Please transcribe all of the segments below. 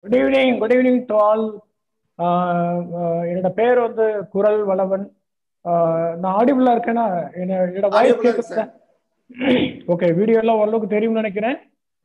good evening good evening to all என்னோட பேர் வந்து குரல் வளவன் ஆஹ் நான் ஆடிபிளா இருக்கேன்னா என்ன- என்னோட வாய்ஸ் Audible ஆ இருக்கு கேட்குதா ஓகே வீடியோ எல்லாம் ஓரளவுக்கு தெரியும்னு நினைக்கிறேன்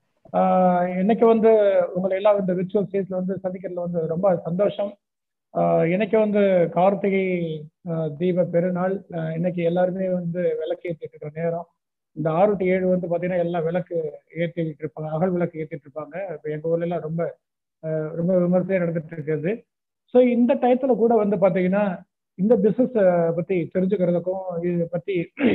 ஆஹ் இன்னைக்கு வந்து உங்களை எல்லாம் இந்த விர்ச்சுவல் ஸ்டேஜ்ல வந்து சந்திக்கிறதுல வந்து ரொம்ப சந்தோஷம் ஆஹ் இன்னைக்கு வந்து கார்த்திகை ஆஹ் தீப பெருநாள் ஆஹ் இன்னைக்கு எல்லாருமே வந்து விளக்கு ஏற்றிட்டு இருக்கிற நேரம் இந்த ஆறு டு ஏழு வந்து பாத்தீங்கன்னா எல்லாம் விளக்கு ஏற்றிட்டு இருப்பாங்க அகல் விளக்கு ஏற்றிட்டு இருப்பாங்க இப்போ எங்க ஊர்ல எல்லாம் ரொம்ப ஆஹ் ரொம்ப விமர்சையா நடந்துட்டு இருக்குது ஸோ இந்த டயத்துல கூட வந்து பாத்தீங்கன்னா இந்த பிசினஸ் பத்தி தெரிஞ்சுக்கிறதுக்கும் இது பத்தி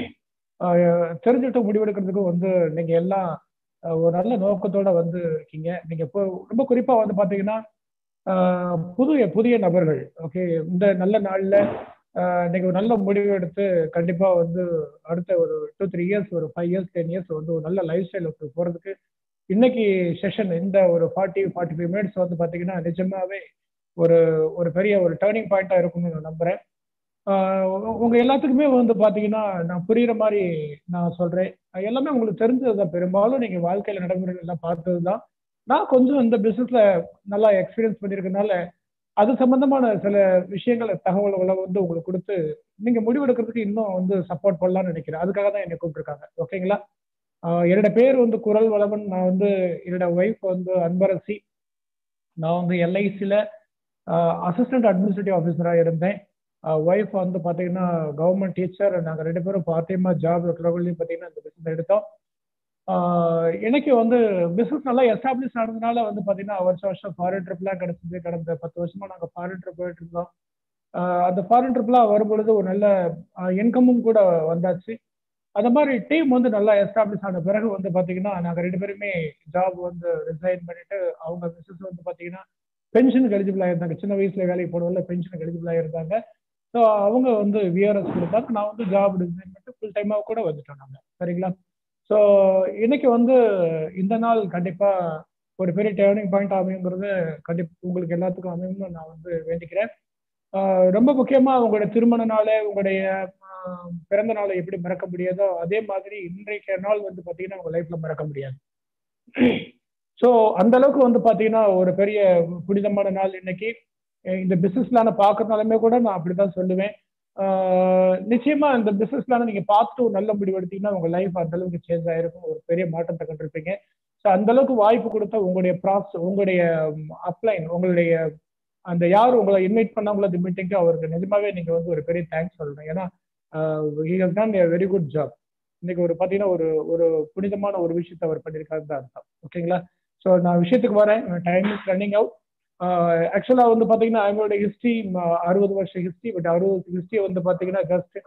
ஆஹ் தெரிஞ்சுட்டு முடிவெடுக்கிறதுக்கும் வந்து நீங்க எல்லாம் ஆஹ் ஒரு நல்ல நோக்கத்தோட வந்து இருக்கீங்க நீங்க இப்போ ரொம்ப குறிப்பா வந்து பாத்தீங்கன்னா ஆஹ் புதிய புதிய நபர்கள் ஓகே இந்த நல்ல நாள்ல ஆஹ் நீங்க ஒரு நல்ல முடிவு எடுத்து கண்டிப்பா வந்து அடுத்த ஒரு டூ த்ரீ இயர்ஸ் ஒரு ஃபைவ் இயர்ஸ் டென் இயர்ஸ் வந்து ஒரு நல்ல லைஃப் ஸ்டைல் போறதுக்கு இன்னைக்கு செஷன் இந்த ஒரு ஃபார்ட்டி ஃபார்ட்டி ஃபைவ் மினிட்ஸ் வந்து பாத்தீங்கன்னா நிஜமாவே ஒரு ஒரு பெரிய ஒரு டேர்னிங் பாயிண்டா இருக்கும்னு நான் நம்புறேன் ஆஹ் உ- உங்க எல்லாத்துக்குமே வந்து பாத்தீங்கன்னா நான் புரியுற மாதிரி நான் சொல்றேன் அது எல்லாமே உங்களுக்கு தெரிஞ்சது தான் பெரும்பாலும் நீங்க வாழ்க்கையில நடைமுறைகள் எல்லாம் பார்த்தது தான் நான் கொஞ்சம் இந்த பிசினஸ்ல நல்லா எக்ஸ்பீரியன்ஸ் பண்ணியிருக்கனால அது சம்பந்தமான சில விஷயங்களை தகவல்களை வந்து உங்களுக்கு கொடுத்து நீங்க முடிவெடுக்கிறதுக்கு இன்னும் வந்து சப்போர்ட் பண்ணலாம்னு நினைக்கிறேன் அதுக்காக தான் என்னை கூப்பிட்டுருக்காங்க ஓகேங்களா ஆஹ் என்னோட பேர் வந்து குரல் வளவன் நான் வந்து என்னோட ஒய்ஃப் வந்து அன்பரசி நான் வந்து எல்ஐசியில் அசிஸ்டன்ட் அட்மினிஸ்ட்ரேட்டிவ் ஆஃபீஸராக இருந்தேன் ஒய்ஃப் வந்து பார்த்தீங்கன்னா கவர்மெண்ட் டீச்சர் நாங்கள் ரெண்டு பேரும் பார்ட் டைமாக ஜாப் இருக்கிறவங்களையும் பார்த்தீங்கன்னா இந்த பிஸ்னஸ் எடுத்தோம் ஆஹ் எனக்கு வந்து பிஸ்னஸ் நல்லா எஸ்டாப்ளிஷ் ஆனதுனால வந்து பார்த்தீங்கன்னா வருஷம் வருஷம் ஃபாரின் ட்ரிப்லாம் கிடச்சிது கடந்த பத்து வருஷமா நாங்கள் ஃபாரின் ட்ரிப் போயிட்டு இருந்தோம் ஆஹ் அந்த ஃபாரின் ட்ரிப்லாம் வரும்பொழுது ஒரு நல்ல இன்கமும் கூட வந்தாச்சு அந்த மாதிரி டீம் வந்து நல்லா எஸ்டாப்ளிஷ் ஆன பிறகு வந்து பார்த்தீங்கன்னா நாங்கள் ரெண்டு பேருமே ஜாப் வந்து ரிசைன் பண்ணிட்டு அவங்க பிஸ்னஸ் வந்து பார்த்தீங்கன்னா பென்ஷனுக்கு எலிஜிபிளாக இருந்தாங்க சின்ன வயசுல வேலைக்கு போனவங்கள பென்ஷனுக்கு எலிஜிபிளாக இருந்தாங்க ஸோ அவங்க வந்து விஆர்எஸ் கொடுத்தாங்க நான் வந்து ஜாப் ரிசைன் பண்ணிட்டு ஃபுல் டைமாக கூட வந்துட்டோம் நாங்கள் சரிங்களா ஸோ இன்னைக்கு வந்து இந்த நாள் கண்டிப்பாக ஒரு பெரிய டேர்னிங் பாயிண்ட் அமையுங்கிறது கண்டிப்பாக உங்களுக்கு எல்லாத்துக்கும் அமையும்னு நான் வந்து வேண்டிக்கிறேன் ஆஹ் ரொம்ப முக்கியமாக உங்களுடைய திருமண நாளை உங்களுடைய ஆஹ் பிறந்த நாளை எப்படி மறக்க முடியாதோ அதே மாதிரி இன்றைக்கு நாள் வந்து பார்த்தீங்கன்னா உங்கள் லைஃப்ல மறக்க முடியாது ஸோ அந்த அளவுக்கு வந்து பார்த்தீங்கன்னா ஒரு பெரிய புனிதமான நாள் இன்னைக்கு அஹ் இந்த பிசினஸ் பிளானை பார்க்கறதுனாலுமே கூட நான் அப்படிதான் சொல்லுவேன் ஆஹ் நிச்சயமா இந்த பிசினஸ் பிளானை நீங்க பார்த்துட்டு ஒரு நல்ல முடிவு எடுத்தீங்கன்னா உங்க லைஃப் அந்த அளவுக்கு சேஞ்ச் ஆயிருக்கும் ஒரு பெரிய மாற்றத்தை கண்டிருப்பீங்க ஸோ அந்த அளவுக்கு வாய்ப்பு கொடுத்த உங்களுடைய ப்ராஸ் உங்களுடைய அப்ளைன் உங்களுடைய அந்த யார் உங்களை இன்வைட் பண்ணவங்கள அந்த மீட்டிங்க்கு அவருக்கு நிஜமாவே நீங்க வந்து ஒரு பெரிய தேங்க்ஸ் சொல்லணும் ஏன்னா he has done very good job இன்னைக்கு ஒரு பார்த்தீங்கன்னா ஒரு ஒரு புனிதமான ஒரு விஷயத்தை அவர் பண்ணியிருக்காரு தான் அர்த்தம் ஓகேங்களா ஸோ நான் விஷயத்துக்கு வரேன் டைம் இஸ் ரன்னிங் அவுட் ஆக்சுவலாக வந்து பார்த்தீங்கன்னா அவங்களோட ஹிஸ்ட்ரி அறுபது வருஷம் ஹிஸ்ட்ரி பட் அறுபது ஹிஸ்ட்ரி வந்து பார்த்தீங்கன்னா ஜஸ்ட்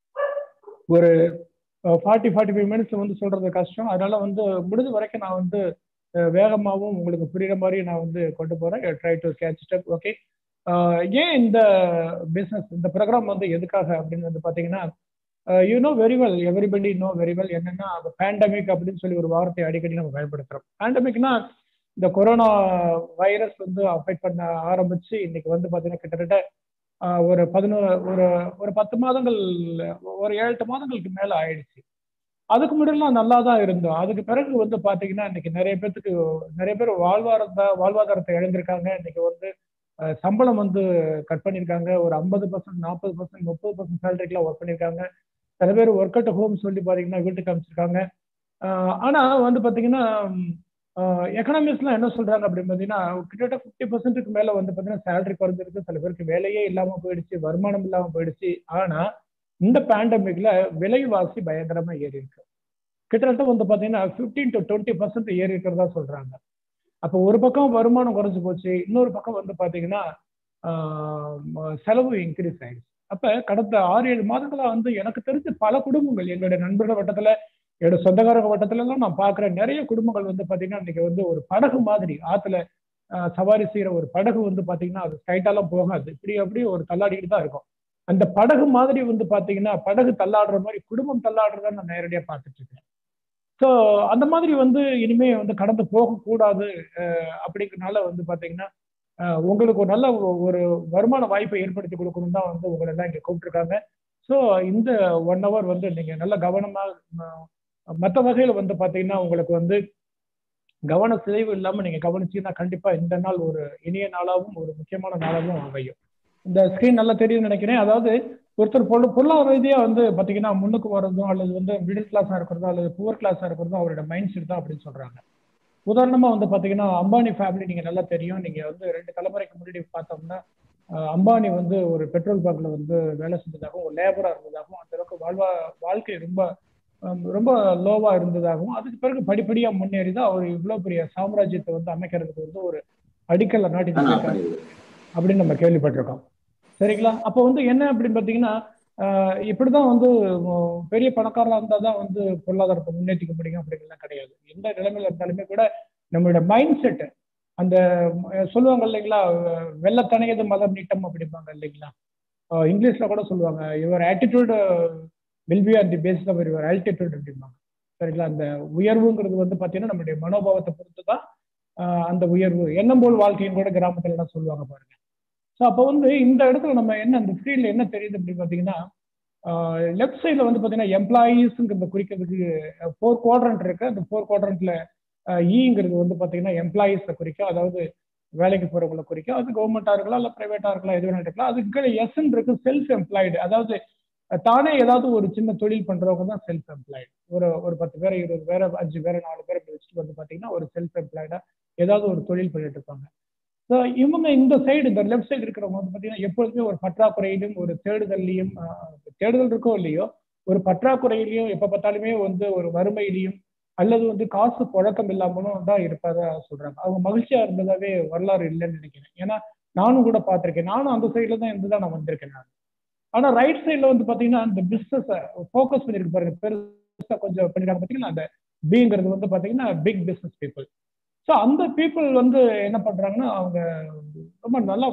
ஒரு ஃபார்ட்டி ஃபார்ட்டி ஃபைவ் மினிட்ஸ் வந்து சொல்றது கஷ்டம் அதனால வந்து முடிஞ்ச வரைக்கும் நான் வந்து அஹ், வேகமாகவும் உங்களுக்கு புரியுற மாதிரி நான் வந்து கொண்டு போறேன் try to catch step okay ஏன் இந்த பிஸ்னஸ் இந்த ப்ரோக்ராம் வந்து எதுக்காக அப்படின்னு வந்து பார்த்தீங்கன்னா you know very well everybody know very well என்னன்னா பேண்டமிக் அப்படின்னு சொல்லி ஒரு வார்த்தையை அடிக்கடி நம்ம பயன்படுத்துறோம் பேண்டமிக்னா இந்த கொரோனா வைரஸ் வந்து அஃபெக்ட் பண்ண ஆரம்பிச்சு இன்னைக்கு வந்து பார்த்தீங்கன்னா கிட்டத்தட்ட ஆஹ், ஒரு பதினோரு ஒரு ஒரு பத்து மாதங்கள் ஒரு ஏழு எட்டு மாதங்களுக்கு மேல ஆயிடுச்சு அதுக்கு முன்னாடிலாம் நல்லா தான் இருந்தோம் அதுக்கு பிறகு வந்து பாத்தீங்கன்னா இன்னைக்கு நிறைய பேத்துக்கு நிறைய பேர் வாழ்வாதாரத்தை வாழ்வாதாரத்தை இழந்திருக்காங்க இன்னைக்கு வந்து அஹ், சம்பளம் வந்து கட் பண்ணியிருக்காங்க ஒரு ஐம்பது பர்சன்ட் நாற்பது பர்சன்ட் முப்பது பர்சன்ட் சேலரிக்கெல்லாம் ஒர்க் பண்ணியிருக்காங்க சில பேர் ஒர்க் அட் ஹோம் சொல்லி பாத்தீங்கன்னா வீட்டுக்கு அமைச்சிருக்காங்க ஆஹ், ஆனா வந்து பாத்தீங்கன்னா எக்கனாமிக்ஸ்லாம் என்ன சொல்றாங்க அப்படின்னு பாத்தீங்கன்னா கிட்டத்தட்ட ஃபிஃப்டி பர்சன்ட்டுக்கு மேல வந்து பாத்தீங்கன்னா சேலரி குறைஞ்சிருக்கு சில பேருக்கு வேலையே இல்லாம போயிடுச்சு வருமானம் இல்லாம போயிடுச்சு ஆனா இந்த பேண்டமிக்ல விலைவாசி பயங்கரமா ஏறி இருக்கு கிட்டத்தட்ட வந்து பாத்தீங்கன்னா ஃபிஃப்டீன் டு டுவெண்ட்டி பர்சன்ட் ஏறி இருக்கிறதா சொல்றாங்க அப்போ ஒரு பக்கம் வருமானம் குறைஞ்சு போச்சு இன்னொரு பக்கம் வந்து பாத்தீங்கன்னா ஆஹ் ம- செலவு இன்க்ரீஸ் ஆயிடுச்சு அப்ப கடந்த ஆறு ஏழு மாதங்களா வந்து எனக்கு தெரிஞ்ச பல குடும்பங்கள் என்னுடைய நண்பர்கள் வட்டத்துல என்னோட சொந்தக்காரங்க வட்டத்துல எல்லாம் நான் பாக்குறேன் நிறைய குடும்பங்கள் வந்து பாத்தீங்கன்னா இன்னைக்கு வந்து ஒரு படகு மாதிரி ஆத்துல ஆஹ் சவாரி செய்யற ஒரு படகு வந்து பாத்தீங்கன்னா அது ஸ்ட்ரைட்டாலாம் போகாது இப்படி அப்படி ஒரு தள்ளாடிக்கிட்டு தான் இருக்கும் அந்த படகு மாதிரி வந்து பாத்தீங்கன்னா படகு தள்ளாடுற மாதிரி குடும்பம் தள்ளாடுறத நான் நேரடியா பார்த்துட்டு இருக்கேன் ஸோ அந்த மாதிரி வந்து இனிமே வந்து கடந்து போகக்கூடாது அஹ் அப்படிங்கறனால வந்து பாத்தீங்கன்னா அஹ் உங்களுக்கு ஒரு நல்ல ஒ- ஒரு வருமான வாய்ப்பை ஏற்படுத்தி கொடுக்கணும் தான் வந்து உங்களை எல்லாம் இங்க கூப்பிட்டுருக்காங்க ஸோ இந்த ஒன் ஹவர் வந்து நீங்க நல்ல கவனமா மற்ற வகையில வந்து பாத்தீங்கன்னா உங்களுக்கு வந்து கவன சிதைவு இல்லாம நீங்க கவனிச்சீங்கன்னா கண்டிப்பா இந்த நாள் ஒரு இனிய நாளாகவும் ஒரு முக்கியமான நாளாகவும் அமையும் இந்த ஸ்கிரீன் நல்லா தெரியும்னு நினைக்கிறேன் அதாவது ஒருத்தர் பொருள் பொருளாதார ரீதியா வந்து பாத்தீங்கன்னா முன்னுக்கு வர்றதும் அல்லது வந்து மிடில் கிளாஸா இருக்கிறதோ அல்லது புவர் கிளாஸா இருக்கிறதோ அவரோட மைண்ட் செட் தான் அப்படின்னு சொல்றாங்க உதாரணமா வந்து பாத்தீங்கன்னா அம்பானி ஃபேமிலி நீங்க நல்லா தெரியும் நீங்க வந்து ரெண்டு தலைமுறைக்கு முன்னாடி பார்த்தோம்னா அம்பானி வந்து ஒரு பெட்ரோல் பங்க்ல வந்து வேலை செஞ்சதாகவும் ஒரு லேபரா இருந்ததாகவும் அந்த அளவுக்கு வாழ்வா வாழ்க்கை ரொம்ப ரொம்ப லோவா இருந்ததாகவும் அதுக்கு பிறகு படிப்படியா முன்னேறி தான் அவர் இவ்வளவு பெரிய சாம்ராஜ்யத்தை வந்து அமைக்கிறதுக்கு வந்து ஒரு அடிக்கல்ல நாட்டிட்டு அப்படின்னு நம்ம கேள்விப்பட்டிருக்கோம் சரிங்களா அப்போ வந்து என்ன அப்படின்னு பாத்தீங்கன்னா இப்படிதான் வந்து பெரிய பணக்காரா இருந்தா தான் வந்து பொருளாதாரத்தை முன்னேற்றிக்க முடியும் அப்படிங்கிறதுலாம் கிடையாது எந்த நிலைமையில இருந்தாலுமே கூட நம்மளோட மைண்ட் செட் அந்த சொல்லுவாங்க இல்லைங்களா வெள்ளத்தனையது மதம் நீட்டம் அப்படிம்பாங்க இல்லைங்களா இங்கிலீஷ்ல கூட சொல்லுவாங்க your attitude will be on the basis of your altitude அப்படிம்பாங்க சரிங்களா அந்த உயர்வுங்கிறது வந்து பார்த்தீங்கன்னா நம்மளுடைய மனோபாவத்தை பொறுத்து தான் அந்த உயர்வு எண்ணம் போல் வாழ்க்கையும் கூட கிராமத்துல எல்லாம் சொல்லுவாங்க பாருங்க ஸோ அப்போ வந்து இந்த இடத்துல நம்ம என்ன அந்த ஸ்க்ரீன்ல என்ன தெரியுது அப்படின்னு பார்த்தீங்கன்னா லெஃப்ட் சைடில் வந்து பார்த்தீங்கன்னா எம்ப்ளாயீஸுங்கிறத குறிக்கிறதுக்கு ஃபோர் குவாட்ரண்ட் இருக்கு அந்த ஃபோர் குவாட்ரண்ட்ல ஈங்கிறது வந்து பார்த்தீங்கன்னா எம்ப்ளாயீஸை குறிக்கும் அதாவது வேலைக்கு போறவங்களை குறிக்கும் அது கவர்மெண்டா இருக்கலாம் இல்லை பிரைவேட்டா இருக்கலாம் எது வேணா இருக்கலாம் அதுக்கு எஸ்என் இருக்கு செல்ஃப் எம்ப்ளாய்டு அதாவது தானே ஏதாவது ஒரு சின்ன தொழில் பண்றவங்க தான் செல்ஃப் எம்ப்ளாய்டு ஒரு ஒரு பத்து பேர் இருபது பேர் அஞ்சு பேர் நாலு பேர் இப்படி வச்சுட்டு வந்து பார்த்தீங்கன்னா ஒரு செல்ஃப் எம்ப்ளாய்டா ஏதாவது ஒரு தொழில் பண்ணிட்டு இருப்பாங்க ஸோ இவங்க இந்த சைடு இந்த லெஃப்ட் சைடு இருக்கிறவங்க வந்து பார்த்தீங்கன்னா எப்பொழுதுமே ஒரு பற்றாக்குறையிலும் ஒரு தேடுதல்லையும் தேடுதல் இருக்கோ இல்லையோ ஒரு பற்றாக்குறையிலையும் எப்போ பார்த்தாலுமே வந்து ஒரு வறுமையிலையும் அல்லது வந்து காசு புழக்கம் இல்லாமலும் தான் இருப்பதா சொல்றாங்க அவங்க மகிழ்ச்சியா இருந்ததாவே வரலாறு இல்லைன்னு நினைக்கிறேன் ஏன்னா நானும் கூட பார்த்திருக்கேன் நானும் அந்த சைட்ல தான் இருந்து தான் நான் வந்திருக்கேன் நான் ஆனா ரைட் சைட்ல வந்து பாத்தீங்கன்னா இந்த பிசினஸ் ஃபோக்கஸ் பண்ணிருக்கு பாருங்க பெருசா கொஞ்சம் பண்ணிருக்காங்க பாத்தீங்கன்னா அந்த பிங்கிறது வந்து பாத்தீங்கன்னா பிக் பிசினஸ் பீப்புள் ஸோ அந்த பீப்புள் வந்து என்ன பண்றாங்கன்னா அவங்க ரொம்ப நல்லா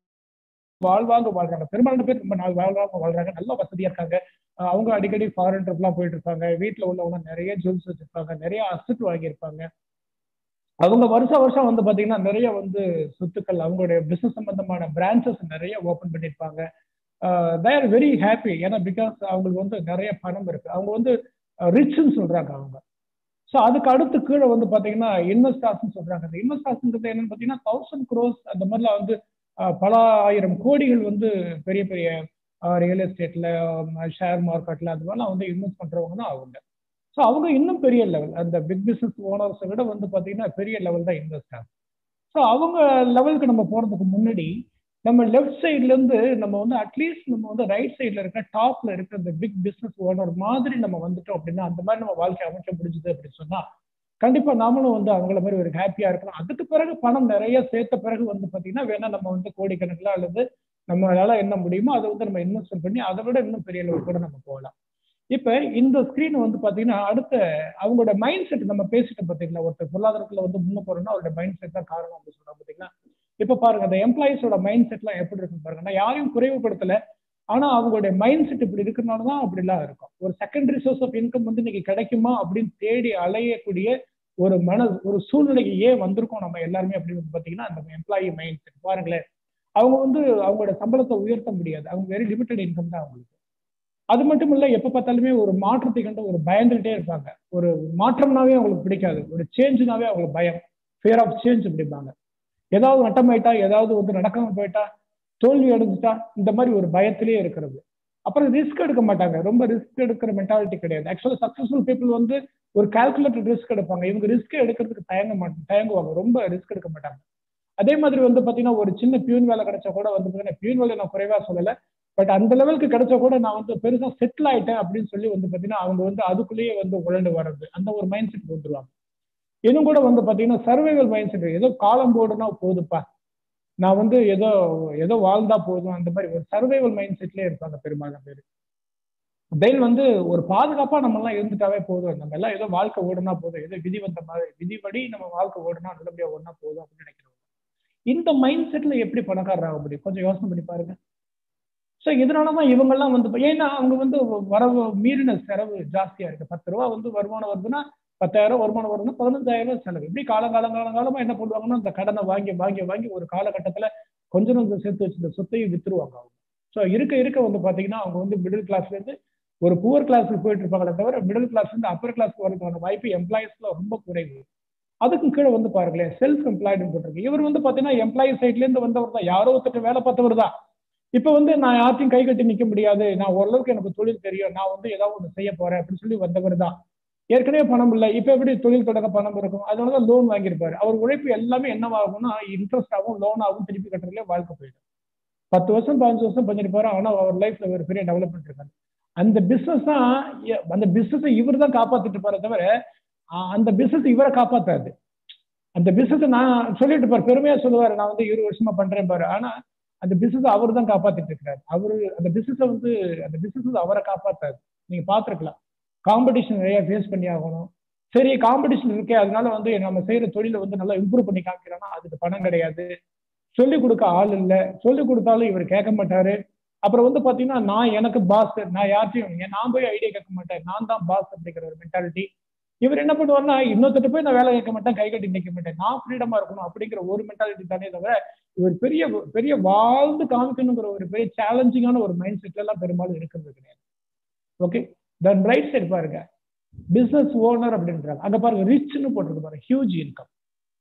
வாழ்வாங்க வாழ்றாங்க பெரும்பாலான பேர் ரொம்ப நாள் வாழ்வாங்க வாழ்றாங்க நல்ல வசதியா இருக்காங்க அவங்க அடிக்கடி ஃபாரின் ட்ரிப்லாம் போயிட்டு இருப்பாங்க வீட்டில் உள்ளவங்க நிறைய ஜுவல்ஸ் வச்சிருப்பாங்க நிறைய அசட் வாங்கியிருப்பாங்க அவங்க வருஷ வருஷம் வந்து பாத்தீங்கன்னா நிறைய வந்து சொத்துக்கள் அவங்களுடைய பிசினஸ் சம்பந்தமான பிரான்ச்சஸ் நிறைய ஓப்பன் பண்ணியிருப்பாங்க தே ஆர் வெரி ஹாப்பி ஏன்னா பிகாஸ் அவங்களுக்கு வந்து நிறைய பணம் இருக்கு அவங்க வந்து ரிச்னு சொல்றாங்க அவங்க ஸோ அதுக்கு அடுத்து கீழே வந்து பார்த்தீங்கன்னா இன்வெஸ்டார்ஸ்னு சொல்றாங்க அந்த இன்வெஸ்டார்ஸ்ங்கிறது என்னன்னு பார்த்தீங்கன்னா தௌசண்ட் க்ரோஸ் அந்த மாதிரிலாம் வந்து பல ஆயிரம் கோடிகள் வந்து பெரிய பெரிய ரியல் எஸ்டேட்ல ஷேர் மார்க்கெட்ல அது மாதிரிலாம் வந்து இன்வெஸ்ட் பண்றவங்க தான் அவங்க ஸோ அவங்க இன்னும் பெரிய லெவல் அந்த பிக் பிசினஸ் ஓனர்ஸை விட வந்து பார்த்தீங்கன்னா பெரிய லெவல் தான் இன்வெஸ்டர் ஸோ அவங்க லெவலுக்கு நம்ம போறதுக்கு முன்னாடி நம்ம லெஃப்ட் சைட்ல இருந்து நம்ம வந்து அட்லீஸ்ட் நம்ம வந்து ரைட் சைட்ல இருக்க டாப்ல இருக்க இந்த பிக் பிசினஸ் ஓனர் மாதிரி நம்ம வந்துட்டோம் அப்படின்னா அந்த மாதிரி நம்ம வாழ்க்கை அமைக்க முடிஞ்சது அப்படின்னு சொன்னா கண்டிப்பா நாமளும் வந்து அவங்கள மாதிரி ஒரு ஹாப்பியா இருக்கணும் அதுக்கு பிறகு பணம் நிறைய சேர்த்த பிறகு வந்து பாத்தீங்கன்னா வேணா நம்ம வந்து கோடிக்கணக்கில் அல்லது நம்மளால என்ன முடியுமோ அதை வந்து நம்ம இன்வெஸ்ட்மெண்ட் பண்ணி அதை விட இன்னும் பெரிய அளவு கூட நம்ம போகலாம் இப்ப இந்த ஸ்கிரீன் வந்து பாத்தீங்கன்னா அடுத்த அவங்களோட மைண்ட் செட் நம்ம பேசிட்டோம் பாத்தீங்களா ஒருத்தர் பொருளாதாரத்துல வந்து முன்ன போறோம்னா அவரோட மைண்ட் செட் தான் காரணம் அப்படின்னு சொல்றோம் பாத்தீங்கன்னா இப்ப பாருங்க அந்த எம்ப்ளாயிஸோட மைண்ட் செட்லாம் எப்படி இருக்குன்னு பாருங்க நான் யாரையும் குறைவுபடுத்தல ஆனா அவங்களுடைய மைண்ட் செட் இப்படி இருக்கிறனால தான் அப்படிலாம் இருக்கும் ஒரு செகண்டரி சோர்ஸ் ஆஃப் இன்கம் வந்து இன்னைக்கு கிடைக்குமா அப்படின்னு தேடி அலையக்கூடிய ஒரு மன ஒரு சூழ்நிலைக்கு ஏன் வந்திருக்கோம் நம்ம எல்லாருமே அப்படின்னு பார்த்தீங்கன்னா அந்த எம்ப்ளாயி மைண்ட் செட் பாருங்களேன் அவங்க வந்து அவங்களோட சம்பளத்தை உயர்த்த முடியாது அவங்க வெரி லிமிட்டட் இன்கம் தான் அவங்களுக்கு அது மட்டும் இல்ல எப்ப பார்த்தாலுமே ஒரு மாற்றத்தை கண்டு ஒரு பயந்துகிட்டே இருப்பாங்க ஒரு மாற்றம்னாவே அவங்களுக்கு பிடிக்காது ஒரு சேஞ்சுனாவே அவங்களுக்கு பயம் ஃபியர் ஆஃப் சேஞ்ச் அப்படிம்பாங்க ஏதாவது நட்டமாயிட்டா ஏதாவது வந்து நடக்காம போயிட்டா தோல்வி அடைஞ்சிட்டா இந்த மாதிரி ஒரு பயத்திலேயே இருக்கிறது அப்புறம் ரிஸ்க் எடுக்க மாட்டாங்க ரொம்ப ரிஸ்க் எடுக்கிற மென்டாலிட்டி கிடையாது ஆக்சுவலா சக்சஸ்ஃபுல் பீப்புள் வந்து ஒரு கால்குலேட்டட் ரிஸ்க் எடுப்பாங்க இவங்க ரிஸ்க் எடுக்கிறதுக்கு தயங்க மாட்டாங்க தயங்குவாங்க ரொம்ப ரிஸ்க் எடுக்க மாட்டாங்க அதே மாதிரி வந்து பாத்தீங்கன்னா ஒரு சின்ன பியூன் வேலை கிடைச்சா கூட வந்து பாத்தீங்கன்னா பியூன் வேலை நான் குறைவா சொல்லல பட் அந்த லெவலுக்கு கிடைச்சா கூட நான் வந்து பெருசா செட்டில் ஆயிட்டேன் அப்படின்னு சொல்லி வந்து பாத்தீங்கன்னா அவங்க வந்து அதுக்குள்ளேயே வந்து உழண்டு வர்றது அந்த ஒரு மைண்ட் செட் வந்துருவாங்க இன்னும் கூட வந்து பாத்தீங்கன்னா சர்வைவல் மைண்ட் செட் ஏதோ காலம் போடுனா போதுப்பா நான் வந்து ஏதோ ஏதோ வாழ்ந்தா போதும் அந்த மாதிரி ஒரு சர்வைவல் மைண்ட் செட்லயே இருப்பாங்க பெரும்பாலும் பேர் தென் வந்து ஒரு பாதுகாப்பா நம்ம எல்லாம் இருந்துட்டாவே போதும் நம்ம எல்லாம் ஏதோ வாழ்க்கை ஓடுனா போதும் ஏதோ விதி வந்த மாதிரி விதிபடி நம்ம வாழ்க்கை ஓடுனா நல்லபடியா ஓடுனா போதும் அப்படின்னு நினைக்கிறோம் இந்த மைண்ட் செட்ல எப்படி பணக்காரர் ஆக முடியும் கொஞ்சம் யோசனை பண்ணி பாருங்க ஸோ இதனாலதான் இவங்கெல்லாம் வந்து ஏன்னா அவங்க வந்து வரவு மீறின செலவு ஜாஸ்தியா இருக்கு பத்து ரூபா வந்து வருமானம் வருதுன்னா பத்தாயிரம் வருமானம் வருதுன்னா பதினஞ்சாயிரம் ரூபாய் செலவு இப்படி காலங்காலம் காலங்காலமா என்ன பண்ணுவாங்கன்னா அந்த கடனை வாங்கி வாங்கி வாங்கி ஒரு காலகட்டத்துல கொஞ்சம் கொஞ்சம் சேர்த்து வச்சிருந்த சொத்தையும் வித்துருவாங்க அவங்க ஸோ இருக்க இருக்க வந்து பாத்தீங்கன்னா அவங்க வந்து மிடில் கிளாஸ்ல இருந்து ஒரு புவர் கிளாஸுக்கு போயிட்டு இருப்பாங்களே தவிர மிடில் கிளாஸ்ல இருந்து அப்பர் கிளாஸ்க்கு வரதுக்கான வாய்ப்பு எம்ப்ளாயிஸ்ல ரொம்ப குறைவு அதுக்கும் கீழே வந்து பாருங்களேன் செல்ஃப் எம்ப்ளாய்டு போட்டிருக்கு இவர் வந்து பாத்தீங்கன்னா எம்ப்ளாயி சைட்ல இருந்து வந்தவர் தான் யாரோ ஒருத்தர் வேலை பார்த்தவர் தான் இப்ப வந்து நான் யார்ட்டையும் கை கட்டி நிக்க முடியாது நான் ஓரளவுக்கு எனக்கு தொழில் தெரியும் நான் வந்து ஏதாவது ஒன்று செய்ய போறேன் அப்படின்னு சொல்லி வந்தவர் தான் ஏற்கனவே பணம் இல்லை இப்ப எப்படி தொழில் தொடங்க பணம் இருக்கும் அதனாலதான் லோன் வாங்கியிருப்பாரு அவர் உழைப்பு எல்லாமே என்னவாகும்னா இன்ட்ரெஸ்ட் ஆகும் லோன் ஆகும் திருப்பி கட்டுறதுல வாழ்க்கை போயிடும் பத்து வருஷம் பதினஞ்சு வருஷம் பண்ணிருப்பாரு ஆனா அவர் லைஃப்ல ஒரு பெரிய டெவலப்மெண்ட் இருக்காரு அந்த பிசினஸ் தான் அந்த பிசினஸ் இவர் தான் காப்பாத்திட்டு இருப்பாரு தவிர அந்த பிசினஸ் இவரை காப்பாத்தாது அந்த பிசினஸ் நான் சொல்லிட்டு இருப்பார் பெருமையா சொல்லுவாரு நான் வந்து இருபது வருஷமா பண்றேன் பாரு ஆனா அந்த பிசினஸ் அவர் தான் காப்பாத்திட்டு இருக்கிறாரு அவரு அந்த பிசினஸ் வந்து அந்த பிசினஸ் அவரை காப்பாத்தாது நீங்க பாத்துருக்கலாம் காம்படிஷன் நிறைய ஃபேஸ் பண்ணி ஆகணும் சரி காம்படிஷன் இருக்கே அதனால வந்து நம்ம செய்யற தொழிலை வந்து நல்லா இம்ப்ரூவ் பண்ணி காமிக்கிறோம்னா அதுக்கு பணம் கிடையாது சொல்லிக் கொடுக்க ஆள் இல்லை சொல்லிக் கொடுத்தாலும் இவர் கேட்க மாட்டாரு அப்புறம் வந்து பாத்தீங்கன்னா நான் எனக்கு பாஸ் நான் யார்ட்டையும் நான் போய் ஐடியா கேட்க மாட்டேன் நான் தான் பாஸ் அப்படிங்கிற ஒரு மென்டாலிட்டி இவர் என்ன பண்ணுவார்னா இன்னொருத்தட்ட போய் நான் வேலை கேட்க மாட்டேன் கை கட்டி நிற்க மாட்டேன் நான் ஃப்ரீடமா இருக்கணும் அப்படிங்கிற ஒரு மென்டாலிட்டி தானே தவிர இவர் பெரிய பெரிய வாழ்ந்து காமிக்கணுங்கிற ஒரு பெரிய சேலஞ்சிங்கான ஒரு மைண்ட் செட்ல எல்லாம் பெரும்பாலும் இருக்கிறது கிடையாது ஓகே தென் ரைட் சைடு பாருங்க பிசினஸ் ஓனர் அப்படின்றாங்க அங்க பாருங்க ரிச்னு போட்டிருக்கு பாருங்க ஹியூஜ் இன்கம்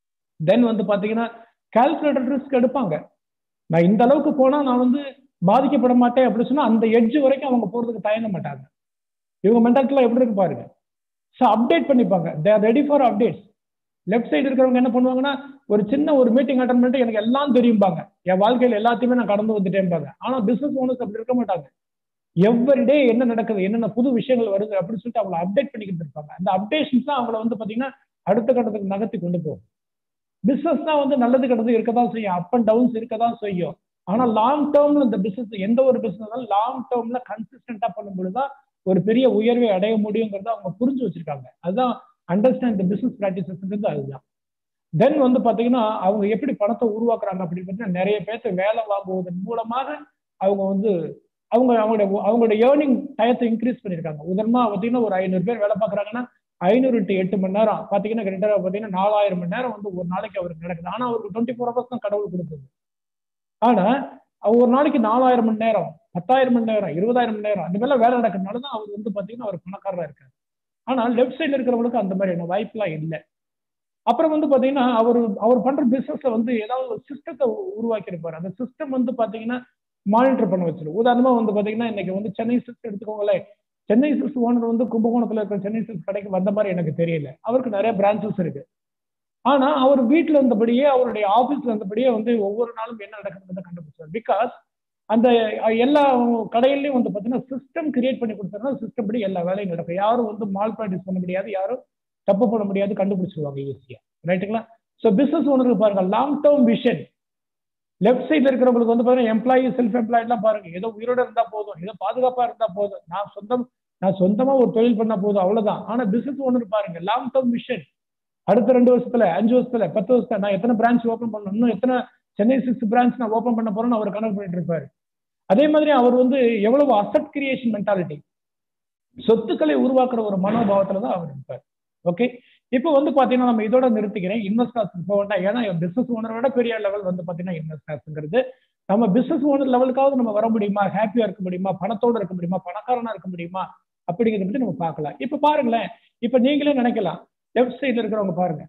தென் வந்து பாத்தீங்கன்னா கால்குலேட்டட் ரிஸ்க் எடுப்பாங்க நான் இந்த அளவுக்கு போனா நான் வந்து பாதிக்கப்பட மாட்டேன் அப்படின்னு சொன்னா அந்த எட்ஜ் வரைக்கும் அவங்க போறதுக்கு தயங்க மாட்டாங்க இவங்க மென்டாலிட்டிலாம் எப்படி இருக்கு பாருங்க ஸோ அப்டேட் பண்ணிப்பாங்க they're ready for updates left side இருக்கிறவங்க என்ன பண்ணுவாங்கன்னா ஒரு சின்ன ஒரு மீட்டிங் அட்டன் பண்ணிட்டு எனக்கு எல்லாம் தெரியும்பாங்க என் வாழ்க்கையில் எல்லாத்தையுமே நான் கடந்து வந்துட்டேன்பாங்க ஆனால் பிசினஸ் ஓனர்ஸ் அப்படி இருக்க மாட்டாங்க எவ்ரிடே என்ன நடக்குது என்னென்ன புது விஷயங்கள் வருது அப்படின்னு சொல்லிட்டு அவங்களை அப்டேட் பண்ணிக்கிட்டு இருப்பாங்க அந்த அப்டேஷன்ஸ் தான் அவங்கள வந்து பார்த்தீங்கன்னா அடுத்த கட்டத்துக்கு நகர்த்தி கொண்டு போகும் பிசினஸ் தான் வந்து நல்லது கெட்டது இருக்க தான் செய்யும் அப் அண்ட் டவுன்ஸ் இருக்க தான் செய்யும் ஆனால் லாங் டேர்ம்ல இந்த பிசினஸ் எந்த ஒரு பிசினஸ் லாங் டேர்ம்ல கன்சிஸ்டண்டா பண்ணும்போது தான் ஒரு பெரிய உயர்வை அடைய முடியுங்கிறத அவங்க புரிஞ்சு வச்சிருக்காங்க அதுதான் அண்டர்ஸ்டாண்ட் பிசினஸ் ப்ராக்டிசஸ்ங்கிறது அதுதான் தென் வந்து பாத்தீங்கன்னா அவங்க எப்படி பணத்தை உருவாக்குறாங்க அப்படின்னு பார்த்தீங்கன்னா நிறைய பேர்த்த வேலை வாங்குவதன் மூலமாக அவங்க வந்து அவங்க அவங்களுடைய அவங்களுடைய ஏர்னிங் டயத்தை இன்க்ரீஸ் பண்ணியிருக்காங்க உதாரணமா பார்த்தீங்கன்னா ஒரு ஐநூறு பேர் வேலை பார்க்குறாங்கன்னா ஐநூறு டு எட்டு மணி நேரம் பார்த்தீங்கன்னா கிட்டத்தட்ட பார்த்தீங்கன்னா நாலாயிரம் மணி நேரம் வந்து ஒரு நாளைக்கு அவருக்கு நடக்குது ஆனால் அவருக்கு டுவெண்ட்டி ஃபோர் ஹவர்ஸ் தான் கடவுள் கொடுத்தது ஆனா ஒரு நாளைக்கு நாலாயிரம் மணி நேரம் பத்தாயிரம் மணி நேரம் இருபதாயிரம் மணி நேரம் அந்த மாதிரிலாம் வேலை நடக்கிறதுனால தான் அவர் வந்து பார்த்தீங்கன்னா அவர் பணக்காரராக இருக்காரு ஆனால் லெஃப்ட் சைடில் இருக்கிறவங்களுக்கு அந்த மாதிரியான வாய்ப்புலாம் இல்லை அப்புறம் வந்து பார்த்தீங்கன்னா அவர் அவர் பண்ற பிசினஸ்ல வந்து ஏதாவது ஒரு சிஸ்டத்தை உருவாக்கி இருப்பார் அந்த சிஸ்டம் வந்து பார்த்தீங்கன்னா மானிட்டர் பண்ண வச்சிடும் உதாரணமா வந்து பார்த்தீங்கன்னா இன்னைக்கு வந்து சென்னை சில்க்ஸ் எடுத்துக்கோங்களேன் சென்னை சில்க்ஸ் ஓனர் வந்து கும்பகோணத்தில் இருக்கிற சென்னை சில்க்ஸ் கடைக்கு வந்த மாதிரி எனக்கு தெரியல அவருக்கு நிறைய பிரான்ச்சஸ் இருக்கு ஆனா அவர் வீட்டில் இருந்தபடியே அவருடைய ஆஃபீஸ்ல இருந்தபடியே வந்து ஒவ்வொரு நாளும் என்ன நடக்குதுன்றதை கண்டுபிடிச்சார் பிகாஸ் அந்த எல்லா கடையிலையும் வந்து பார்த்தீங்கன்னா சிஸ்டம் கிரியேட் பண்ணி கொடுத்தா சிஸ்டம் படி எல்லா வேலையும் நடக்கும் யாரும் வந்து மால் ப்ராக்டிஸ் பண்ண முடியாது யாரும் தப்பு பண்ண முடியாது கண்டுபிடிச்சிருவாங்க ஈஸியா ரைட்டுங்களா ஸோ பிசினஸ் ஓனருக்கு பாருங்க லாங் டேர்ம் விஷன் லெஃப்ட் சைட்ல இருக்கிறவங்களுக்கு வந்து பாத்தீங்கன்னா எம்ப்ளாயி செல்ஃப் எம்ப்ளாய்லாம் பாருங்க ஏதோ உயிரோட இருந்தா போதும் ஏதோ பாதுகாப்பா இருந்தா போதும் நான் சொந்தம் நான் சொந்தமா ஒரு தொழில் பண்ணா போதும் அவ்வளவுதான் ஆனா பிசினஸ் ஓனர் பாருங்க லாங் டேர்ம் விஷன் அடுத்த ரெண்டு வருஷத்துல அஞ்சு வருஷத்துல பத்து வருஷத்துல நான் எத்தனை பிரான்ச் ஓப்பன் பண்ணணும் இன்னும் எத்தனை சென்னை சிக்ஸ் பிரான்ச் நான் ஓப்பன் பண்ண போறேன்னு அவர் கணக்கு பண்ணிட்டு இருப்பாரு அதே மாதிரி அவர் வந்து எவ்வளவு அசட் கிரியேஷன் மென்டாலிட்டி சொத்துக்களை உருவாக்குற ஒரு மனோபாவத்துல தான் அவர் இருப்பார் ஓகே இப்போ வந்து பாத்தீங்கன்னா நம்ம இதோட நிறுத்திக்கிறேன் இன்வெஸ்டர்ஸ் போக வேண்டாம் ஏன்னா பிசினஸ் ஓனரோட பெரிய லெவல் வந்து பாத்தீங்கன்னா இன்வெஸ்டர்ஸ்ங்கிறது நம்ம பிசினஸ் ஓனர் லெவலுக்காவது நம்ம வர முடியுமா ஹாப்பியா இருக்க முடியுமா பணத்தோட இருக்க முடியுமா பணக்காரனா இருக்க முடியுமா அப்படிங்கிறத பத்தி நம்ம பார்க்கலாம் இப்ப பாருங்களேன் இப்ப நீங்களே நினைக்கலாம் லெஃப்ட் சைட்ல இருக்கிறவங்க பாருங்க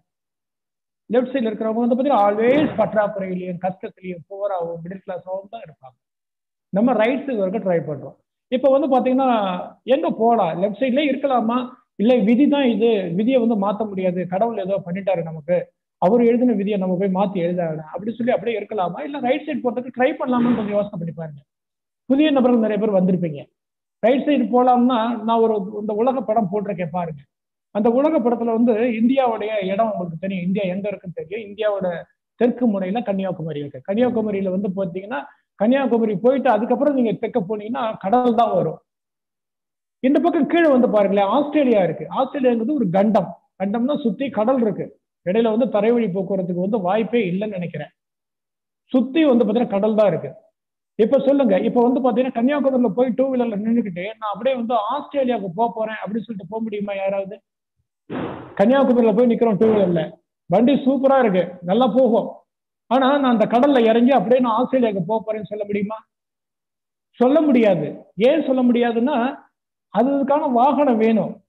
லெஃப்ட் சைட்ல இருக்கிறவங்க வந்து பாத்தீங்கன்னா ஆல்வேஸ் பற்றாக்குறையிலையும் கஷ்டத்திலையும் புவராகவும் மிடில் கிளாஸாகவும் தான் இருப்பாங்க நம்ம ரைட் சைடு வரைக்கும் ட்ரை பண்றோம் இப்போ வந்து பாத்தீங்கன்னா எங்க போகலாம் லெஃப்ட் சைட்லயே இருக்கலாமா இல்லை விதி தான் இது விதியை வந்து மாற்ற முடியாது கடவுள் ஏதோ பண்ணிட்டாரு நமக்கு அவர் எழுதின விதியை நம்ம போய் மாற்றி எழுதாங்க அப்படி சொல்லி அப்படியே இருக்கலாமா இல்லை ரைட் சைடு போகிறதுக்கு ட்ரை பண்ணலாமான்னு கொஞ்சம் யோசனை பண்ணி பாருங்க புதிய நபர்கள் நிறைய பேர் வந்திருப்பீங்க ரைட் சைடு போகலாம்னா நான் ஒரு இந்த உலக படம் போட்டிருக்கேன் பாருங்க அந்த உலக படத்துல வந்து இந்தியாவுடைய இடம் உங்களுக்கு தெரியும் இந்தியா எங்க இருக்குன்னு தெரியும் இந்தியாவோட தெற்கு முனையில கன்னியாகுமரி இருக்கு கன்னியாகுமரியில வந்து பார்த்தீங்கன்னா கன்னியாகுமரி போயிட்டு அதுக்கப்புறம் நீங்க தெற்க போனீங்கன்னா கடல் தான் வரும் இந்த பக்கம் கீழே வந்து பாருங்களேன் ஆஸ்திரேலியா இருக்கு ஆஸ்திரேலியாங்கிறது ஒரு கண்டம் கண்டம்னா சுத்தி கடல் இருக்கு இடையில வந்து தரைவழி போக்குவரத்துக்கு வந்து வாய்ப்பே இல்லைன்னு நினைக்கிறேன் சுத்தி வந்து பாத்தீங்கன்னா கடல் தான் இருக்கு இப்ப சொல்லுங்க இப்ப வந்து பாத்தீங்கன்னா கன்னியாகுமரியில போய் டூ வீலர்ல நின்றுக்கிட்டு நான் அப்படியே வந்து ஆஸ்திரேலியாவுக்கு போக போறேன் அப்படின்னு சொல்லிட்டு போக முடியுமா யாராவது கன்னியாகுமரியில போய் நிக்கிறோம் டூ வீலர்ல வண்டி சூப்பரா இருக்கு நல்லா போகும் ஆனா நான் அந்த கடல்ல இறங்கி அப்படியே நான் ஆஸ்திரேலியாவுக்கு போக போறேன்னு சொல்ல முடியுமா சொல்ல முடியாது ஏன் சொல்ல முடியாதுன்னா அதுக்கான வாகனம் வேணும்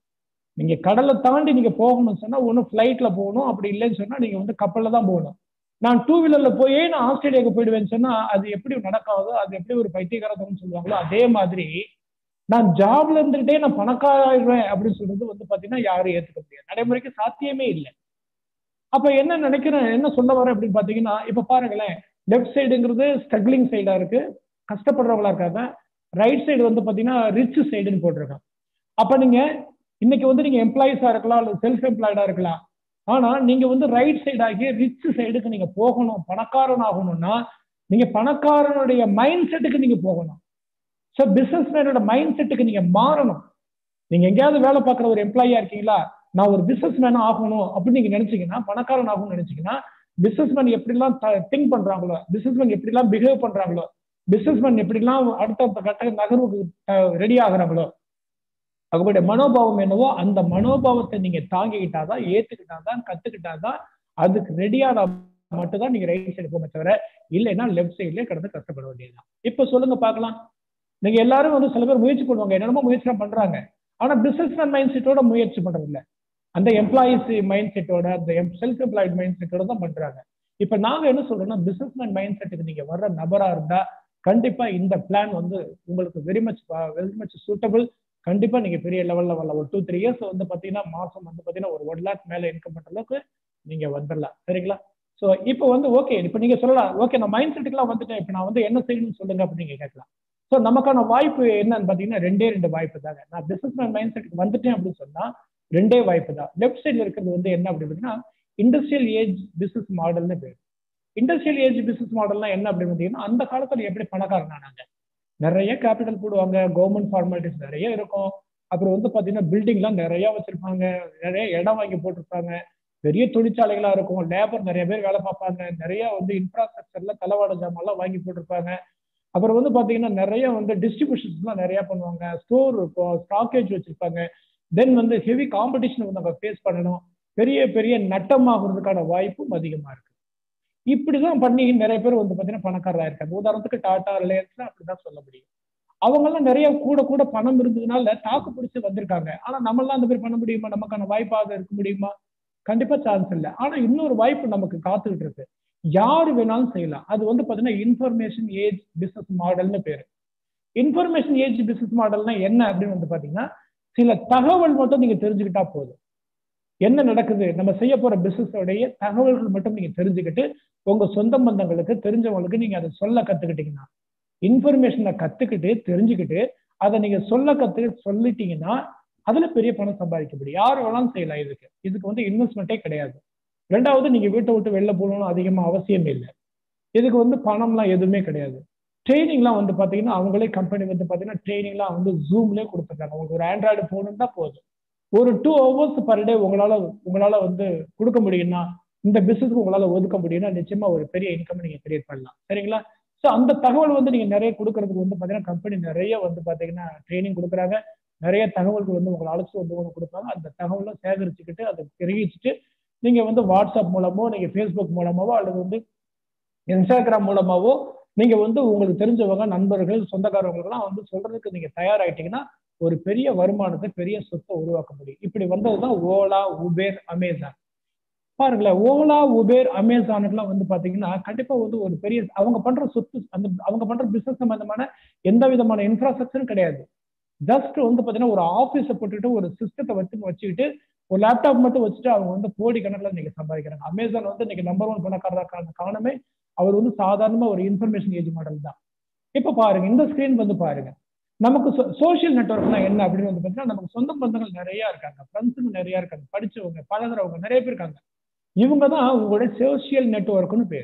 நீங்க கடலை தாண்டி நீங்க போகணும்னு சொன்னா ஒன்றும் ஃப்ளைட்ல போகணும் அப்படி இல்லைன்னு சொன்னா நீங்க வந்து கப்பல்ல தான் போகணும் நான் டூ வீலர்ல போயே நான் ஆஸ்திரேலியாவுக்கு போயிடுவேன்னு சொன்னா அது எப்படி நடக்காதோ அது எப்படி ஒரு பைத்தியகாரத்தனம் சொல்லுவாங்களோ அதே மாதிரி நான் ஜாப்ல இருந்துகிட்டே நான் பணக்காராயிருவேன் அப்படின்னு சொல்றது வந்து பாத்தீங்கன்னா யாரும் ஏத்துக்க முடியாது நடைமுறைக்கு சாத்தியமே இல்லை அப்ப என்ன நினைக்கிறேன் என்ன சொல்ல வரேன் அப்படின்னு பாத்தீங்கன்னா இப்ப பாருங்களேன் லெஃப்ட் சைடுங்கிறது ஸ்ட்ரகிளிங் சைடா இருக்கு கஷ்டப்படுறவங்களா இருக்காங்க ரைட் சைடு வந்து பாத்தீங்கன்னா ரிச் சைடுன்னு போட்டிருக்காங்க அப்ப நீங்க இன்னைக்கு வந்து நீங்க எம்ப்ளாயிஸா இருக்கலாம் அல்லது செல்ஃப் எம்ப்ளாய்டா இருக்கலாம் ஆனா நீங்க வந்து ரைட் சைடு ஆகி ரிச் சைடுக்கு நீங்க போகணும் பணக்காரன் ஆகணும்னா நீங்க பணக்காரனுடைய மைண்ட் செட்டுக்கு நீங்க போகணும் ஸோ பிசினஸ் மேனோட மைண்ட் செட்டுக்கு நீங்க மாறணும் நீங்க எங்கேயாவது வேலை பார்க்குற ஒரு எம்ப்ளாயியா இருக்கீங்களா நான் ஒரு பிசினஸ் மேன் ஆகணும் அப்படின்னு நீங்க நினைச்சீங்கன்னா பணக்காரன் ஆகணும்னு நினைச்சீங்கன்னா பிசினஸ் மேன் எப்படிலாம் திங்க் பண்றாங்களோ பிசினஸ் மேன் எப்படிலாம் பிஹேவ் பண்றாங்களோ பிசினஸ் மேன் எப்படிலாம் அடுத்த கட்ட நகர்வுக்கு ரெடி ஆகுறாங்களோ அவங்களுடைய மனோபாவம் என்னவோ அந்த மனோபாவத்தை நீங்க தாங்கிக்கிட்டாதான் ஏத்துக்கிட்டாதான் கத்துக்கிட்டாதான் அதுக்கு ரெடியான மட்டும்தான் நீங்க ரைட் சைடு போக தவிர இல்லைன்னா லெஃப்ட் சைட்லயே கடந்து கஷ்டப்பட வேண்டியதுதான் இப்ப சொல்லுங்க பார்க்கலாம் நீங்க எல்லாரும் வந்து சில பேர் முயற்சி பண்ணுவாங்க என்னென்னமோ முயற்சி பண்றாங்க ஆனா பிசினஸ் மேன் மைண்ட் செட்டோட முயற்சி பண்றது இல்லை அந்த எம்ப்ளாயிஸ் மைண்ட் செட்டோட அந்த செல்ஃப் எம்ப்ளாய்ட் மைண்ட் செட்டோட தான் பண்றாங்க இப்ப நாங்க என்ன சொல்றோம்னா பிசினஸ் மேன் மைண்ட் செட்டுக்கு நீங்க வர்ற நபரா இருந்தா கண்டிப்பா இந்த பிளான் வந்து உங்களுக்கு very much very much suitable கண்டிப்பா நீங்க பெரிய லெவல்ல வரலாம் ஒரு டூ த்ரீ இயர்ஸ் வந்து பாத்தீங்கன்னா மாசம் வந்து பாத்தீங்கன்னா ஒரு ஒன் லேக் மேல இன்கம் பண்ற அளவுக்கு நீங்க வந்துடலாம் சரிங்களா ஸோ இப்போ வந்து ஓகே இப்போ நீங்க சொல்லலாம் ஓகே நான் மைண்ட் செட்டுக்குலாம் வந்துட்டேன் இப்போ நான் வந்து என்ன செய்யணும்னு சொல்லுங்க அப்படின்னு நீங்க கேட்கலாம் ஸோ நமக்கான வாய்ப்பு என்னன்னு பார்த்தீங்கன்னா ரெண்டே ரெண்டு வாய்ப்பு தாங்க நான் பிசினஸ் மேன் மைண்ட் செட்டுக்கு வந்துட்டேன் அப்படின்னு சொன்னா ரெண்டே வாய்ப்பு தான் லெஃப்ட் சைடில் இருக்கிறது வந்து என்ன அப்படின்னு பார்த்தீங்கன்னா இண்டஸ்ட்ரியல் ஏஜ் பிசினஸ் மாடல்னு பேர் இண்டஸ்ட்ரியல் ஏஜ் பிசினஸ் மாடல்னா என்ன அப்படின்னு பார்த்தீங்கன்னா அந்த காலத்தில் எப்படி பணக்காரன் ஆனாங்க நிறைய கேபிட்டல் போடுவாங்க கவர்மெண்ட் ஃபார்மாலிட்டிஸ் நிறைய இருக்கும் அப்புறம் வந்து பார்த்தீங்கன்னா பில்டிங்லாம் நிறைய வச்சிருப்பாங்க நிறைய இடம் வாங்கி போட்டிருப்பாங்க பெரிய தொழிற்சாலைகளா இருக்கும் லேபர் நிறைய பேர் வேலை பார்ப்பாங்க நிறைய வந்து இன்ஃப்ராஸ்ட்ரக்சர்ல தளவாட ஜாமெல்லாம் வாங்கி போட்டிருப்பாங்க அப்புறம் வந்து பாத்தீங்கன்னா நிறைய வந்து டிஸ்ட்ரிபியூஷன்ஸ்லாம் நிறைய பண்ணுவாங்க ஸ்டோர் இருக்கும் ஸ்டாக்கேஜ் வச்சிருப்பாங்க தென் வந்து ஹெவி காம்படிஷன் வந்து நம்ம ஃபேஸ் பண்ணணும் பெரிய பெரிய நட்டமாகிறதுக்கான வாய்ப்பும் அதிகமா இருக்கு இப்படிதான் பண்ணி நிறைய பேர் வந்து பாத்தீங்கன்னா பணக்காரரா இருக்காங்க உதாரணத்துக்கு டாடா ரிலையன்ஸ் அப்படிதான் சொல்ல முடியும் அவங்கெல்லாம் நிறைய கூட கூட பணம் இருந்ததுனால தாக்கு பிடிச்சு வந்திருக்காங்க ஆனா நம்மளாம் அந்த மாதிரி பண்ண முடியுமா நமக்கான வாய்ப்பாக இருக்க முடியுமா கண்டிப்பா சான்ஸ் இல்லை ஆனா இன்னொரு வாய்ப்பு நமக்கு காத்துக்கிட்டு இருக்கு யாரு வேணாலும் செய்யலாம் அது வந்து பாத்தீங்கன்னா இன்ஃபர்மேஷன் ஏஜ் பிசினஸ் மாடல்னு பேரு இன்ஃபர்மேஷன் ஏஜ் பிசினஸ் மாடல்னா என்ன அப்படின்னு வந்து பாத்தீங்கன்னா சில தகவல் மட்டும் நீங்க தெரிஞ்சுக்கிட்டா போதும் என்ன நடக்குது நம்ம செய்ய போற பிசினஸ் உடைய தகவல்கள் மட்டும் நீங்க தெரிஞ்சுக்கிட்டு உங்க சொந்த பந்தங்களுக்கு தெரிஞ்சவங்களுக்கு நீங்க அதை சொல்ல கத்துக்கிட்டீங்கன்னா இன்ஃபர்மேஷனை கத்துக்கிட்டு தெரிஞ்சுக்கிட்டு அதை நீங்க சொல்ல கத்து சொல்லிட்டீங்கன்னா அதுல பெரிய பணம் சம்பாதிக்க முடியும் யார் வேணாலும் செய்யலாம் இதுக்கு இதுக்கு வந்து இன்வெஸ்ட்மெண்ட்டே கிடையாது ரெண்டாவது நீங்க வீட்டை விட்டு வெளில போகணும்னு அதிகமா அவசியம் இல்லை இதுக்கு வந்து பணம்லாம் எதுவுமே கிடையாது ட்ரைனிங்லாம் வந்து பாத்தீங்கன்னா அவங்களே கம்பெனி வந்து பாத்தீங்கன்னா ட்ரைனிங்லாம் வந்து ஜூம்லேயே கொடுத்துருக்காங்க உங்களுக்கு ஒரு ஆண்ட்ராய்டு போகணும்னா போதும் ஒரு டூ ஹவர்ஸ் பர் டே உங்களால உங்களால வந்து கொடுக்க முடியும்னா இந்த பிசினஸ்க்கு உங்களால ஒதுக்க முடியும்னா நிச்சயமா ஒரு பெரிய இன்கம் நீங்க கிரியேட் பண்ணலாம் சரிங்களா ஸோ அந்த தகவல் வந்து நீங்க நிறைய கொடுக்கறதுக்கு வந்து பாத்தீங்கன்னா கம்பெனி நிறைய வந்து பாத்தீங்கன்னா ட்ரைனிங் கொடுக்குறாங்க நிறைய தகவல்கள் வந்து உங்களை அழைச்சி வந்து உங்களுக்கு கொடுப்பாங்க அந்த தகவலை சேகரிச்சுக்கிட்டு அதை தெரிவிச்சுட்டு நீங்க வந்து வாட்ஸ்அப் மூலமோ நீங்க ஃபேஸ்புக் மூலமாவோ அல்லது வந்து இன்ஸ்டாகிராம் மூலமாவோ நீங்க வந்து உங்களுக்கு தெரிஞ்சவங்க நண்பர்கள் சொந்தக்காரவங்களுக்குலாம் வந்து சொல்றதுக்கு நீங்க தயாராயிட்டீங்கன்னா ஒரு பெரிய வருமானத்தை பெரிய சொத்தை உருவாக்க முடியும் இப்படி வந்ததுதான் ஓலா உபேர் அமேசான் பாருங்களேன் ஓலா உபேர் அமேசானுக்குலாம் வந்து பாத்தீங்கன்னா கண்டிப்பா வந்து ஒரு பெரிய அவங்க பண்ற சொத்து அந்த அவங்க பண்ற பிசினஸ் சம்பந்தமான எந்த விதமான இன்ஃப்ராஸ்ட்ரக்சரும் கிடையாது ஜஸ்ட் வந்து பாத்தீங்கன்னா ஒரு ஆபீஸை போட்டுட்டு ஒரு சிஸ்டத்தை வச்சு வச்சுக்கிட்டு ஒரு லேப்டாப் மட்டும் வச்சுட்டு அவங்க வந்து கோடி கணக்கில் நீங்க சம்பாதிக்கிறாங்க அமேசான் வந்து இன்னைக்கு நம்பர் ஒன் பணக்காரருக்கான காரணமே அவர் வந்து சாதாரணமா ஒரு இன்ஃபர்மேஷன் ஏஜ் மாடல் தான் இப்ப பாருங்க இந்த ஸ்கிரீன் வந்து பாருங்க நமக்கு சோசியல் நெட்ஒர்க்னா என்ன அப்படின்னு வந்து பார்த்தீங்கன்னா நமக்கு சொந்த பந்தங்கள் நிறைய இருக்காங்க ஃப்ரெண்ட்ஸுங்க நிறைய இருக்காங்க படிச்சவங்க பழகிறவங்க நிறைய பேர் இருக்காங்க இவங்க தான் உங்களுடைய சோசியல் நெட்ஒர்க்னு பேர்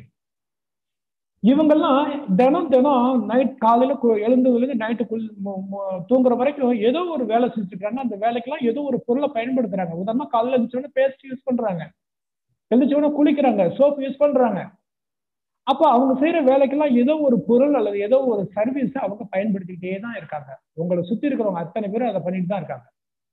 இவங்கெல்லாம் தினம் தினம் நைட் காலையில எழுந்ததுலேருந்து நைட்டுக்குள் தூங்குற வரைக்கும் ஏதோ ஒரு வேலை செஞ்சுக்கிறாங்க அந்த வேலைக்கெல்லாம் ஏதோ ஒரு பொருளை பயன்படுத்துறாங்க உதாரணமா காலையில எழுந்திரிச்சோடனே பேஸ்ட் யூஸ் பண்றாங்க எழுந்திரிச்சோடனே குளிக்கிறாங்க சோப் யூஸ் பண்றாங்க அப்போ அவங்க செய்யற வேலைக்கெல்லாம் ஏதோ ஒரு பொருள் அல்லது ஏதோ ஒரு சர்வீஸ் அவங்க பயன்படுத்திக்கிட்டே தான் இருக்காங்க உங்களை சுத்தி இருக்கிறவங்க அத்தனை பேரும் அதை பண்ணிட்டு தான் இருக்காங்க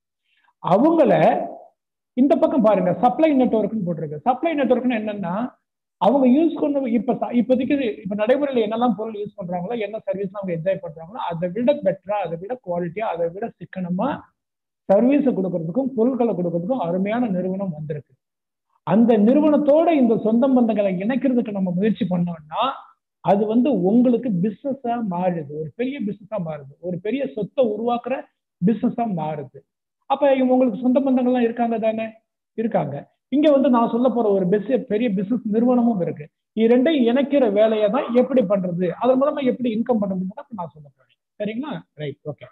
அவங்கள இந்த பக்கம் பாருங்க சப்ளை நெட்ஒர்க்னு போட்டிருக்கு சப்ளை நெட்ஒர்க்னு என்னன்னா அவங்க யூஸ் பண்ண இப்ப இப்போதைக்கு இப்ப நடைமுறையில் என்னெல்லாம் பொருள் யூஸ் பண்றாங்களோ என்ன சர்வீஸ் அவங்க என்ஜாய் பண்றாங்களோ அதை விட பெட்டரா அதை விட குவாலிட்டியா அதை விட சிக்கனமா சர்வீஸை கொடுக்கறதுக்கும் பொருட்களை கொடுக்கறதுக்கும் அருமையான நிறுவனம் வந்திருக்கு அந்த நிறுவனத்தோட இந்த சொந்த பந்தங்களை இணைக்கிறதுக்கு நம்ம முயற்சி பண்ணோம்னா அது வந்து உங்களுக்கு பிசினஸா மாறுது ஒரு பெரிய பிசினஸா மாறுது ஒரு பெரிய சொத்தை உருவாக்குற பிசினஸா மாறுது அப்ப உங்களுக்கு சொந்த பந்தங்கள்லாம் இருக்காங்க தானே இருக்காங்க இங்க வந்து நான் சொல்ல போற ஒரு பெஸ் பெரிய பிசினஸ் நிறுவனமும் இருக்கு இது ரெண்டையும் இணைக்கிற வேலையை தான் எப்படி பண்றது அதன் மூலமா எப்படி இன்கம் பண்றதுன்னு நான் சொல்ல போறேன் சரிங்களா ரைட் ஓகே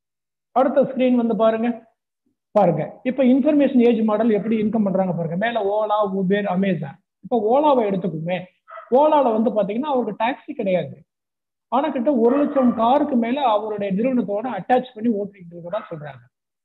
அடுத்த ஸ்கிரீன் வந்து பாருங்க பாருங்க இப்ப இன்ஃபர்மேஷன் ஏஜ் மாடல் எப்படி இன்கம் பண்றாங்க பாருங்க மேல ஓலா உபேர் அமேசான் இப்ப ஓலாவை எடுத்துக்குமே ஓலால வந்து பாத்தீங்கன்னா அவருக்கு டாக்ஸி கிடையாது ஆனா கிட்ட ஒரு லட்சம் காருக்கு மேல அவருடைய நிறுவனத்தோட அட்டாச் பண்ணி ஓட்டிட்டு இருக்கதா சொல்றாங்க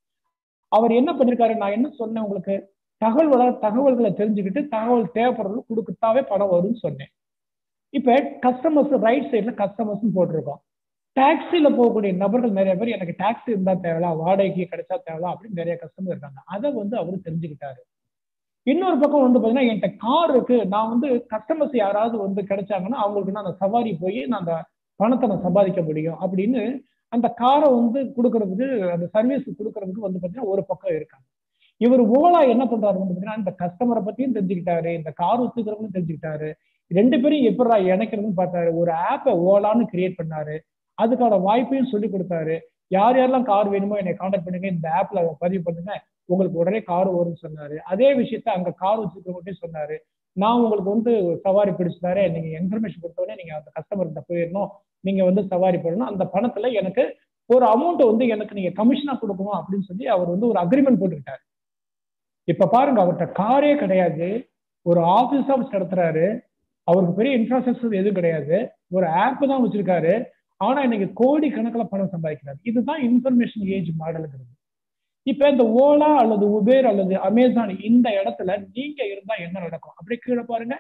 அவர் என்ன பண்ணிருக்காரு நான் என்ன சொன்னேன் உங்களுக்கு தகவல்களை தகவல்களை தெரிஞ்சுக்கிட்டு தகவல் தேவைப்படுறது கொடுக்கத்தாவே பணம் வரும்னு சொன்னேன் இப்ப கஸ்டமர்ஸ் ரைட் சைட்ல கஸ்டமர்ஸ் போட்டிருக்கோம் டாக்ஸில போகக்கூடிய நபர்கள் நிறைய பேர் எனக்கு டாக்ஸி இருந்தா தேவலாம் வாடகைக்கு கிடைச்சா தேவலாம் அப்படின்னு நிறைய கஸ்டமர் இருக்காங்க அதை வந்து அவர் தெரிஞ்சுக்கிட்டாரு இன்னொரு பக்கம் வந்து பாத்தீங்கன்னா என்கிட்ட கார் இருக்கு நான் வந்து கஸ்டமர்ஸ் யாராவது வந்து கிடைச்சாங்கன்னா அவங்களுக்கு நான் அந்த சவாரி போய் நான் அந்த பணத்தை நான் சம்பாதிக்க முடியும் அப்படின்னு அந்த காரை வந்து கொடுக்கறதுக்கு அந்த சர்வீஸ் கொடுக்கறதுக்கு வந்து பாத்தீங்கன்னா ஒரு பக்கம் இருக்காங்க இவர் ஓலா என்ன பண்றாரு வந்து பாத்தீங்கன்னா இந்த கஸ்டமரை பத்தியும் தெரிஞ்சுக்கிட்டாரு இந்த கார் வச்சுக்கிறவங்களும் தெரிஞ்சுக்கிட்டாரு ரெண்டு பேரும் எப்படா இணைக்கிறதுன்னு பார்த்தாரு ஒரு ஆப்பை ஓலான்னு கிரியேட் பண்ணாரு அதுக்கான வாய்ப்பையும் சொல்லி கொடுத்தாரு யார் யாரெல்லாம் கார் வேணுமோ என்னை கான்டாக்ட் பண்ணுங்க இந்த ஆப்ல பதிவு பண்ணுங்க உங்களுக்கு உடனே கார் வரும்னு சொன்னாரு அதே விஷயத்த அங்க கார் வச்சுக்கிறவங்கள்ட்டே சொன்னாரு நான் உங்களுக்கு வந்து சவாரி பிடிச்சிட்டாரு நீங்க இன்ஃபர்மேஷன் கொடுத்தோடனே நீங்க அந்த கஸ்டமர்கிட்ட போயிடணும் நீங்க வந்து சவாரி பண்ணணும் அந்த பணத்துல எனக்கு ஒரு அமௌண்ட் வந்து எனக்கு நீங்க கமிஷனா கொடுக்கணும் அப்படின்னு சொல்லி அவர் வந்து ஒரு அக்ரிமெண்ட் போட்டுக்கிட்டாரு இப்ப பாருங்க அவர்கிட்ட காரே கிடையாது ஒரு ஆபீஸ் ஆஃபீஸ் நடத்துறாரு அவருக்கு பெரிய இன்ஃப்ராஸ்ட்ரக்சர் எதுவும் கிடையாது ஒரு ஆப் தான் வச்சிருக்காரு ஆனா இன்னைக்கு கோடி கணக்கில் பணம் சம்பாதிக்கிறாரு இதுதான் இன்ஃபர்மேஷன் ஏஜ் மாடலுங்கிறது இப்ப இந்த ஓலா அல்லது உபேர் அல்லது அமேசான் இந்த இடத்துல நீங்க இருந்தா என்ன நடக்கும் அப்படி கீழே பாருங்க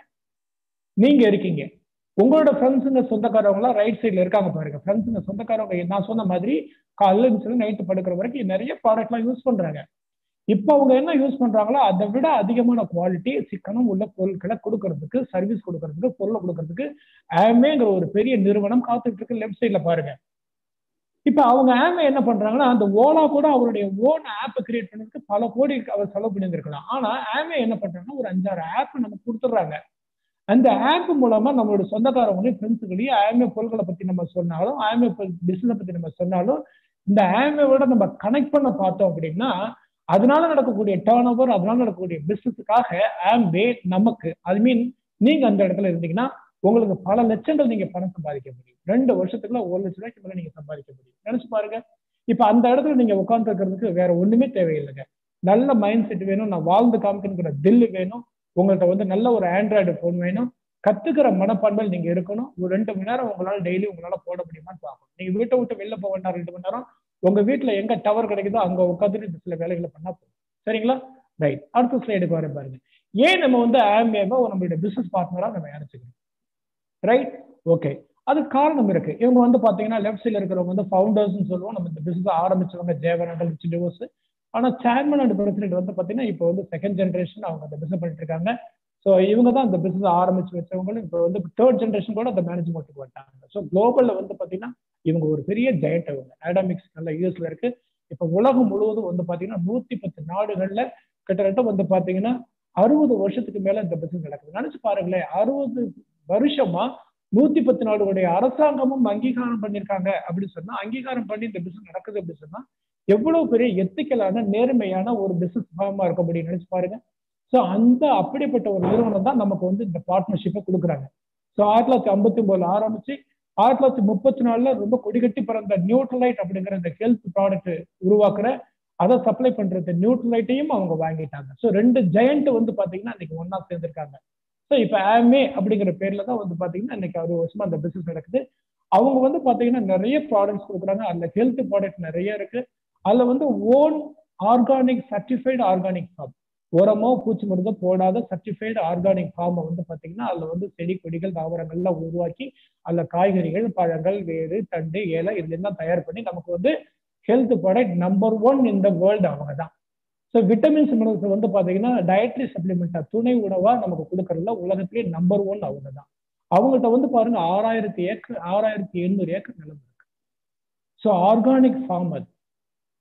நீங்க இருக்கீங்க உங்களோட ஃப்ரெண்ட்ஸுங்க சொந்தக்காரவங்களாம் ரைட் சைட்ல இருக்காங்க பாருங்க ஃப்ரெண்ட்ஸுங்க சொந்தக்காரவங்க நான் சொன்ன மாதிரி காலையில் நைட்டு படுக்கிற வரைக்கும் நிறைய ப்ராடக்ட்லாம் யூஸ் பண்றாங்க இப்போ அவங்க என்ன யூஸ் பண்றாங்களோ அதை விட அதிகமான குவாலிட்டி சிக்கனம் உள்ள பொருட்களை கொடுக்கறதுக்கு சர்வீஸ் கொடுக்கறதுக்கு பொருளை கொடுக்கறதுக்கு ஆமேங்கிற ஒரு பெரிய நிறுவனம் காத்துட்டு இருக்கு லெஃப்ட் சைட்ல பாருங்க இப்ப அவங்க ஆமே என்ன பண்றாங்கன்னா அந்த ஓலா கூட அவருடைய ஓன் ஆப் கிரியேட் பண்ணதுக்கு பல கோடி அவர் செலவு பண்ணியிருந்திருக்கலாம் ஆனா ஆமே என்ன பண்றாங்கன்னா ஒரு அஞ்சாறு ஆப் நமக்கு கொடுத்துட்றாங்க அந்த ஆப் மூலமா நம்மளோட சொந்தக்காரவங்களையும் ஃப்ரெண்ட்ஸுகளையும் ஆமே பொருட்களை பத்தி நம்ம சொன்னாலும் ஆமே பிசினஸ் பத்தி நம்ம சொன்னாலும் இந்த ஆமேவோட நம்ம கனெக்ட் பண்ண பார்த்தோம் அப்படின்னா அதனால நடக்கக்கூடிய டேர்ன் ஓவர் அதனால நடக்கக்கூடிய பிசினஸுக்காக ஆம்பே நமக்கு ஐ மீன் நீங்க அந்த இடத்துல இருந்தீங்கன்னா உங்களுக்கு பல லட்சங்கள் நீங்க பணம் சம்பாதிக்க முடியும் ரெண்டு வருஷத்துக்குள்ள ஒரு லட்சம் ரூபாய்க்கு மேல நீங்க சம்பாதிக்க முடியும் நினைச்சு பாருங்க இப்ப அந்த இடத்துல நீங்க உட்கார்ந்து இருக்கிறதுக்கு வேற ஒண்ணுமே தேவையில்லைங்க நல்ல மைண்ட் செட் வேணும் நான் வாழ்ந்து காமிக்கணுங்கிற தில்லு வேணும் உங்கள்கிட்ட வந்து நல்ல ஒரு ஆண்ட்ராய்டு ஃபோன் வேணும் கத்துக்கிற மனப்பான்மையில் நீங்க இருக்கணும் ஒரு ரெண்டு மணி நேரம் உங்களால டெய்லி உங்களால போட முடியுமான்னு பார்க்கணும் நீங்க வீட்டை விட்டு வெளில போக வேண்டாம் ரெண்டு மணி நேரம் உங்க வீட்டுல எங்க டவர் கிடைக்குதோ அங்க உட்காந்துட்டு இந்த சில வேலைகளை பண்ணா போதும் சரிங்களா ரைட் அடுத்த ஸ்லைடுக்கு வர பாருங்க ஏன் நம்ம வந்து ஆம்பேவை நம்மளுடைய பிசினஸ் பார்ட்னரா நம்ம நினைச்சுக்கணும் ரைட் ஓகே அது காரணம் இருக்கு இவங்க வந்து பாத்தீங்கன்னா லெஃப்ட் சைட்ல இருக்கிறவங்க வந்து ஃபவுண்டர்ஸ் சொல்லுவோம் நம்ம இந்த பிசினஸ் ஆரம்பிச்சவங்க ஜேவன் ரிச் டிவோர்ஸ் ஆனா சேர்மன் அண்ட் பிரசிடென்ட் வந்து பாத்தீங்கன்னா இப்போ வந்து செகண்ட் ஜென்ரேஷன் அவங்க அந்த பிசினஸ் பண்ணிட்டு இருக்காங்க ஸோ இவங்க தான் இந்த பிசினஸ் ஆரம்பிச்சு வச்சவங்களும் இப்போ வந்து தேர்ட் ஜென்ரேஷன் கூட அந்த மேனேஜ்மெண்ட்டுக்கு வந்துட்டாங்க ஸோ குளோபல்ல வந்து பாத்தீங்கன்னா இவங்க ஒரு பெரிய ஜெயண்ட் அவங்க ஆடாமிக்ஸ் நல்ல யூஎஸ்ல இருக்கு இப்போ உலகம் முழுவதும் வந்து பாத்தீங்கன்னா நூத்தி பத்து நாடுகள்ல கிட்டத்தட்ட வந்து பாத்தீங்கன்னா அறுபது வருஷத்துக்கு மேல இந்த பிசினஸ் நடக்குது நினைச்சு பாருங்களேன் அறுபது வருஷமா நூத்தி பத்து நாடுகளுடைய அரசாங்கமும் அங்கீகாரம் பண்ணியிருக்காங்க அப்படின்னு சொன்னா அங்கீகாரம் பண்ணி இந்த பிசினஸ் நடக்குது அப்படின்னு சொன்னா எவ்வளவு பெரிய எத்திக்கலான நேர்மையான ஒரு பிசினஸ் ஃபார்மா இருக்க முடியும் நினைச்சு பாருங்க ஸோ அந்த அப்படிப்பட்ட ஒரு நிறுவனம் தான் நமக்கு வந்து இந்த பார்ட்னர்ஷிப்பை கொடுக்குறாங்க ஸோ ஆயிரத்தி தொள்ளாயிரத்தி ஐம்பத்தி ஒன்பதுல ஆரம்பிச்சு ஆயிரத்தி தொள்ளாயிரத்தி முப்பத்தி நாலுல ரொம்ப கொடிகட்டி பிறந்த நியூட்ரலைட் அப்படிங்கிற இந்த ஹெல்த் ப்ராடக்ட் உருவாக்குற அதை சப்ளை பண்றது நியூட்ரலைட்டையும் அவங்க வாங்கிட்டாங்க ஸோ ரெண்டு ஜெயண்ட் வந்து பாத்தீங்கன்னா இன்னைக்கு ஒன்னா சேர்ந்திருக்காங்க ஸோ இப்போ ஆமே அப்படிங்கிற பேர்ல தான் வந்து பாத்தீங்கன்னா இன்னைக்கு அறுபது வருஷமா அந்த பிசினஸ் நடக்குது அவங்க வந்து பாத்தீங்கன்னா நிறைய ப்ராடக்ட்ஸ் கொடுக்குறாங்க அதுல ஹெல்த் ப்ராடக்ட் நிறைய இருக்கு அதுல வந்து own organic certified organic farm உரமோ பூச்சி மருந்தோ போடாத சர்டிஃபைடு ஆர்கானிக் ஃபார்மை வந்து பாத்தீங்கன்னா அதுல வந்து செடி கொடிகள் தாவரங்கள்லாம் உருவாக்கி அதுல காய்கறிகள் பழங்கள் வேறு தண்டு ஏலை இதுல எல்லாம் தயார் பண்ணி நமக்கு வந்து ஹெல்த் ப்ராடக்ட் நம்பர் ஒன் இந்த வேர்ல்டு அவங்க தான் ஸோ விட்டமின்ஸ் மினரல்ஸ் வந்து பாத்தீங்கன்னா டயட்ரி சப்ளிமெண்டா துணை உணவா நமக்கு கொடுக்கறதுல உலகத்திலேயே நம்பர் ஒன் அவங்க தான் அவங்கள்ட்ட வந்து பாருங்க ஆறாயிரத்தி ஏக்கர் ஆறாயிரத்தி எண்ணூறு ஏக்கர் நிலம் இருக்கு ஸோ ஆர்கானிக் ஃபார்ம் அது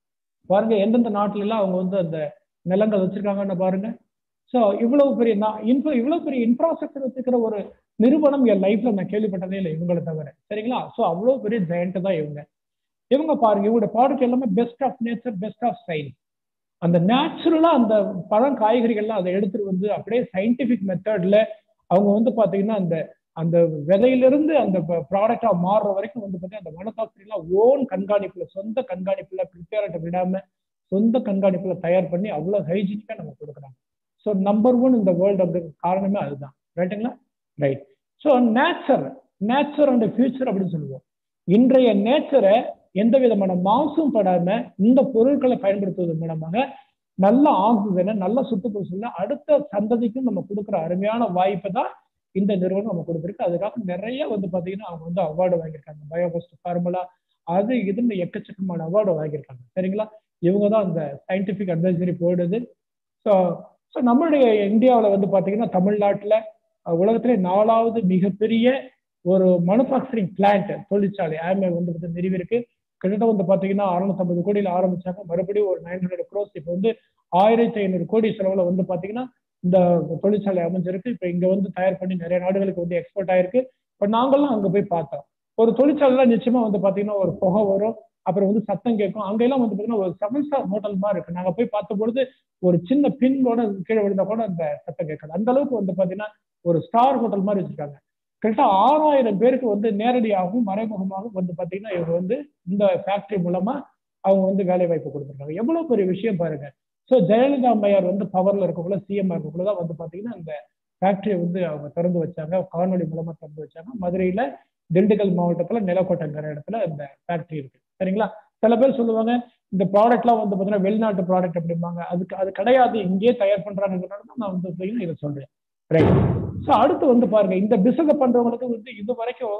பாருங்க எந்தெந்த நாட்டுல எல்லாம் அவங்க வந்து அந்த நிலங்கள் வச்சிருக்காங்கன்னு பாருங்க ஸோ இவ்வளவு பெரிய நான் இன்ஃபோ இவ்வளவு பெரிய இன்ஃப்ராஸ்ட்ரக்சர் வச்சுக்கிற ஒரு நிறுவனம் என் லைஃப்ல நான் கேள்விப்பட்டதே இல்லை இவங்களை தவிர சரிங்களா ஸோ அவ்வளோ பெரிய ஜெயண்ட் தான் இவங்க இவங்க பாருங்க இவங்களோட ப்ராடக்ட் எல்லாமே best of nature best of science அந்த நேச்சுரலா அந்த பழம் காய்கறிகள்லாம் அதை எடுத்துட்டு வந்து அப்படியே சயின்டிபிக் மெத்தட்ல அவங்க வந்து பாத்தீங்கன்னா அந்த அந்த விதையிலிருந்து அந்த ப்ராடக்டா மாறுற வரைக்கும் வந்து பார்த்தீங்கன்னா அந்த மனசாஸ்திரிலாம் ஓன் கண்காணிப்புல சொந்த கண்காணிப்புல ப்ரிப்பேர்ட்ட விடாம சொந்த கண்காணிப்புல தயார் பண்ணி அவ்வளவு ஹைஜீனிக்கா நம்ம கொடுக்குறாங்க ஸோ நம்பர் ஒன் இந்த வேர்ல்டு அப்படி காரணமே அதுதான் ரைட்டுங்களா right so nature nature and future அப்படின்னு சொல்லுவோம் இன்றைய நேச்சரை எந்த விதமான மாசும் படாம இந்த பொருட்களை பயன்படுத்துவதன் மூலமாக நல்ல ஆக்சிஜனை நல்ல சுற்றுப்புற அடுத்த சந்ததிக்கும் நம்ம கொடுக்குற அருமையான வாய்ப்பை தான் இந்த நிறுவனம் நம்ம கொடுத்துருக்கு அதுக்காக நிறைய வந்து பாத்தீங்கன்னா அவங்க வந்து அவார்டு வாங்கியிருக்காங்க பயோபோஸ்ட் ஃபார்முலா அது இதுன்னு எக்கச்சக்கமான அவார்டு வாங்கியிருக்காங்க சரிங்களா இவங்க தான் அந்த சயின்டிபிக் அட்வைசரி போயிடுது ஸோ ஸோ நம்மளுடைய இந்தியாவில் வந்து பார்த்தீங்கன்னா தமிழ்நாட்டில் உலகத்திலே நாலாவது மிகப்பெரிய ஒரு மேனுஃபேக்சரிங் பிளான்ட் தொழிற்சாலை ஆமே வந்து நிறுவிருக்கு கிட்டத்தட்ட வந்து பார்த்தீங்கன்னா அறுநூத்தம்பது கோடியில் ஆரம்பிச்சாங்க மறுபடியும் ஒரு நைன் ஹண்ட்ரட் க்ரோஸ் இப்போ வந்து ஆயிரத்தி ஐநூறு கோடி செலவில் வந்து பார்த்தீங்கன்னா இந்த தொழிற்சாலை அமைஞ்சிருக்கு இப்போ இங்கே வந்து தயார் பண்ணி நிறைய நாடுகளுக்கு வந்து எக்ஸ்போர்ட் ஆயிருக்கு இப்போ நாங்களும் அங்கே போய் பார்த்தோம் ஒரு தொழிற்சாலைலாம் நிச்சயமா வந்து பார்த்தீங்கன்னா ஒரு புகை வரும் அப்புறம் வந்து சத்தம் கேட்கும் அங்கெல்லாம் வந்து பார்த்தீங்கன்னா ஒரு செவன் ஸ்டார் ஹோட்டல் மாதிரி இருக்கு நாங்கள் போய் பார்த்த பொழுது ஒரு சின்ன பின்னோட கீழே விழுந்தா கூட அந்த சத்தம் கேட்காது அந்த அளவுக்கு வந்து பார்த்தீங்கன்னா ஒரு ஸ்டார் ஹோட்டல் மாதிரி வச்சிருக்காங்க கரெக்டா ஆறாயிரம் பேருக்கு வந்து நேரடியாகவும் மறைமுகமாகவும் வந்து பார்த்தீங்கன்னா இவங்க வந்து இந்த ஃபேக்டரி மூலமா அவங்க வந்து வேலை வாய்ப்பு கொடுத்துருக்காங்க எவ்வளவு பெரிய விஷயம் பாருங்க ஸோ ஜெயலலிதா அம்மையார் வந்து பவர்ல இருக்கக்குள்ள சிஎம் இருக்கக்குள்ள தான் வந்து பார்த்தீங்கன்னா இந்த ஃபேக்டரியை வந்து அவங்க திறந்து வச்சாங்க காணொலி மூலமா திறந்து வச்சாங்க மதுரையில திண்டுக்கல் மாவட்டத்துல நிலக்கோட்டைங்கிற இடத்துல இந்த ஃபேக்டரி இருக்கு சரிங்களா சில பேர் சொல்லுவாங்க இந்த ப்ராடக்ட்லாம் வந்து பார்த்தீங்கன்னா வெளிநாட்டு ப்ராடக்ட் அப்படிம்பாங்க அதுக்கு அது கிடையாது இங்கேயே தயார் பண்றாங்கிறதுனால தான் நான் வந்து இதை சொல்றேன் ரைட் ஸோ அடுத்து வந்து பாருங்க இந்த பிசினஸ் பண்றவங்களுக்கு வந்து இது வரைக்கும்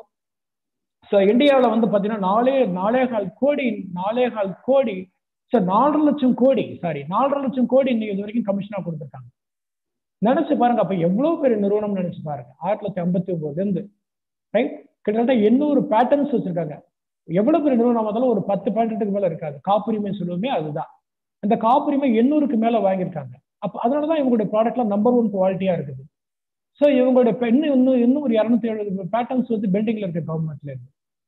ஸோ இந்தியாவில் வந்து பார்த்தீங்கன்னா நாலே நாலே கால் கோடி நாலே கால் கோடி ஸோ நாலரை லட்சம் கோடி சாரி நாலரை லட்சம் கோடி இன்னைக்கு இது வரைக்கும் கமிஷனாக கொடுத்துருக்காங்க நினைச்சு பாருங்க அப்ப எவ்வளவு பெரிய நிறுவனம் நினைச்சு பாருங்க ஆயிரத்தி தொள்ளாயிரத்தி ஐம்பத்தி ஒன்பதுல இருந்து ரைட் கிட்டத்தட்ட எண்ணூறு பேட்டர்ன்ஸ் வச்சிருக்காங்க எவ்வளவு பெரிய நிறுவனம் இருந்தாலும் ஒரு பத்து பேட்டன்ட்டுக்கு மேல இருக்காது காப்புரிமை சொல்லுவோமே அதுதான் அந்த காப்புரிமை எண்ணூறுக்கு மேல வாங்கியிருக்காங்க அப்ப அதனாலதான் இவங்களுடைய ப்ராடக்ட்லாம் நம்பர் ஒன் குவாலிட்டியா இருக்குது ஸோ இவங்களுடைய இன்னும் இன்னும் இன்னும் ஒரு இரநூத்தி எழுபது பேட்டர்ன்ஸ் வந்து பெண்டிங்ல இருக்கு கவர்மெண்ட்ல இருந்து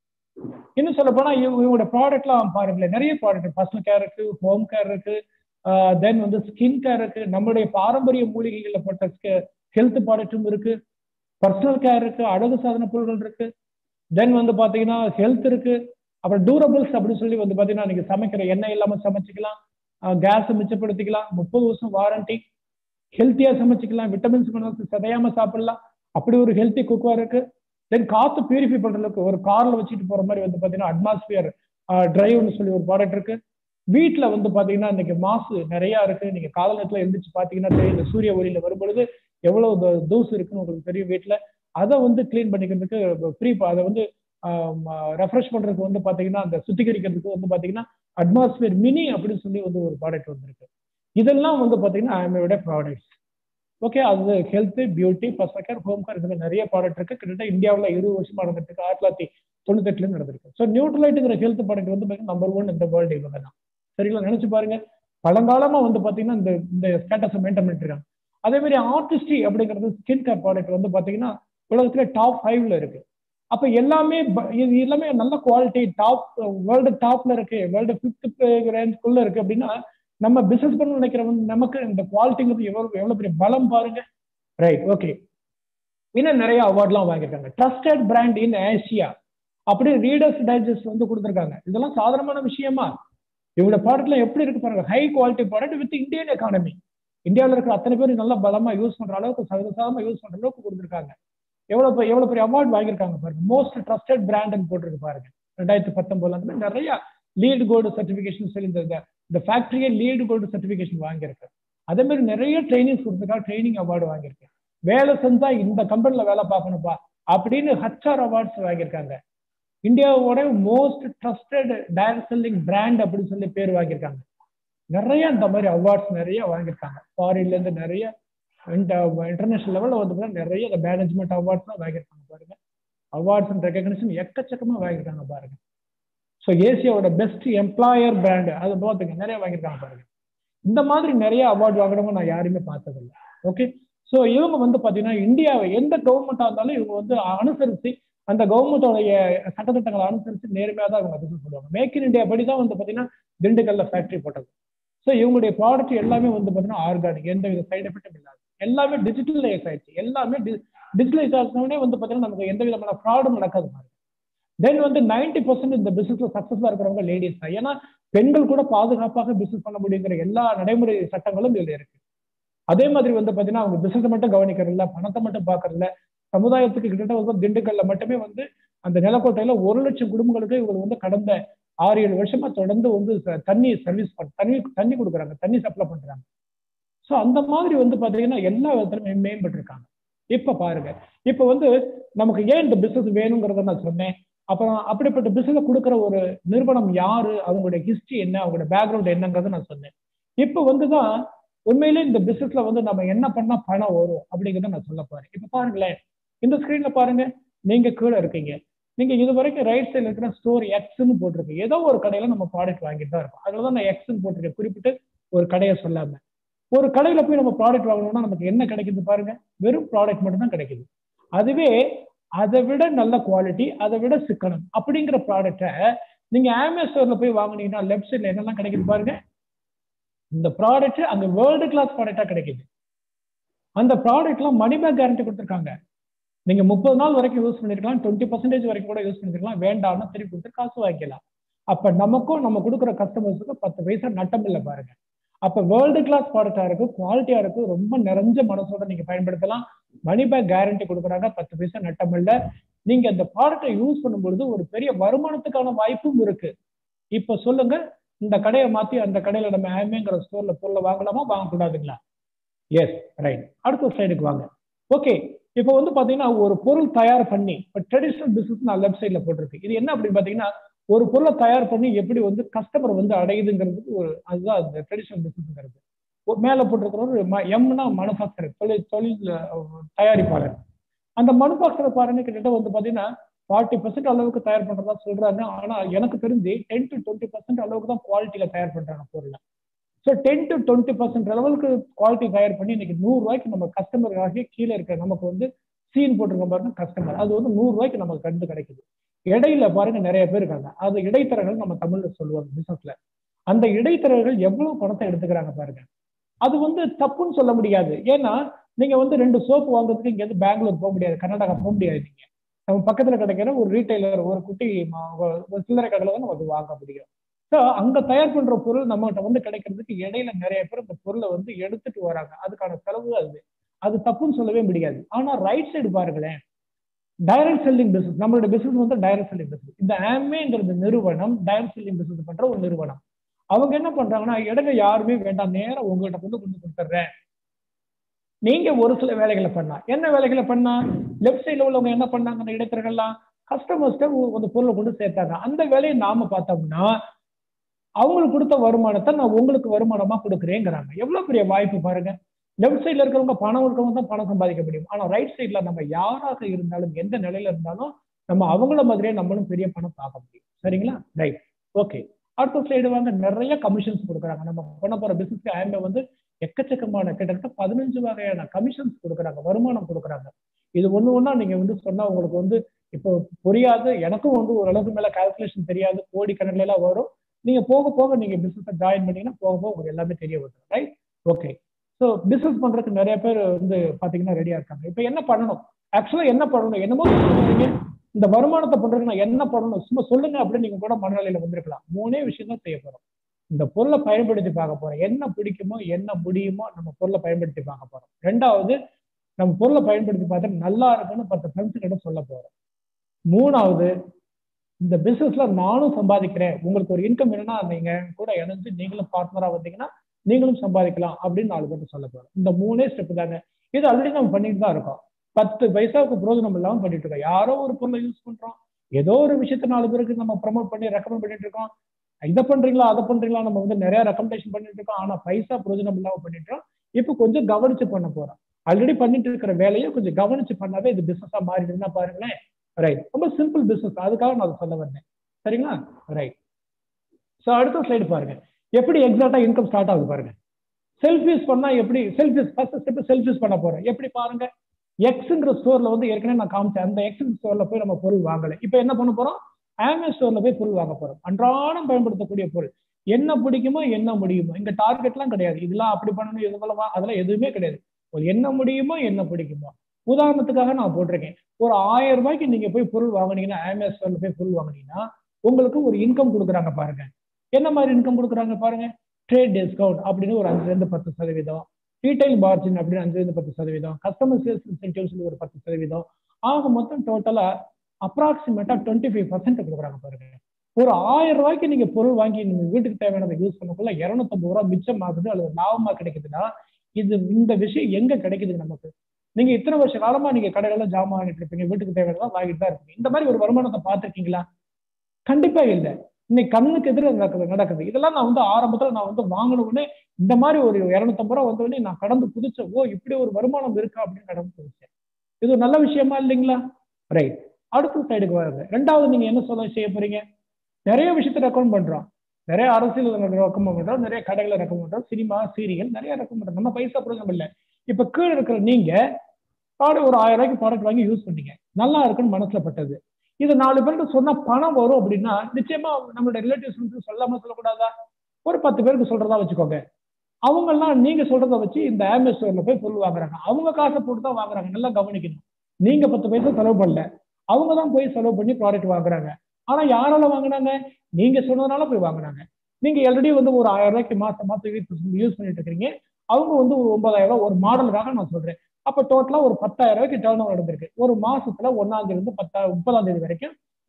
இன்னும் சொல்ல போனா இவங்களோட ப்ராடக்ட்லாம் பாருங்களேன் நிறைய ப்ராடக்ட் பர்சனல் கேர் இருக்கு ஹோம் கேர் இருக்கு தென் வந்து ஸ்கின் கேர் இருக்கு நம்மளுடைய பாரம்பரிய மூலிகைகள்ல போட்ட ஹெல்த் ப்ராடக்ட்டும் இருக்கு பர்சனல் கேர் இருக்கு அழகு சாதன பொருட்கள் இருக்கு தென் வந்து பாத்தீங்கன்னா ஹெல்த் இருக்கு அப்புறம் டூரபிள்ஸ் அப்படின்னு சொல்லி வந்து பாத்தீங்கன்னா நீங்க சமைக்கிற எண்ணெய் இல்லாம சமைச்சிக்கலாம் கேஸ் மிச்சப்படுத்திக்கலாம் முப்பது வருஷம் வாரண்டி ஹெல்த்தியா சமைச்சிக்கலாம் விட்டமின்ஸ் மினரல்ஸ் சிதையாம சாப்பிடலாம் அப்படி ஒரு ஹெல்த்தி குக்வார் இருக்கு தென் காத்து பியூரிஃபை பண்றதுக்கு ஒரு கார்ல வச்சுட்டு போற மாதிரி வந்து பாத்தீங்கன்னா அட்மாஸ்பியர் டிரைவ்னு சொல்லி ஒரு ப்ராடக்ட் இருக்கு வீட்டுல வந்து பாத்தீங்கன்னா இன்னைக்கு மாசு நிறைய இருக்கு நீங்க கால நேரத்துல எழுந்திரிச்சு பாத்தீங்கன்னா தெரியும் சூரிய ஒளியில வரும்பொழுது எவ்வளவு தூசு இருக்குன்னு உங்களுக்கு தெரியும் வீட்டுல அதை வந்து கிளீன் பண்ணிக்கிறதுக்கு ஃப்ரீ அதை வந்து ரெஃப்ரெஷ் பண்றதுக்கு வந்து பாத்தீங்கன்னா அந்த சுத்திகரிக்கிறதுக்கு வந்து பாத்தீங்கன்னா அட்மாஸ்பியர் மினி அப்படின்னு சொல்லி வந்து ஒரு ப்ராடக்ட் வந்திருக்கு இதெல்லாம் வந்து பாத்தீங்கன்னா ஐஎம்ஐயோட ப்ராடக்ட்ஸ் ஓகே அது health beauty personal care home care இதுல நிறைய ப்ராடக்ட் இருக்கு கிட்டத்தட்ட இந்தியாவில் இருபது வருஷமா நடந்துட்டு ஆயிரத்தி தொள்ளாயிரத்தி தொண்ணூத்தெட்டுல நடந்திருக்கு ஸோ நியூட்ரலைட்டுங்கிற ஹெல்த் ப்ராடக்ட் வந்து நம்பர் ஒன் இந்த வேர்ல்டு இவங்க தான் சரிங்களா நினைச்சு பாருங்க பழங்காலமா வந்து பாத்தீங்கன்னா இந்த இந்த ஸ்டேட்டஸை மெயின்டைன் பண்ணிட்டு இருக்காங்க அதே மாதிரி ஆர்டிஸ்டி அப்படிங்கிறது ஸ்கின் கேர் ப்ராடக்ட் வந்து பாத்தீங்கன்னா உலகத்துல டாப் ஃபைவ்ல இருக்கு அப்ப எல்லாமே இது எல்லாமே நல்ல குவாலிட்டி டாப் வேர்ல்டு டாப்ல இருக்கு வேர்ல்டு ஃபிஃப்த் ரேஞ்சுக்குள்ள இருக்கு அப்படின்னா நம்ம பிசினஸ் பண்ண நினைக்கிறவங்க நமக்கு இந்த குவாலிட்டிங்கிறது எவ்வளவு எவ்வளவு பெரிய பலம் பாருங்க ரைட் ஓகே இன்னும் நிறைய அவார்ட்லாம் வாங்கியிருக்காங்க ட்ரஸ்டட் பிராண்ட் இன் ஏசியா அப்படி ரீடர்ஸ் டைஜஸ்ட் வந்து கொடுத்துருக்காங்க இதெல்லாம் சாதாரணமான விஷயமா இவங்களோட ப்ராடக்ட்லாம் எப்படி இருக்கு பாருங்க high quality product with Indian economy இந்தியாவில் இருக்கிற அத்தனை பேர் நல்லா பலமா யூஸ் பண்ற அளவுக்கு சகசாரமா யூஸ் பண்ற அளவுக்கு கொடுத்துருக்காங்க எவ்வளவு எவ்வளவு பெரிய அவார்ட் வாங்கியிருக்காங்க பாருங்க மோஸ்ட் ட்ரஸ்டட் பிராண்ட் போட்டிருக்கு பாருங்க ரெண்டாயிரத்தி பத்தொன்பதுல அந்த மாதிரி நிறைய லீட் கோல்டு சர்டிபிகேஷன் சொல்லி இந்த இந்த ஃபேக்டரியே லீடு கோல்டு சர்டிபிகேஷன் வாங்கியிருக்கேன் அதே மாதிரி நிறைய ட்ரைனிங்ஸ் கொடுத்துருக்கா ட்ரைனிங் அவார்டு வாங்கியிருக்கேன் வேலை செஞ்சா இந்த கம்பெனில வேலை பார்க்கணும்ப்பா அப்படின்னு ஹச்ஆர் அவார்ட்ஸ் வாங்கியிருக்காங்க இந்தியாவோட most trusted direct selling brand அப்படின்னு சொல்லி பேர் வாங்கியிருக்காங்க நிறைய இந்த மாதிரி அவார்ட்ஸ் நிறைய வாங்கியிருக்காங்க ஃபாரின்ல இருந்து நிறைய இன்டர்நேஷனல் லெவலில் வந்து நிறைய இந்த மேனேஜ்மெண்ட் அவார்ட்ஸ் தான் வாங்கியிருக்காங்க பாருங்க அவார்ட்ஸ் அண்ட் ரெகக்னிஷன் எக்கச்சக்கமா வாங்கியிருக்காங்க பாருங்க ஸோ ஏசியாவோட பெஸ்ட் எம்ப்ளாயர் பிராண்டு அது பார்த்துங்க நிறைய வாங்கியிருக்காங்க பாருங்க இந்த மாதிரி நிறைய அவார்டு வாங்குறவங்க நான் யாருமே பார்த்ததில்லை ஓகே ஸோ இவங்க வந்து பார்த்தீங்கன்னா இந்தியாவை எந்த கவர்மெண்ட்டாக இருந்தாலும் இவங்க வந்து அனுசரித்து அந்த கவர்மெண்டோடைய சட்டத்திட்டங்களை அனுசரித்து நேர்மையாக தான் இவங்க பிசினஸ் பண்ணுவாங்க மேக் இன் இந்தியா படி தான் வந்து பார்த்தீங்கன்னா திண்டுக்கல்ல ஃபேக்டரி போட்டது ஸோ இவங்களுடைய ப்ராடக்ட் எல்லாமே வந்து பார்த்தீங்கன்னா ஆர்கானிக் எந்த வித சைடு எஃபெக்டும் இல்லாது எல்லாமே டிஜிட்டலைஸ் ஆயிடுச்சு எல்லாமே டிஜிட்டலைஸ் ஆனே வந்து பார்த்தீங்கன்னா நமக்கு எந்த விதமான ஃப்ராடும் நடக்காது பாருங்க தென் வந்து நைன்டி பர்சன்ட் இந்த பிசினஸ்ல சக்சஸ்ஃபுல்லா இருக்கிறவங்க லேடிஸ் தான் ஏன்னா பெண்கள் கூட பாதுகாப்பாக பிசினஸ் பண்ண முடியுங்கிற எல்லா நடைமுறை சட்டங்களும் இதுல இருக்கு அதே மாதிரி வந்து பாத்தீங்கன்னா அவங்க பிசினஸ் மட்டும் கவனிக்கிறதில்ல பணத்தை மட்டும் பாக்குறதில்ல சமுதாயத்துக்கு கிட்டத்தட்ட வந்து திண்டுக்கல்ல மட்டுமே வந்து அந்த நிலக்கோட்டையில ஒரு லட்சம் குடும்பங்களுக்கு இவங்க வந்து கடந்த ஆறு ஏழு வருஷமா தொடர்ந்து வந்து தண்ணி சர்வீஸ் தண்ணி தண்ணி கொடுக்குறாங்க தண்ணி சப்ளை பண்றாங்க ஸோ அந்த மாதிரி வந்து பாத்தீங்கன்னா எல்லா விதத்திலும் மேம்பட்டு இருக்காங்க இப்ப பாருங்க இப்ப வந்து நமக்கு ஏன் இந்த பிசினஸ் வேணுங்கிறத நான் சொன்னேன் அப்புறம் அப்படிப்பட்ட பிசினஸ் கொடுக்குற ஒரு நிறுவனம் யாரு அவங்களுடைய ஹிஸ்டரி என்ன அவங்களோட பேக்ரவுண்ட் என்னங்கிறத நான் சொன்னேன் இப்போ வந்துதான் உண்மையிலே இந்த பிசினஸ்ல வந்து நம்ம என்ன பண்ணா பணம் வரும் அப்படிங்கிறத நான் சொல்ல போறேன் இப்ப பாருங்களேன் இந்த ஸ்கிரீன்ல பாருங்க நீங்க கீழே இருக்கீங்க நீங்க இது வரைக்கும் ரைட் சைட்ல இருக்கிற ஸ்டோர் எக்ஸ்ன்னு போட்டிருக்கு ஏதோ ஒரு கடையில நம்ம ப்ராடக்ட் வாங்கிட்டு தான் இருக்கும் அதுலதான் நான் எக்ஸ்ன்னு போட்டிருக்கேன் குறிப்பிட்டு ஒரு கடையை சொல்லாம ஒரு கடையில போய் நம்ம ப்ராடக்ட் வாங்கணும்னா நமக்கு என்ன கிடைக்குது பாருங்க வெறும் ப்ராடக்ட் மட்டும் தான் கிடைக்குது அதுவே அதை விட நல்ல குவாலிட்டி அதை விட சிக்கனம் அப்படிங்கிற ப்ராடக்டை நீங்க அமேசான்ல போய் வாங்கினீங்கன்னா லெஃப்ட் சைட்ல என்னெல்லாம் கிடைக்குது பாருங்க இந்த ப்ராடக்ட் அங்க வேர்ல்டு கிளாஸ் ப்ராடக்டா கிடைக்குது அந்த ப்ராடக்ட்லாம் மணி பேக் கேரண்டி கொடுத்துருக்காங்க நீங்க முப்பது நாள் வரைக்கும் யூஸ் பண்ணிருக்கலாம் டுவெண்ட்டி பர்சன்டேஜ் வரைக்கும் கூட யூஸ் பண்ணிருக்கலாம் வேண்டாம்னு திருப்பி கொடுத்து காசு வாங்கிக்கலாம் அப்ப நமக்கும் நம்ம கொடுக்குற கஸ்டமர்ஸுக்கு பத்து பைசா நட்டம் இல்லை பாருங்க அப்ப வேர்ல்டு கிளாஸ் ப்ராடக்டா இருக்கு குவாலிட்டியா இருக்கு ரொம்ப நிறைஞ்ச மனசோட நீங்க பயன்படுத்தலாம் மணி பேக் கேரண்டி கொடுக்குறாங்க பத்து பைசா நட்டம் இல்லை நீங்க அந்த ப்ராடக்டை யூஸ் பண்ணும்பொழுது ஒரு பெரிய வருமானத்துக்கான வாய்ப்பும் இருக்கு இப்ப சொல்லுங்க இந்த கடையை மாத்தி அந்த கடையில நம்ம ஆமேங்கிற ஸ்டோர்ல பொருளை வாங்கலாமா வாங்கக்கூடாதுங்களா எஸ் ரைட் அடுத்த சைடுக்கு வாங்க ஓகே இப்போ வந்து பாத்தீங்கன்னா ஒரு பொருள் தயார் பண்ணி இப்போ ட்ரெடிஷனல் பிசினஸ் நான் லெஃப்ட் சைட்ல போட்டிருக்கு இது என்ன அப்படின்னு பாத்தீங்கன்னா ஒரு பொருளை தயார் பண்ணி எப்படி வந்து கஸ்டமர் வந்து அடையுதுங்கிறதுக்கு ஒரு அதுதான் அந்த ட்ரெடிஷனல் பிசினஸ்ங்கிறது மேல போட்டிருக்கிற ஒரு எம்னா மனுஃபேக்சர் தொழில் தொழில் தயாரிப்பாளர் அந்த மனுஃபேக்சர் பாருங்க கிட்டத்தட்ட வந்து பாத்தீங்கன்னா ஃபார்ட்டி பர்சன்ட் அளவுக்கு தயார் பண்றதா சொல்றாங்க ஆனா எனக்கு தெரிஞ்சு டென் டு டுவெண்ட்டி பர்சன்ட் அளவுக்கு தான் குவாலிட்டியில தயார் பண்றாங்க பொருளை so ten to twenty percent அளவுக்கு குவாலிட்டி தயார் பண்ணி இன்னைக்கு நூறு ரூபாய்க்கு நம்ம கஸ்டமர் ஆகிய கீழே இருக்க நமக்கு வந்து சீன் போட்டிருக்க பாருங்க கஸ்டமர் அது வந்து நூறு ரூபாய்க்கு நமக்கு கண்டு கிடைக்குது இடையில பாருங்க நிறைய பேர் இருக்காங்க அது இடைத்தரகர்கள் நம்ம தமிழ்ல சொல்லுவாங்க பிசினஸ்ல அந்த இடைத்தரகர்கள் எவ்வளவு பணத்தை எடுத்துக்கிறாங்க பாருங்க அது வந்து தப்புன்னு சொல்ல முடியாது ஏன்னா நீங்க வந்து ரெண்டு சோப்பு வாங்குறதுக்கு இங்க இருந்து பெங்களூர் போக முடியாது கர்நாடகா போக முடியாது நீங்க நம்ம பக்கத்துல கிடைக்கிற ஒரு ரீட்டைலர் ஒரு குட்டி ஒரு சில்லறை கடையில தான் நம்ம அது வாங்க முடியும் ஸோ அங்க தயார் பண்ற பொருள் நம்மகிட்ட வந்து கிடைக்கிறதுக்கு இடையில நிறைய பேர் இந்த பொருளை வந்து எடுத்துட்டு வராங்க அதுக்கான செலவு அது அது தப்புன்னு சொல்லவே முடியாது ஆனா ரைட் சைடு பாருங்களேன் டைரக்ட் செல்லிங் பிசினஸ் நம்மளோட பிசினஸ் வந்து டைரக்ட் செல்லிங் பிசினஸ் இந்த ஆமேங்கிறது நிறுவனம் டைரக்ட் செல்லிங் பிசினஸ் பண்ற ஒரு நிறுவனம் அவங்க என்ன பண்றாங்கன்னா இடங்க யாருமே வேண்டாம் நேரம் உங்கள்கிட்ட கொண்டு கொண்டு கொடுத்துட்றேன் நீங்க ஒரு சில வேலைகளை பண்ணலாம் என்ன வேலைகளை பண்ணா லெஃப்ட் சைட்ல உள்ளவங்க என்ன பண்ணாங்க அந்த இடைத்தரகர்லாம் கஸ்டமர்ஸ்ட அந்த பொருளை கொண்டு சேர்த்தாங்க அந்த வேலையை நாம பார்த்தோம்னா அவங்களுக்கு கொடுத்த வருமானத்தை நான் உங்களுக்கு வருமானமா கொடுக்குறேங்கிறாங்க எவ்வளவு பெரிய வாய்ப்பு பாருங்க லெஃப்ட் சைட்ல இருக்கிறவங்க பணம் இருக்கவங்க தான் பணம் சம்பாதிக்க முடியும் ஆனா ரைட் சைட்ல நம்ம யாராக இருந்தாலும் எந்த நிலையில இருந்தாலும் நம்ம அவங்கள மாதிரியே நம்மளும் பெரிய பணம் பார்க்க முடியும் சரிங்களா ரைட் ஓகே அடுத்த சைடு வந்து நிறைய கமிஷன்ஸ் கொடுக்குறாங்க நம்ம பண்ண போற பிசினஸ்க்கு ஆம்பே வந்து எக்கச்சக்கமான கிட்டத்தட்ட பதினஞ்சு வகையான கமிஷன்ஸ் கொடுக்குறாங்க வருமானம் கொடுக்குறாங்க இது ஒண்ணு ஒண்ணா நீங்க வந்து சொன்னா உங்களுக்கு வந்து இப்போ புரியாது எனக்கும் வந்து ஓரளவுக்கு மேல கால்குலேஷன் தெரியாது கோடி கணக்குல எல்லாம் வரும் நீங்க போக போக நீங்க பிசினஸ் ஜாயின் பண்ணீங்கன்னா போக போக உங்களுக்கு எல்லாமே தெரிய வரும் ரைட் ஓகே ஸோ பிசினஸ் பண்றதுக்கு நிறைய பேர் வந்து பாத்தீங்கன்னா ரெடியா இருக்காங்க இப்போ என்ன பண்ணணும் ஆக்சுவலா என்ன பண்ணணும் என்னமோ சொல்லுவீங்க இந்த வருமானத்தை பண்றதுக்கு நான் என்ன பண்ணணும் சும்மா சொல்லுங்க அப்படின்னு நீங்க கூட மனநிலையில வந்திருக்கலாம் மூணே விஷயம் தான் செய்ய போறோம் இந்த பொருளை பயன்படுத்தி பார்க்க போறோம் என்ன பிடிக்குமோ என்ன முடியுமோ நம்ம பொருளை பயன்படுத்தி பார்க்க போறோம் ரெண்டாவது நம்ம பொருளை பயன்படுத்தி பார்த்து நல்லா இருக்குன்னு பத்து ஃப்ரெண்ட்ஸ் கிட்ட சொல்ல போறோம் மூணாவது இந்த பிசினஸ்ல நானும் சம்பாதிக்கிறேன் உங்களுக்கு ஒரு இன்கம் என்னன்னா நீங்க கூட இணைஞ்சு நீங்களும் பார்ட்னரா வந்தீங்கன்னா நீங்களும் சம்பாதிக்கலாம் அப்படின்னு நாலு பேருக்கு சொல்ல போறோம் இந்த மூணே ஸ்டெப் தாங்க இது ஆல்ரெடி நம்ம பண்ணிட்டு தான் இருக்கோம் பத்து பைசாவுக்கு பிரோஜனம் இல்லாம பண்ணிட்டு இருக்கோம் யாரோ ஒரு பொருளை யூஸ் பண்றோம் ஏதோ ஒரு விஷயத்த நாலு பேருக்கு நம்ம ப்ரமோட் பண்ணி ரெக்கமெண்ட் பண்ணிட்டு இருக்கோம் இதை பண்றீங்களா அதை பண்றீங்களா நம்ம வந்து நிறைய ரெக்கமெண்டேஷன் பண்ணிட்டு இருக்கோம் ஆனா பைசா பிரயோஜனம் இல்லாம பண்ணிட்டு இருக்கோம் இப்போ கொஞ்சம் கவனிச்சு பண்ண போறோம் ஆல்ரெடி பண்ணிட்டு இருக்கிற வேலையை கொஞ்சம் கவனிச்சு பண்ணாவே இது பிசினஸா மாறிடுதுன்னா பாருங்களேன் ரைட் ரொம்ப சிம்பிள் பிசினஸ் அதுக்காக நான் அதை சொல்ல வந்தேன் சரிங்களா ரைட் ஸோ அடுத்த ஸ்லைடு பாருங்க எப்படி எக்ஸாக்டா இன்கம் ஸ்டார்ட் ஆகுது பாருங்க செல்ஃப் யூஸ் பண்ணா எப்படி self use first step self use பண்ண போறோம் எப்படி பாருங்க எக்ஸ்ங்கிற ஸ்டோர்ல வந்து ஏற்கனவே நான் காமிச்சேன் அந்த எக்ஸ் ஸ்டோர்ல போய் நம்ம பொருள் வாங்கல இப்போ என்ன பண்ண போறோம் அமேசான் ஸ்டோர்ல போய் பொருள் வாங்க போறோம் அன்றாடம் பயன்படுத்தக்கூடிய பொருள் என்ன பிடிக்குமோ என்ன முடியுமோ இங்க டார்கெட்லாம் கிடையாது இதெல்லாம் அப்படி பண்ணணும் இதெல்லாம் அதெல்லாம் எதுவுமே கிடையாது என்ன முடியுமோ என்ன பிடிக்குமோ உதாரணத்துக்காக நான் போட்டிருக்கேன் ஒரு ஆயிரம் ரூபாய்க்கு நீங்க போய் பொருள் வாங்கினீங்கன்னா அமேசான்ல போய் பொருள் வாங்கினீங்கன்னா உங்களுக்கு ஒரு இன்கம் கொடுக்குறாங்க பாருங்க என்ன மாதிரி இன்கம் கொடுக்குறாங்க பாருங்க ட்ரேட் டிஸ்கவுண்ட் அப்படின்னு ஒரு அஞ்சுல இருந்து பத்து சதவீதம் ரீட்டைல் மார்ஜின் அப்படின்னு அஞ்சுல இருந்து பத்து சதவீதம் கஸ்டமர் சேல்ஸ் இன்சென்டிவ்ஸ் ஒரு பத்து சதவீதம் ஆக மொத்தம் டோட்டலா அப்ராக்சிமேட்டா டுவெண்ட்டி ஃபைவ் பர்சன்ட் கொடுக்குறாங்க பாருங்க ஒரு ஆயிரம் ரூபாய்க்கு நீங்க பொருள் வாங்கி நீங்க வீட்டுக்கு தேவையானதை யூஸ் பண்ணக்குள்ள இருநூத்தம்பது ரூபா மிச்சம் ஆகுது அல்லது லாபமா கிடைக்குதுன்னா இது இந்த விஷயம் எங்க கிடைக்குது நமக்கு நீங்க இத்தனை வருஷ காலமா நீங்க கடைகள்ல ஜாமான் வாங்கிட்டு இருப்பீங்க வீட்டுக்கு தேவையானதான் வாங்கிட்டு தான் இருப்பீங்க இந்த மாதிரி ஒரு வருமானத்தை பார்த்துருக்கீங்களா கண்டிப்பா இல்லை இன்னைக்கு கண்ணுக்கு எதிர நடக்குது நடக்குது இதெல்லாம் நான் வந்து ஆரம்பத்துல நான் வந்து வாங்கணும்னே இந்த மாதிரி ஒரு இருநூத்தம்பது ரூபா வந்தோடனே நான் கடந்து புதிச்சேன் ஓ இப்படி ஒரு வருமானம் இருக்கா அப்படின்னு கடந்து புதிச்சேன் இது ஒரு நல்ல விஷயமா இல்லைங்களா ரைட் அடுத்த சைடுக்கு வருது ரெண்டாவது நீங்க என்ன சொல்ல செய்ய போறீங்க நிறைய விஷயத்த ரெக்கமெண்ட் பண்றோம் நிறைய அரசியல் ரெக்கமெண்ட் பண்றோம் நிறைய கடைகளை ரெக்கமெண்ட் பண்றோம் சினிமா சீரியல் நிறைய ரெக்கமெண்ட் பண்றோம் நம்ம பைசா புரிஞ்சம் இல்லை இப்ப கீழே இருக்கிற நீங்க ப்ராடக்ட் ஒரு ஆயிரம் ரூபாய்க்கு ப்ராடக்ட் வாங்கி யூஸ் பண்ணீங்க நல்லா இருக்குன்னு மனசுல பட்டது இது நாலு பேருக்கு சொன்னா பணம் வரும் அப்படின்னா நிச்சயமா நம்மளோட ரிலேட்டிவ்ஸ் வந்து சொல்லாம சொல்லக்கூடாதா ஒரு பத்து பேருக்கு சொல்றதா வச்சுக்கோங்க அவங்கெல்லாம் நீங்க சொல்றத வச்சு இந்த அமேசான்ல போய் பொருள் வாங்குறாங்க அவங்க காசை போட்டு தான் வாங்குறாங்க நல்லா கவனிக்கணும் நீங்க பத்து பைசா செலவு பண்ணல அவங்க தான் போய் செலவு பண்ணி ப்ராடக்ட் வாங்குறாங்க ஆனா யாரால வாங்கினாங்க நீங்க சொன்னதுனால போய் வாங்குறாங்க நீங்க ஆல்ரெடி வந்து ஒரு ஆயிரம் ரூபாய்க்கு மாசம் மாசம் யூஸ் பண்ணிட்டு இருக்கீங்க அவங்க வந்து ஒரு ஒன்பதாயிரம் ரூபாய் ஒரு மாடலுக்காக நான் சொல்றேன் அப்ப டோட்டலா ஒரு பத்தாயிரம் ரூபாய்க்கு டேர்ன் ஓவர் நடந்திருக்கு ஒரு மாசத்துல ஒன்னாம் தேதி இருந்து பத்தா முப்பதாம் தேதி வரைக்கும்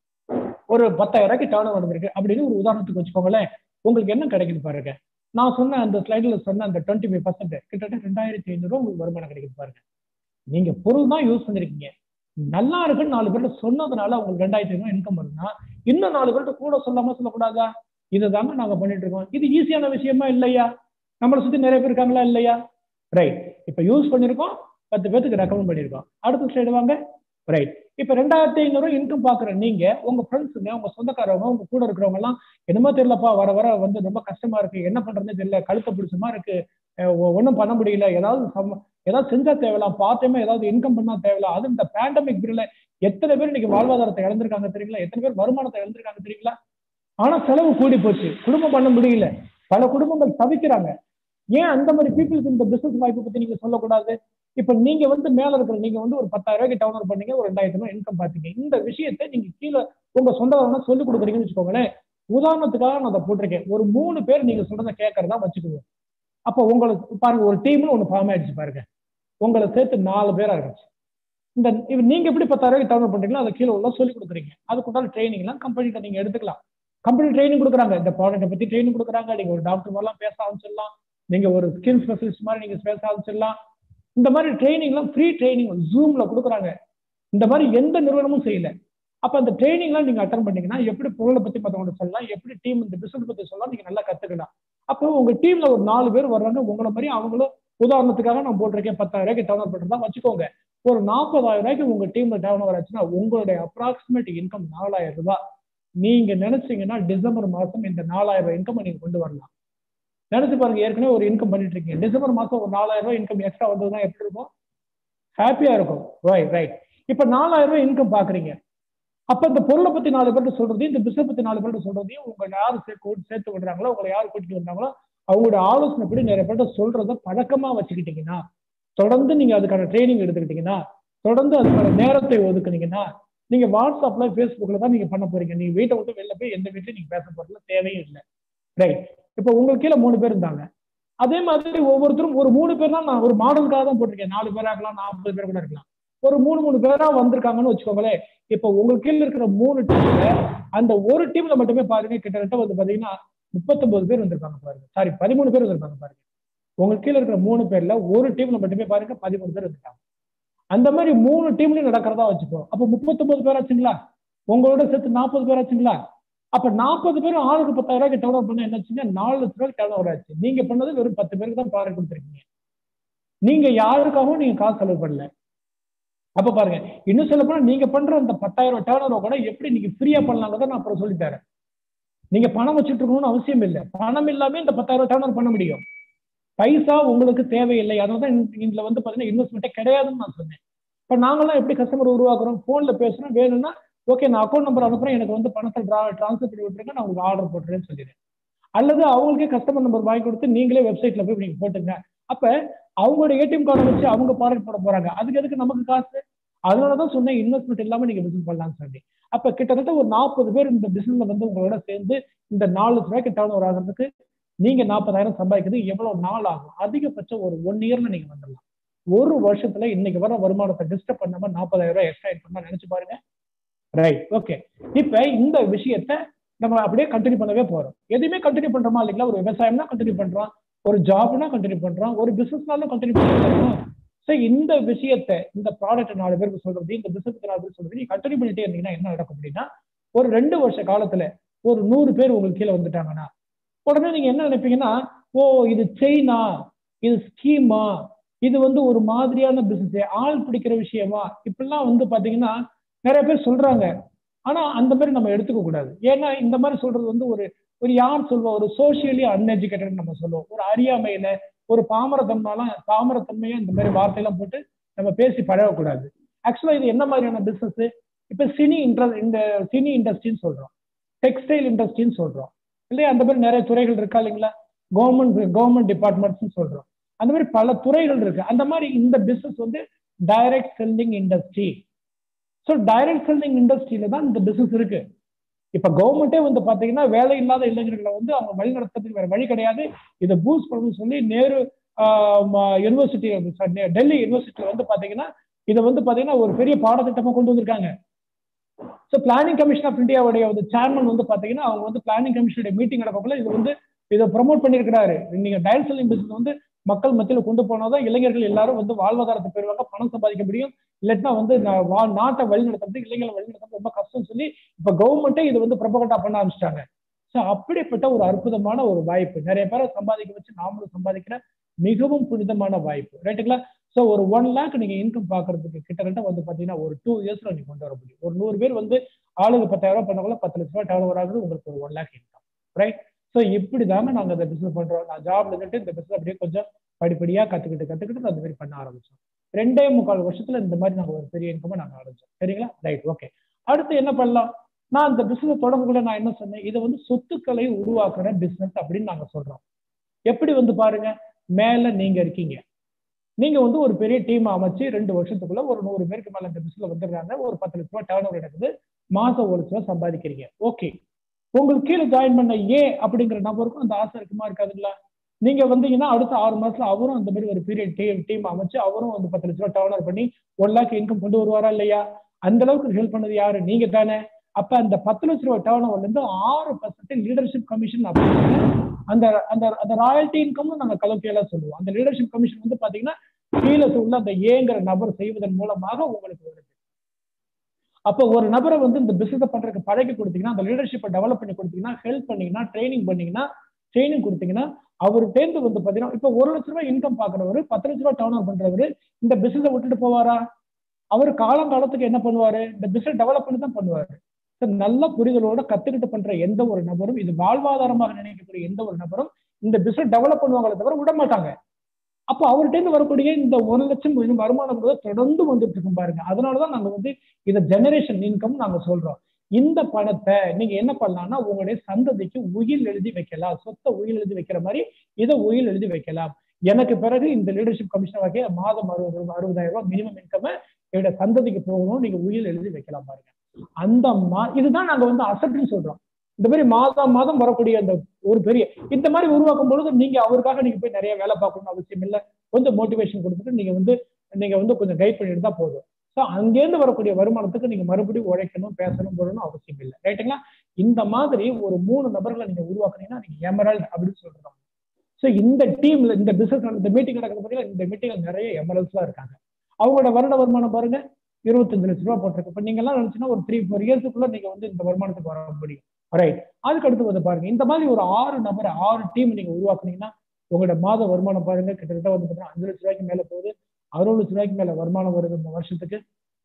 ஒரு பத்தாயிரம் ரூபாய்க்கு டேர்ன் ஓவர் நடந்திருக்கு அப்படின்னு ஒரு உதாரணத்துக்கு வச்சுக்கோங்களேன் உங்களுக்கு என்ன கிடைக்குது பாருங்க நான் சொன்ன அந்த ஸ்லைட்ல சொன்ன அந்த டுவெண்ட்டி ஃபைவ் பர்சன்ட் கிட்டத்தட்ட ரெண்டாயிரத்தி ஐநூறு உங்களுக்கு வருமானம் கிடைக்குது பாருங்க நீங்க பொருள் தான் யூஸ் பண்ணிருக்கீங்க நல்லா இருக்குன்னு நாலு பேர்ட்ட சொன்னதுனால உங்களுக்கு ரெண்டாயிரத்தி ஐநூறு இன்கம் வருதுன்னா இன்னும் நாலு பேர்ட்ட கூட சொல்லாம சொல்லக்கூடாதா இதுதாங்க நாங்க பண்ணிட்டு இருக்கோம் இது ஈஸியான விஷயமா இல்லையா நம்மளை சுத்தி நிறைய பேர் இருக்காங்களா இல்லையா ரைட் இப்ப யூஸ் பண்ணிருக்கோம் பத்து பேருக்கு ரெக்கமெண்ட் பண்ணிருக்கோம் அடுத்த ஸ்லைடு வாங்க ரைட் இப்ப ரெண்டாயிரத்தி ஐநூறு இன்கம் பாக்குற நீங்க உங்க ஃப்ரெண்ட்ஸுங்க உங்க சொந்தக்காரவங்க உங்க கூட இருக்கிறவங்க எல்லாம் என்னமோ தெரியலப்பா வர வர வந்து ரொம்ப கஷ்டமா இருக்கு என்ன பண்றதுன்னு தெரியல கழுத்தை பிடிச்சமா இருக்கு ஒன்றும் பண்ண முடியல ஏதாவது ஏதாவது செஞ்சா தேவையில்லாம் பார்த்தையுமே ஏதாவது இன்கம் பண்ணா தேவையில்ல அது இந்த பேண்டமிக் பீரியட்ல எத்தனை பேர் இன்னைக்கு வாழ்வாதாரத்தை இழந்திருக்காங்க தெரியுங்களா எத்தனை பேர் வருமானத்தை இழந்திருக்காங்க தெரியுங்களா ஆனா செலவு கூடி போச்சு குடும்பம் பண்ண முடியல பல குடும்பங்கள் தவிக்கிறாங்க ஏன் அந்த மாதிரி பீப்புளுக்கு இந்த பிசினஸ் வாய்ப்பு பத்தி நீங்க சொல்லக்கூடாது இப்ப நீங்க வந்து மேல இருக்கிற நீங்க வந்து ஒரு பத்தாயிரம் ரூபாய்க்கு டவுன் ஓவர் பண்ணீங்க ஒரு ரெண்டாயிரத்தி ரூபாய் இன்கம் பாத்தீங்க இந்த விஷயத்தை நீங்க கீழே உங்க சொந்தக்காரங்க சொல்லி கொடுக்குறீங்கன்னு வச்சுக்கோங்களேன் உதாரணத்துக்காக நான் அதை போட்டிருக்கேன் ஒரு மூணு பேர் நீங்க சொல்றத கேட்கறதா வச்சுக்குவோம் அப்ப உங்களுக்கு பாருங்க ஒரு டீம்னு ஒன்று ஃபார்ம் ஆயிடுச்சு பாருங்க உங்களை சேர்த்து நாலு பேரா இருந்துச்சு இந்த நீங்க எப்படி பத்தாயிரம் ரூபாய்க்கு டவுன் பண்றீங்களோ அதை கீழே உள்ள சொல்லி கொடுக்குறீங்க அதுக்குண்டான ட்ரைனிங் எல்லாம் கம்பெனிட்ட நீங்க எடுத்துக்கலாம் கம்பெனி ட்ரைனிங் கொடுக்குறாங்க இந்த ப்ராடக்ட்டை பத்தி ட்ரைனிங் கொடுக்குறாங்க நீங்க ஒரு டாக்டர் மாதிரிலாம் பேச ஆரம்பிச்சிடலாம் நீங்க ஒரு ஸ்கின் ஸ்பெஷலிஸ்ட் மாதிரி நீங்க பேச ஆரம்பிச்சிடலாம் இந்த மாதிரி ட்ரைனிங்லாம் ஃப்ரீ ட்ரைனிங் ஜூம்ல கொடுக்குறாங்க இந்த மாதிரி எந்த நிறுவனமும் செய்யல அப்ப அந்த ட்ரைனிங்லாம் நீங்க அட்டன் பண்ணீங்கன்னா எப்படி பொருளை பத்தி மத்தவங்க சொல்லலாம் எப்படி டீம் இந்த பிசினஸ் பத்தி சொல்லலாம் நீங்க நல்லா கத்துக்கலாம் அப்போ உங்க டீம்ல ஒரு நாலு பேர் வர்றாங்க உங்களை மாதிரி அவங்களும் உதாரணத்துக்காக நான் போட்டிருக்கேன் பத்தாயிரம் ரூபாய்க்கு டவுன் பண்றதா வச்சுக்கோங்க ஒரு நாற்பதாயிரம் ரூபாய்க்கு உங்க டீம்ல டவுன் ஓவர் ஆச்சுன்னா உங்களுடைய அப்ராக்சிமேட் இன்கம் நாலாயிரம் ரூபாய் நீங்க நினைச்சீங்கன்னா டிசம்பர் மாசம் இந்த நாலாயிரம் ரூபாய் இன்கம் நீங்க கொண்டு வரலாம் நினைச்சு பாருங்க ஏற்கனவே ஒரு இன்கம் பண்ணிட்டு இருக்கீங்க டிசம்பர் மாசம் ஒரு நாலாயிரம் ரூபாய் இன்கம் எக்ஸ்ட்ரா வந்ததுன்னா எப்படி இருக்கும் ஹாப்பியா இருக்கும் ரைட் ரைட் இப்ப நாலாயிரம் ரூபாய் இன்கம் பாக்குறீங்க அப்ப இந்த பொருளை பத்தி நாலு பேர்ட்டு சொல்றதையும் இந்த பிசினஸ் பத்தி நாலு பேர்ட்டு சொல்றதையும் உங்க யாரு சேர்த்து விடுறாங்களோ உங்களை யாரு கூட்டிட்டு வந்தாங்களோ அவங்களோட ஆலோசனைப்படி நிறைய பேர்ட்ட சொல்றத பழக்கமா வச்சுக்கிட்டீங்கன்னா தொடர்ந்து நீங்க அதுக்கான ட்ரைனிங் எடுத்துக்கிட்டீங்கன்னா தொடர்ந்து அதுக்கான நேரத்தை ஒதுக்குனீங்கன்னா நீங்க வாட்ஸ்அப்ல ஃபேஸ்புக்ல தான் நீங்க பண்ண போறீங்க நீங்க வீட்டை விட்டு வெளில போய் எந்த வீட்லயும் நீங்க பேச போறதுல தேவையும் இல்லை ரைட் இப்போ உங்களுக்கு கீழே மூணு பேர் இருந்தாங்க அதே மாதிரி ஒவ்வொருத்தரும் ஒரு மூணு பேர் தான் நான் ஒரு மாடலுக்காக தான் போட்டிருக்கேன் நாலு பேரா இருக்கலாம் நாற்பது பேர் கூட இருக்கலாம் ஒரு மூணு மூணு பேரா வந்திருக்காங்கன்னு வச்சுக்கோங்களேன் இப்போ உங்களுக்கு கீழே இருக்கிற மூணு டீம்ல அந்த ஒரு டீம்ல மட்டுமே பாருங்க கிட்டத்தட்ட வந்து பாத்தீங்கன்னா முப்பத்தொன்பது பேர் வந்திருக்காங்க பாருங்க சாரி பதிமூணு பேர் வந்திருக்காங்க பாருங்க உங்களுக்கு கீழே இருக்கிற மூணு பேர்ல ஒரு டீம்ல மட்டுமே பாருங்க பதிமூணு பேர் இருக்காங்க அந்த மாதிரி மூணு டீம்லயும் நடக்கிறதா வச்சுக்கோ அப்ப முப்பத்தொன்பது பேர் ஆச்சுங்களா உங்களோட சேர்த்து நாற்பது பேர் ஆச்சுங்களா அப்ப நாற்பது பேரும் ஆளுக்கு பத்தாயிரம் ரூபாய்க்கு டவுன் ஓவர் பண்ண என்னாச்சுங்க நாலு லட்ச ரூபாய்க்கு டவுன் ஓவர் ஆச்சு நீங்க பண்ணது வெறும் பத்து பேருக்கு தான் ப்ராடக்ட் கொடுத்துருக்கீங்க நீங்க யாருக்காகவும் நீங்க காசு செலவு பண்ணல அப்ப பாருங்க இன்னும் சொல்ல போனா நீங்க பண்ற அந்த பத்தாயிரம் ரூபாய் டேர்ன் கூட எப்படி நீங்க ஃப்ரீயா பண்ணலாங்கிறத நான் அப்புறம் சொல்லி தரேன் நீங்க பணம் வச்சுட்டு இருக்கணும்னு அவசியம் இல்லை பணம் இல்லாம இந்த பத்தாயிரம் டேர்ன் பண்ண முடியும் பைசா உங்களுக்கு தேவையில்லை அதனால தான் இதுல வந்து பாத்தீங்கன்னா இன்வெஸ்ட்மெண்ட்டே கிடையாதுன்னு நான் சொன்னேன் இப்போ நாங்களாம் எப்படி கஸ்டமர் உருவாக்குறோம் ஃபோன்ல பேசுறோம் வேணும்னா ஓகே நான் அக்கௌண்ட் நம்பர் அனுப்புறேன் எனக்கு வந்து பணத்தை ட்ரான்ஸ்ஃபர் பண்ணி விட்டுருங்க நான் உங்களுக்கு ஆர்டர் போட்டுறேன்னு சொல்லிடுறேன் அல்லது அவங்களுக்கே கஸ்டமர் நம்பர் வாங்கி கொடுத்து நீங்களே வெப்சைட்ல போய் நீங்க போட்டுங்க அப்ப அவங்களோட ஏடிஎம் கார்டை வச்சு அவங்க ப்ராடக்ட் போட போறாங்க அதுக்கு எதுக்கு நமக்கு காசு அதனாலதான் சொன்னேன் இன்வெஸ்ட்மெண்ட் இல்லாம நீங்க பிசினஸ் பண்ணலாம்னு சொல்லி அப்ப கிட்டத்தட்ட ஒரு நாற்பது பேர் இந்த பிசினஸ்ல வந்து உங்களோட சேர்ந்து இந்த நாலு லட்ச ரூபாய்க்கு டேர்ன் ஓவர் ஆகிறதுக்கு நீங்க நாற்பதாயிரம் சம்பாதிக்கிறது எவ்வளவு நாள் ஆகும் அதிகபட்சம் ஒரு ஒன் இயர்ல நீங்க வந்துடலாம் ஒரு வருஷத்துல இன்னைக்கு வர வருமானத்தை டிஸ்டர்ப் பண்ணாம நாற்பதாயிரம் ரூபாய் எக்ஸ்ட்ரா பண்ணா நினைச்சு பாருங்க ரைட் ஓகே இப்ப இந்த விஷயத்த நம்ம அப்படியே கண்டினியூ பண்ணவே போறோம் எதுவுமே கண்டினியூ பண்றோமா இல்லைங்களா ஒரு விவசாயம்னா கண்டினியூ பண்றோம் ஒரு ஜாப்னா கண்டினியூ பண்றோம் ஒரு பிசினஸ்னாலும் கண்டினியூ பண்றோம் ஸோ இந்த விஷயத்த இந்த ப்ராடக்ட் நாலு பேருக்கு சொல்றது இந்த பிசினஸ் நாலு பேருக்கு சொல்றது நீங்க கண்டினியூ பண்ணிட்டே இருந்தீங்கன்னா என்ன நடக்கும் அப்படின்னா ஒரு ரெண்டு வருஷ காலத்துல ஒரு நூறு பேர் உங்களுக்கு கீழே வந்துட்டாங்கன்னா உடனே நீங்க என்ன நினைப்பீங்கன்னா ஓ இது செயினா இது ஸ்கீமா இது வந்து ஒரு மாதிரியான பிசினஸ் ஆள் பிடிக்கிற விஷயமா இப்படிலாம் வந்து பாத்தீங்கன்னா நிறைய பேர் சொல்றாங்க ஆனா அந்த மாதிரி நம்ம எடுத்துக்க கூடாது ஏன்னா இந்த மாதிரி சொல்றது வந்து ஒரு ஒரு யார் சொல்லுவோம் ஒரு சோசியலி அன்எஜுகேட்டட் நம்ம சொல்லுவோம் ஒரு அறியாமையில ஒரு பாமரத்தன்மைலாம் பாமரத்தன்மையா இந்த மாதிரி வார்த்தையெல்லாம் போட்டு நம்ம பேசி பழகக்கூடாது ஆக்சுவலா இது என்ன மாதிரியான பிசினஸ் இப்ப சினி இன்ட்ர இந்த சினி இண்டஸ்ட்ரின்னு சொல்றோம் டெக்ஸ்டைல் இண்டஸ்ட்ரின்னு சொல்றோம் இல்லையா அந்த மாதிரி நிறைய துறைகள் இருக்கா இல்லைங்களா கவர்மெண்ட் கவர்மெண்ட் டிபார்ட்மெண்ட்ஸ் சொல்றோம் அந்த மாதிரி பல துறைகள் இருக்கு அந்த மாதிரி இந்த பிசினஸ் வந்து direct selling industry so direct selling இண்டஸ்ட்ரியில தான் இந்த பிசினஸ் இருக்கு இப்ப கவர்மெண்டே வந்து பாத்தீங்கன்னா வேலை இல்லாத இளைஞர்களை வந்து அவங்க வழி நடத்துறதுக்கு வேற வழி கிடையாது இதை பூஸ்ட் பண்ணணும்னு சொல்லி நேரு யூனிவர்சிட்டி டெல்லி யூனிவர்சிட்டியில வந்து பாத்தீங்கன்னா இதை வந்து பாத்தீங்கன்னா ஒரு பெரிய பாடத்திட்டமா கொண்டு வந்திருக்காங்க ஸோ பிளானிங் கமிஷன் ஆஃப் இந்தியாவுடைய வந்து சேர்மன் வந்து பாத்தீங்கன்னா அவங்க வந்து பிளானிங் கமிஷனுடைய மீட்டிங் நடக்கக்குள்ள இது வந்து இதை ப்ரொமோட் பண்ணியிருக்கிறாரு நீங்க டயல் செல்லிங் பிசினஸ் வந்து மக்கள் மத்தியில் கொண்டு போனாதான் இளைஞர்கள் எல்லாரும் வந்து வாழ்வாதாரத்தை பெறுவாங்க பணம் சம்பாதிக்க முடியும் இல்லாட்டினா வந்து நாட்டை வழிநடத்துறது இளைஞர்களை வழிநடத்துறது ரொம்ப கஷ்டம் சொல்லி இப்ப கவர்மெண்ட்டே இது வந்து ப்ரொபகண்டா பண்ண ஆரம்பிச்சிட்டாங்க ஸோ அப்படிப்பட்ட ஒரு அற்புதமான ஒரு வாய்ப்பு நிறைய பேரை சம்பாதிக்க வச்சு நாமளும் சம்பாதிக்கிற மிகவும் புனிதமான வாய்ப்பு ரைட்டுங்களா ஸோ ஒரு ஒன் லேக் நீங்க இன்கம் பாக்குறதுக்கு கிட்டத்தட்ட வந்து பாத்தீங்கன்னா ஒரு டூ இயர்ஸ்ல நீங்க கொண்டு வர முடியும் ஒரு நூறு பேர் வந்து ஆளுக்கு பத்தாயிரம் ரூபாய் பண்ணக்குள்ள பத்து லட்ச ரூபாய் டெவலப் ஆகுது உங்களுக்கு ஒரு one lakh income right so இப்படி தாங்க நாங்க இந்த பிசினஸ் பண்றோம் நான் ஜாப்ல இருந்துட்டு இந்த பிசினஸ் அப்படியே கொஞ்சம் படிப்படியா கத்துக்கிட்டு கத்துக்கிட்டு அந்த மாதிரி பண்ண ஆரம்பிச்சோம் ரெண்டே முக்கால் வருஷத்துல இந்த மாதிரி நாங்க ஒரு பெரிய இன்கமா நாங்க ஆரம்பிச்சோம் சரிங்களா ரைட் ஓகே அடுத்து என்ன பண்ணலாம் நான் இந்த பிசினஸ் தொடங்கக்குள்ள நான் என்ன சொன்னேன் இதை வந்து சொத்துக்களை உருவாக்குற பிசினஸ் அப்படின்னு நாங்க சொல்றோம் எப்படி வந்து பாருங்க மேல நீங்க இருக்கீங்க நீங்க வந்து ஒரு பெரிய டீம் அமைச்சு ரெண்டு வருஷத்துக்குள்ள ஒரு நூறு பேருக்கு மேல இந்த பிசினஸ்ல வந்துடுறாங்க ஒரு பத்து லட்ச ரூபாய் டேர்ன் ஓவர் நடக்குது மாசம் ஒரு லட்ச ரூபாய் சம்பாதிக்கிறீங்க ஓகே உங்களுக்கு கீழே ஜாயின் பண்ண ஏ அப்படிங்கிற நபருக்கும் அந்த ஆசை இருக்குமா இருக்காதுங்களா நீங்க வந்தீங்கன்னா அடுத்த ஆறு மாசத்துல அவரும் அந்த மாதிரி ஒரு பீரியட் டீம் டீம் அமைச்சு அவரும் வந்து பத்து லட்ச ரூபாய் டேர்ன் ஓவர் பண்ணி ஒன் லேக் இன்கம் கொண்டு வருவாரா இல்லையா அந்த அளவுக்கு ஹெல்ப் பண்ணது யாரு நீங்க தானே அப்ப அந்த பத்து லட்ச ரூபாய் டேர்ன் ஓவர்ல இருந்து ஆறு பர்சன்ட் லீடர்ஷிப் கமிஷன் அப்படின்னு அந்த அந்த அந்த ராயல்டி இன்கம் நாங்க கலப்பியலா சொல்லுவோம் அந்த லீடர்ஷிப் கமிஷன் வந்து பாத்தீங்கன்னா கீழே உள்ள அந்த ஏங்கிற நபர் செய்வதன் மூலமாக உங்களுக்கு வருது அப்போ ஒரு நபரை வந்து இந்த பிசினஸ் பண்றதுக்கு பழகி கொடுத்தீங்கன்னா அந்த லீடர்ஷிப்பை டெவலப் பண்ணி கொடுத்தீங்கன்னா ஹெல்ப் பண்ணீங்கன்னா ட்ரைனிங் பண்ணீங்கன்னா ட்ரைனிங் கொடுத்தீங்கன்னா அவர் தேர்ந்து வந்து பாத்தீங்கன்னா இப்போ ஒரு லட்ச ரூபாய் இன்கம் பாக்குறவர் பத்து லட்ச ரூபாய் டவுன் ஓவர் பண்றவர் இந்த பிசினஸ் விட்டுட்டு போவாரா அவர் காலங்காலத்துக்கு என்ன பண்ணுவாரு இந்த பிசினஸ் டெவலப் பண்ணி தான் பண்ணுவாரு நல்ல புரிதலோட கத்துக்கிட்டு பண்ற எந்த ஒரு நபரும் இது வாழ்வாதாரமாக நினைக்கக்கூடிய எந்த ஒரு நபரும் இந்த பிசினஸ் டெவலப் பண்ணுவாங்களே தவிர விட மாட்டாங்க அப்போ அவர்கிட்ட வரக்கூடிய இந்த ஒரு லட்சம் வருமானம் தொடர்ந்து வந்துட்டு இருக்கும் பாருங்க அதனாலதான் நாங்க வந்து இதை ஜெனரேஷன் இன்கம் நாங்க சொல்றோம் இந்த பணத்தை நீங்க என்ன பண்ணலாம்னா உங்களுடைய சந்ததிக்கு உயில் எழுதி வைக்கலாம் சொத்தை உயில் எழுதி வைக்கிற மாதிரி இதை உயில் எழுதி வைக்கலாம் எனக்கு பிறகு இந்த லீடர்ஷிப் கமிஷன் வகைய மாதம் அறுபது அறுபதாயிரம் ரூபாய் மினிமம் இன்கம் என்னோட சந்ததிக்கு போகணும் நீங்க உயில் எழுதி வைக்கலாம் பாருங்க அந்த மா இதுதான் நாங்க வந்து அசட்னு சொல்றோம் இந்த மாதிரி மாதம் மாதம் வரக்கூடிய அந்த ஒரு பெரிய இந்த மாதிரி உருவாக்கும் பொழுது நீங்க அவருக்காக நீங்க போய் நிறைய வேலை பார்க்கணும்னு அவசியம் இல்லை கொஞ்சம் மோட்டிவேஷன் கொடுத்துட்டு நீங்க வந்து நீங்க வந்து கொஞ்சம் கைட் பண்ணிட்டு தான் போதும் ஸோ அங்கேருந்து வரக்கூடிய வருமானத்துக்கு நீங்க மறுபடியும் உழைக்கணும் பேசணும் போடணும் அவசியம் இல்லை ரைட்டுங்களா இந்த மாதிரி ஒரு மூணு நபர்களை நீங்க உருவாக்குனீங்கன்னா நீங்க எமரல்ட் அப்படின்னு சொல்றாங்க ஸோ இந்த டீம்ல இந்த பிசினஸ் இந்த மீட்டிங் நடக்கிறது பார்த்தீங்கன்னா இந்த மீட்டிங்ல நிறைய எமரல்ஸ்லாம் இருக்காங்க அவங்களோட வருட வருமானம் பாருங்க இருபத்தஞ்சு லட்ச ரூபா போட்டிருக்கு இப்போ நீங்க எல்லாம் நினைச்சுன்னா ஒரு த்ரீ ஃபோர் இயர்ஸுக்குள்ள நீங்க வந்து இந்த வருமானத்துக்கு வர முடியும் ரைட் அதுக்கு அடுத்து வந்து பாருங்க இந்த மாதிரி ஒரு ஆறு நபர் ஆறு டீம் நீங்க உருவாக்குனீங்கன்னா உங்களோட மாத வருமானம் பாருங்க கிட்டத்தட்ட வந்து பார்த்தீங்கன்னா அஞ்சு லட்ச ரூபாய்க்கு மேல போகுது அறுபது லட்ச ரூபாய்க்கு மேல வருமானம் வருது இந்த வருஷத்துக்கு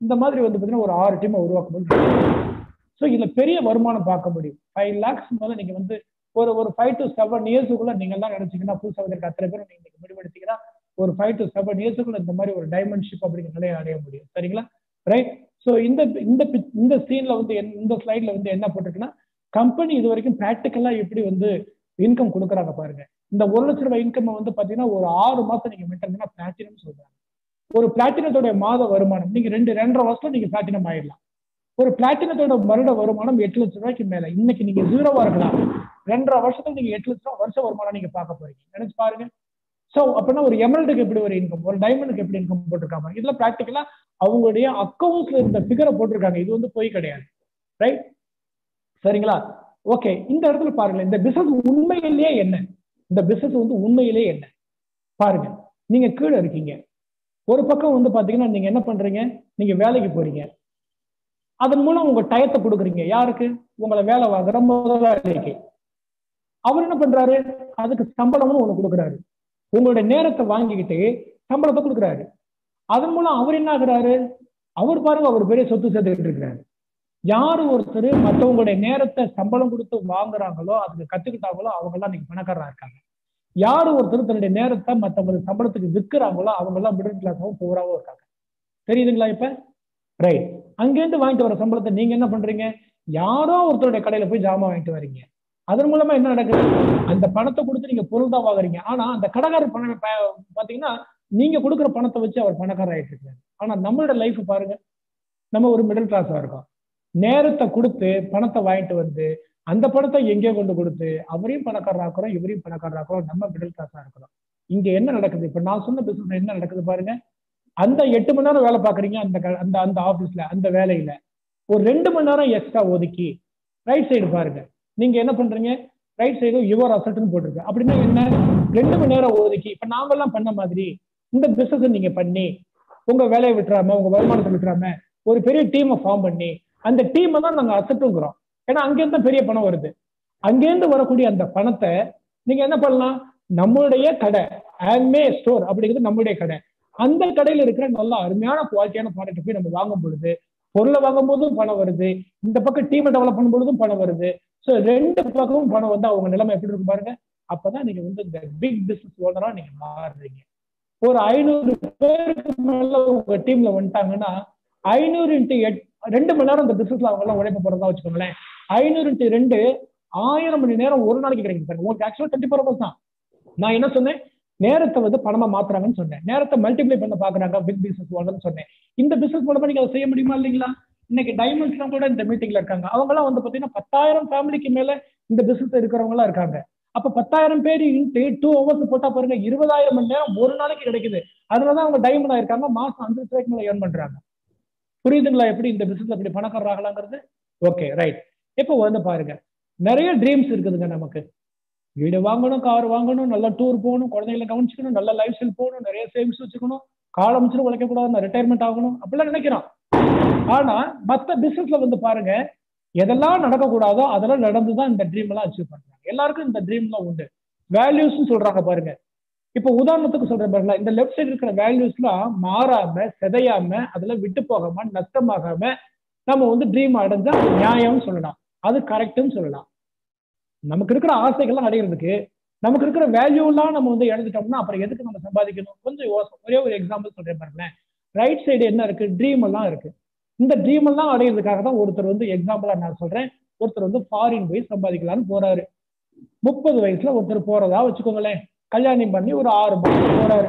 இந்த மாதிரி வந்து பார்த்தீங்கன்னா ஒரு ஆறு டீமை உருவாக்கணும் ஸோ இதுல பெரிய வருமானம் பார்க்க முடியும் ஃபைவ் லேக்ஸ் முதல்ல நீங்க வந்து ஒரு ஒரு ஃபைவ் டு செவன் இயர்ஸுக்குள்ள நீங்க எல்லாம் நினைச்சீங்கன்னா புதுசாக வந்திருக்க அத்தனை பேரும் நீங்க இன்னைக்கு முடிவெடுத்தீங்கன்னா ஒரு ஃபைவ் டு செவன் இயர்ஸுக்குள்ள இந்த மாதிரி ஒரு டைமண்ட் ஷிப் அப்படிங்கிற நிலையை அடைய முடியும் சரிங்களா ரைட் ஸோ இந்த இந்த pic- இந்த சீன்ல வந்து என்ன- இந்த ஸ்லைட்ல வந்து என்ன போட்டிருக்குன்னா கம்பெனி இது வரைக்கும் ப்ராக்டிக்கலா எப்படி வந்து இன்கம் கொடுக்குறாங்க பாருங்க இந்த ஒரு லட்ச ரூபாய் இன்கம் வந்து பாத்தீங்கன்னா ஒரு ஆறு மாசம் நீங்க மெயின்டைன் பண்ணா பிளாட்டினம் சொல்றாங்க ஒரு பிளாட்டினத்தோட மாத வருமானம் நீங்க ரெண்டு ரெண்டரை வருஷம் நீங்க பிளாட்டினம் ஆயிடலாம் ஒரு பிளாட்டினத்தோட வருட வருமானம் எட்டு லட்ச ரூபாய்க்கு மேல இன்னைக்கு நீங்க ஜீரோவா இருக்கலாம் ரெண்டரை வருஷத்துல நீங்க எட்டு லட்ச ரூபாய் வருஷ வருமானம் நீங்க பார்க்க போறீங்க நினைச்சு பாருங்க சோ அப்படின்னா ஒரு எமரல்டுக்கு எப்படி ஒரு இன்கம் ஒரு டைமண்டுக்கு எப்படி இன்கம் போட்டிருக்காங்க இதுல பிராக்டிக்கலா அவங்களுடைய அக்கௌண்ட்ஸ்ல இருந்த ஃபிகரை போட்டிருக்காங்க இது வந்து பொய் கிடையாது ரைட் சரிங்களா ஓகே இந்த இடத்துல பாருங்க இந்த பிசினஸ் உண்மையிலேயே என்ன இந்த பிசினஸ் வந்து உண்மையிலேயே என்ன பாருங்க நீங்க கீழே இருக்கீங்க ஒரு பக்கம் வந்து பாத்தீங்கன்னா நீங்க என்ன பண்றீங்க நீங்க வேலைக்கு போறீங்க அதன் மூலம் உங்க டயத்தை கொடுக்குறீங்க யாருக்கு உங்களை வேலை வாங்குற முதலாளிக்கு அவர் என்ன பண்றாரு அதுக்கு சம்பளம்னு ஒண்ணு கொடுக்குறாரு உங்களுடைய நேரத்தை வாங்கிக்கிட்டு சம்பளத்தை கொடுக்குறாரு அதன் மூலம் அவர் என்ன ஆகுறாரு அவர் பாருங்க அவர் பெரிய சொத்து சேர்த்துக்கிட்டு இருக்கிறாரு யாரு ஒருத்தர் மற்றவங்களுடைய நேரத்தை சம்பளம் கொடுத்து வாங்குறாங்களோ அதுக்கு கத்துக்கிட்டாங்களோ அவங்க எல்லாம் இன்னைக்கு பணக்காரரா இருக்காங்க யாரு ஒருத்தர் தன்னுடைய நேரத்தை மற்றவங்க சம்பளத்துக்கு விற்கிறாங்களோ அவங்க எல்லாம் மிடில் கிளாஸாவும் பூராவும் இருக்காங்க தெரியுதுங்களா இப்ப ரைட் அங்கேருந்து வாங்கிட்டு வர சம்பளத்தை நீங்க என்ன பண்றீங்க யாரோ ஒருத்தருடைய கடையில போய் ஜாமான் வாங்கிட்டு வரீங்க அதன் மூலமா என்ன நடக்குது அந்த பணத்தை கொடுத்து நீங்க பொருள் தான் வாங்குறீங்க ஆனா அந்த கடைக்காரர் பணம் ப- பாத்தீங்கன்னா நீங்க கொடுக்குற பணத்தை வச்சு அவர் பணக்காரர் ஆயிட்டு இருக்காரு ஆனா நம்மளோட லைஃப் பாருங்க நம்ம ஒரு மிடில் கிளாஸா இருக்கோம் நேரத்தை கொடுத்து பணத்தை வாங்கிட்டு வந்து அந்த பணத்தை எங்கேயோ கொண்டு கொடுத்து அவரையும் பணக்காரராக்குறோம் இவரையும் பணக்காரராக்குறோம் நம்ம மிடில் கிளாஸா இருக்கிறோம் இங்க என்ன நடக்குது இப்ப நான் சொன்ன பிசினஸ் என்ன நடக்குது பாருங்க அந்த எட்டு மணி நேரம் வேலை பாக்குறீங்க அந்த க- அந்த அந்த ஆபீஸ்ல அந்த வேலையில ஒரு ரெண்டு மணி நேரம் எக்ஸ்ட்ரா ஒதுக்கி ரைட் சைடு பாருங்க நீங்க என்ன பண்றீங்க ரைட் சைடு யுவர் அசட்னு போட்டிருக்கு அப்படின்னா என்ன ரெண்டு மணி நேரம் ஒதுக்கி இப்ப நாமெல்லாம் பண்ண மாதிரி இந்த பிசினஸ் நீங்க பண்ணி உங்க வேலையை விட்டுறாம உங்க வருமானத்தை விட்டுறாம ஒரு பெரிய டீமை ஃபார்ம் பண்ணி அந்த டீமை தான் நாங்க அசட்டுங்கிறோம் ஏன்னா அங்கேருந்து தான் பெரிய பணம் வருது அங்கேருந்து வரக்கூடிய அந்த பணத்தை நீங்க என்ன பண்ணலாம் நம்மளுடைய கடை ஆன்மே ஸ்டோர் அப்படிங்கிறது நம்மளுடைய கடை அந்த கடையில இருக்கிற நல்ல அருமையான குவாலிட்டியான ப்ராடக்ட் போய் நம்ம வாங்கும் பொழுது பொருளை வாங்கும் போதும் பணம் வருது இந்த பக்கம் டீமை டெவலப் பண்ணும் பொழுதும் பணம் வருது ஸோ ரெண்டு பக்கமும் பணம் வந்து அவங்க நிலைமை எப்படி இருக்கும் பாருங்க அப்பதான் நீங்க வந்து இந்த பிக் பிசினஸ் ஓனரா நீங்க மாறுறீங்க ஒரு ஐநூறு பேருக்கு மேல உங்க டீம்ல வந்துட்டாங்கன்னா ஐநூறு இன்ட்டு எட் ரெண்டு மணி நேரம் இந்த பிசினஸ்ல அவங்க எல்லாம் உழைப்பு போறதா வச்சுக்கோங்களேன் ஐநூறு இன்ட்டு ரெண்டு ஆயிரம் மணி நேரம் ஒரு நாளைக்கு கிடைக்கும் சார் உங்களுக்கு ஆக்சுவலா டுவெண்ட்டி ஃபோர் ஹவர்ஸ் தான் நான் என்ன சொன்னேன் நேரத்தை வந்து பணமா மாத்துறாங்கன்னு சொன்னேன் நேரத்தை மல்டிப்ளை பண்ண பாக்குறாங்க பிக் பிசினஸ் ஓனர்னு சொன்னேன் இந்த பிசினஸ் மூலமா நீங்க அதை செய்ய முடியுமா இல்லைங்களா இன்னைக்கு டைமண்ட்ஸ்லாம் கூட இந்த மீட்டிங்ல இருக்காங்க அவங்க எல்லாம் வந்து பாத்தீங்கன்னா பத்தாயிரம் ஃபேமிலிக்கு மேல இந்த பிசினஸ் இருக்கிறவங்க எல்லாம் இருக்காங்க அப்ப பத்தாயிரம் பேர் இன்ட்டு டூ ஹவர்ஸ் போட்டா பாருங்க இருபதாயிரம் மணி நேரம் ஒரு நாளைக்கு கிடைக்குது அதனாலதான் அவங்க டைமண்ட் ஆயிருக்காங்க மாசம் அஞ்சு லட்ச ரூபாய்க்கு மேல ஏர்ன் பண்றாங்க புரியுதுங்களா எப்படி இந்த பிசினஸ் அப்படி பணக்காரர் ஆகலாங்கிறது ஓகே ரைட் இப்போ வந்து பாருங்க நிறைய ட்ரீம்ஸ் இருக்குதுங்க நமக்கு வீடு வாங்கணும் கார் வாங்கணும் நல்லா டூர் போகணும் குழந்தைகளை கவனிச்சுக்கணும் நல்ல லைஃப் ஸ்டைல் போகணும் நிறைய சேவிங்ஸ் வச்சுக்கணும் காலம் வச்சு உழைக்க கூடாது ரிட்டையர்மெண்ட் ஆகணும் அப்படிலாம் நினைக்கிறோம் ஆனா மத்த பிசினஸ்ல வந்து பாருங்க எதெல்லாம் நடக்கக்கூடாதோ அதெல்லாம் நடந்து தான் இந்த ட்ரீம் எல்லாம் அச்சீவ் பண்றாங்க எல்லாருக்கும் இந்த ட்ரீம் எல்லாம் உண்டு வேல்யூஸ் சொல்றாங்க பாருங்க இப்ப உதாரணத்துக்கு சொல்றேன் பாருங்களா இந்த லெஃப்ட் சைடு இருக்கிற வேல்யூஸ்லாம் மாறாம சிதையாம அதுல விட்டு போகாம நஷ்டமாகாம நம்ம வந்து ட்ரீம் அடைஞ்சா நியாயம்னு சொல்லலாம் அது கரெக்ட்னு சொல்லலாம் நமக்கு இருக்கிற ஆசைகள்லாம் அடையிறதுக்கு நமக்கு இருக்கிற வேல்யூ எல்லாம் நம்ம வந்து இழந்துட்டோம்னா அப்புறம் எதுக்கு நம்ம சம்பாதிக்கணும் கொஞ்சம் யோசனை ஒரே ஒரு எக்ஸாம்பிள் சொல்றேன் பாருங்களேன் ரைட் சைடு என்ன இருக்கு ட்ரீம் எல்லாம் இருக்கு இந்த ட்ரீம் எல்லாம் அடையிறதுக்காக தான் ஒருத்தர் வந்து எக்ஸாம்பிளா நான் சொல்றேன் ஒருத்தர் வந்து ஃபாரின் போய் சம்பாதிக்கலாம்னு போறாரு முப்பது வயசுல ஒருத்தர் போறதா வச்சுக்கோங்களேன் கல்யாணம் பண்ணி ஒரு ஆறு மாசம் போறாரு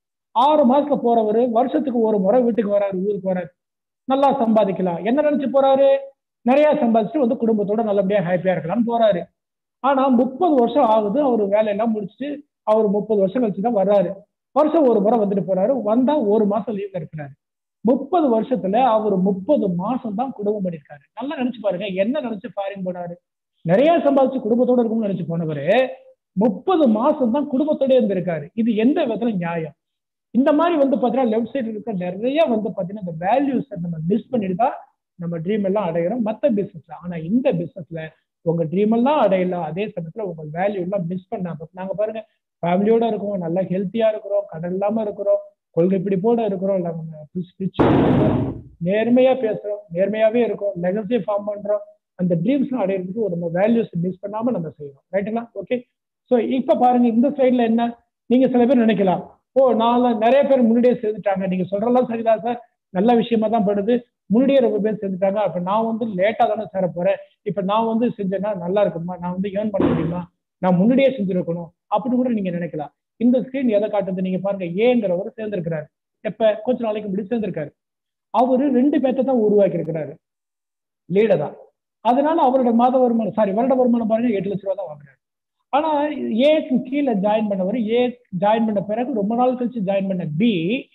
ஆறு மாசத்துல போறவரு வருஷத்துக்கு ஒரு முறை வீட்டுக்கு வராரு ஊருக்கு வராரு நல்லா சம்பாதிக்கலாம் என்ன நினைச்சு போறாரு நிறைய சம்பாதிச்சுட்டு வந்து குடும்பத்தோட நல்லபடியா ஹாப்பியா இருக்கலாம்னு போறாரு ஆனா முப்பது வருஷம் ஆகுது அவர் வேலையெல்லாம் முடிச்சுட்டு அவர் முப்பது வருஷம் கழிச்சு தான் வர்றாரு வருஷம் ஒரு முறை வந்துட்டு போறாரு வந்தா ஒரு மாசம் லீவ்ல இருக்கிறாரு முப்பது வருஷத்துல அவர் முப்பது மாசம் தான் குடும்பம் பண்ணிருக்காரு நல்லா நினைச்சு பாருங்க என்ன நினைச்சு ஃபாரின் போனாரு நிறைய சம்பாதிச்சு குடும்பத்தோட இருக்கும்னு நினைச்சு போனவரு முப்பது மாசம் தான் குடும்பத்தோட இருந்திருக்காரு இது எந்த விதத்துல நியாயம் இந்த மாதிரி வந்து பாத்தீங்கன்னா லெஃப்ட் சைடு இருக்க நிறைய வந்து பாத்தீங்கன்னா இந்த வேல்யூஸ் நம்ம மிஸ் பண்ணிட்டு தான் நம்ம ட்ரீம் எல்லாம் அடையிறோம் மத்த பிசினஸ்ல ஆனா இந்த பிசினஸ்ல உங்க ட்ரீம் எல்லாம் அடையலாம் அதே சமயத்துல உங்க வேல்யூ எல்லாம் மிஸ் பண்ணாம நாங்க பாருங்க ஃபேமிலியோட இருக்கோம் நல்லா ஹெல்த்தியா இருக்கிறோம் கடன் இல்லாம இருக்கிறோம் கொள்கை பிடிப்போட இருக்கிறோம் நம்ம ஸ்பிரிச்சுவல் நேர்மையா பேசுறோம் நேர்மையாவே இருக்கோம் லெகசி ஃபார்ம் பண்றோம் அந்த ட்ரீம்ஸ் அடையிறதுக்கு ஒரு நம்ம வேல்யூஸ் மிஸ் பண்ணாம நம்ம செய்யறோம் ரைட்டுங்களா ஓகே ஸோ இப்ப பாருங்க இந்த சைட்ல என்ன நீங்க சில பேர் நினைக்கலாம் ஓ நான் நிறைய பேர் முன்னாடியே சேர்ந்துட்டாங்க நீங்க சொல்றதெல்லாம் சரிதான் சார் நல்ல விஷயமா தான் படுது முன்னாடியே ரொம்ப பேர் சேர்ந்துட்டாங்க அப்ப நான் வந்து லேட்டா தானே சேர போறேன் இப்ப நான் வந்து செஞ்சேன்னா நல்லா இருக்குமா நான் வந்து ஏர்ன் பண்ண முடியுமா நான் முன்னாடியே செஞ்சிருக்கணும் அப்படி கூட நீங்க நினைக்கலாம் இந்த ஸ்கிரீன் எதை காட்டுது நீங்க பாருங்க ஏங்கிறவர் சேர்ந்திருக்கிறாரு எப்ப கொஞ்ச நாளைக்கு முன்னாடி சேர்ந்திருக்காரு அவரு ரெண்டு பேர்த்த தான் உருவாக்கி இருக்கிறாரு லீடர் தான் அதனால அவரோட மாத வருமானம் சாரி வருட வருமானம் பாருங்க எட்டு லட்ச ரூபா தான் வாங்குறாரு ஆனா ஏக்கு கீழே ஜாயின் பண்ணவர் ஏ ஜாயின் பண்ண பிறகு ரொம்ப நாள் கழிச்சு ஜாயின் பண்ண பி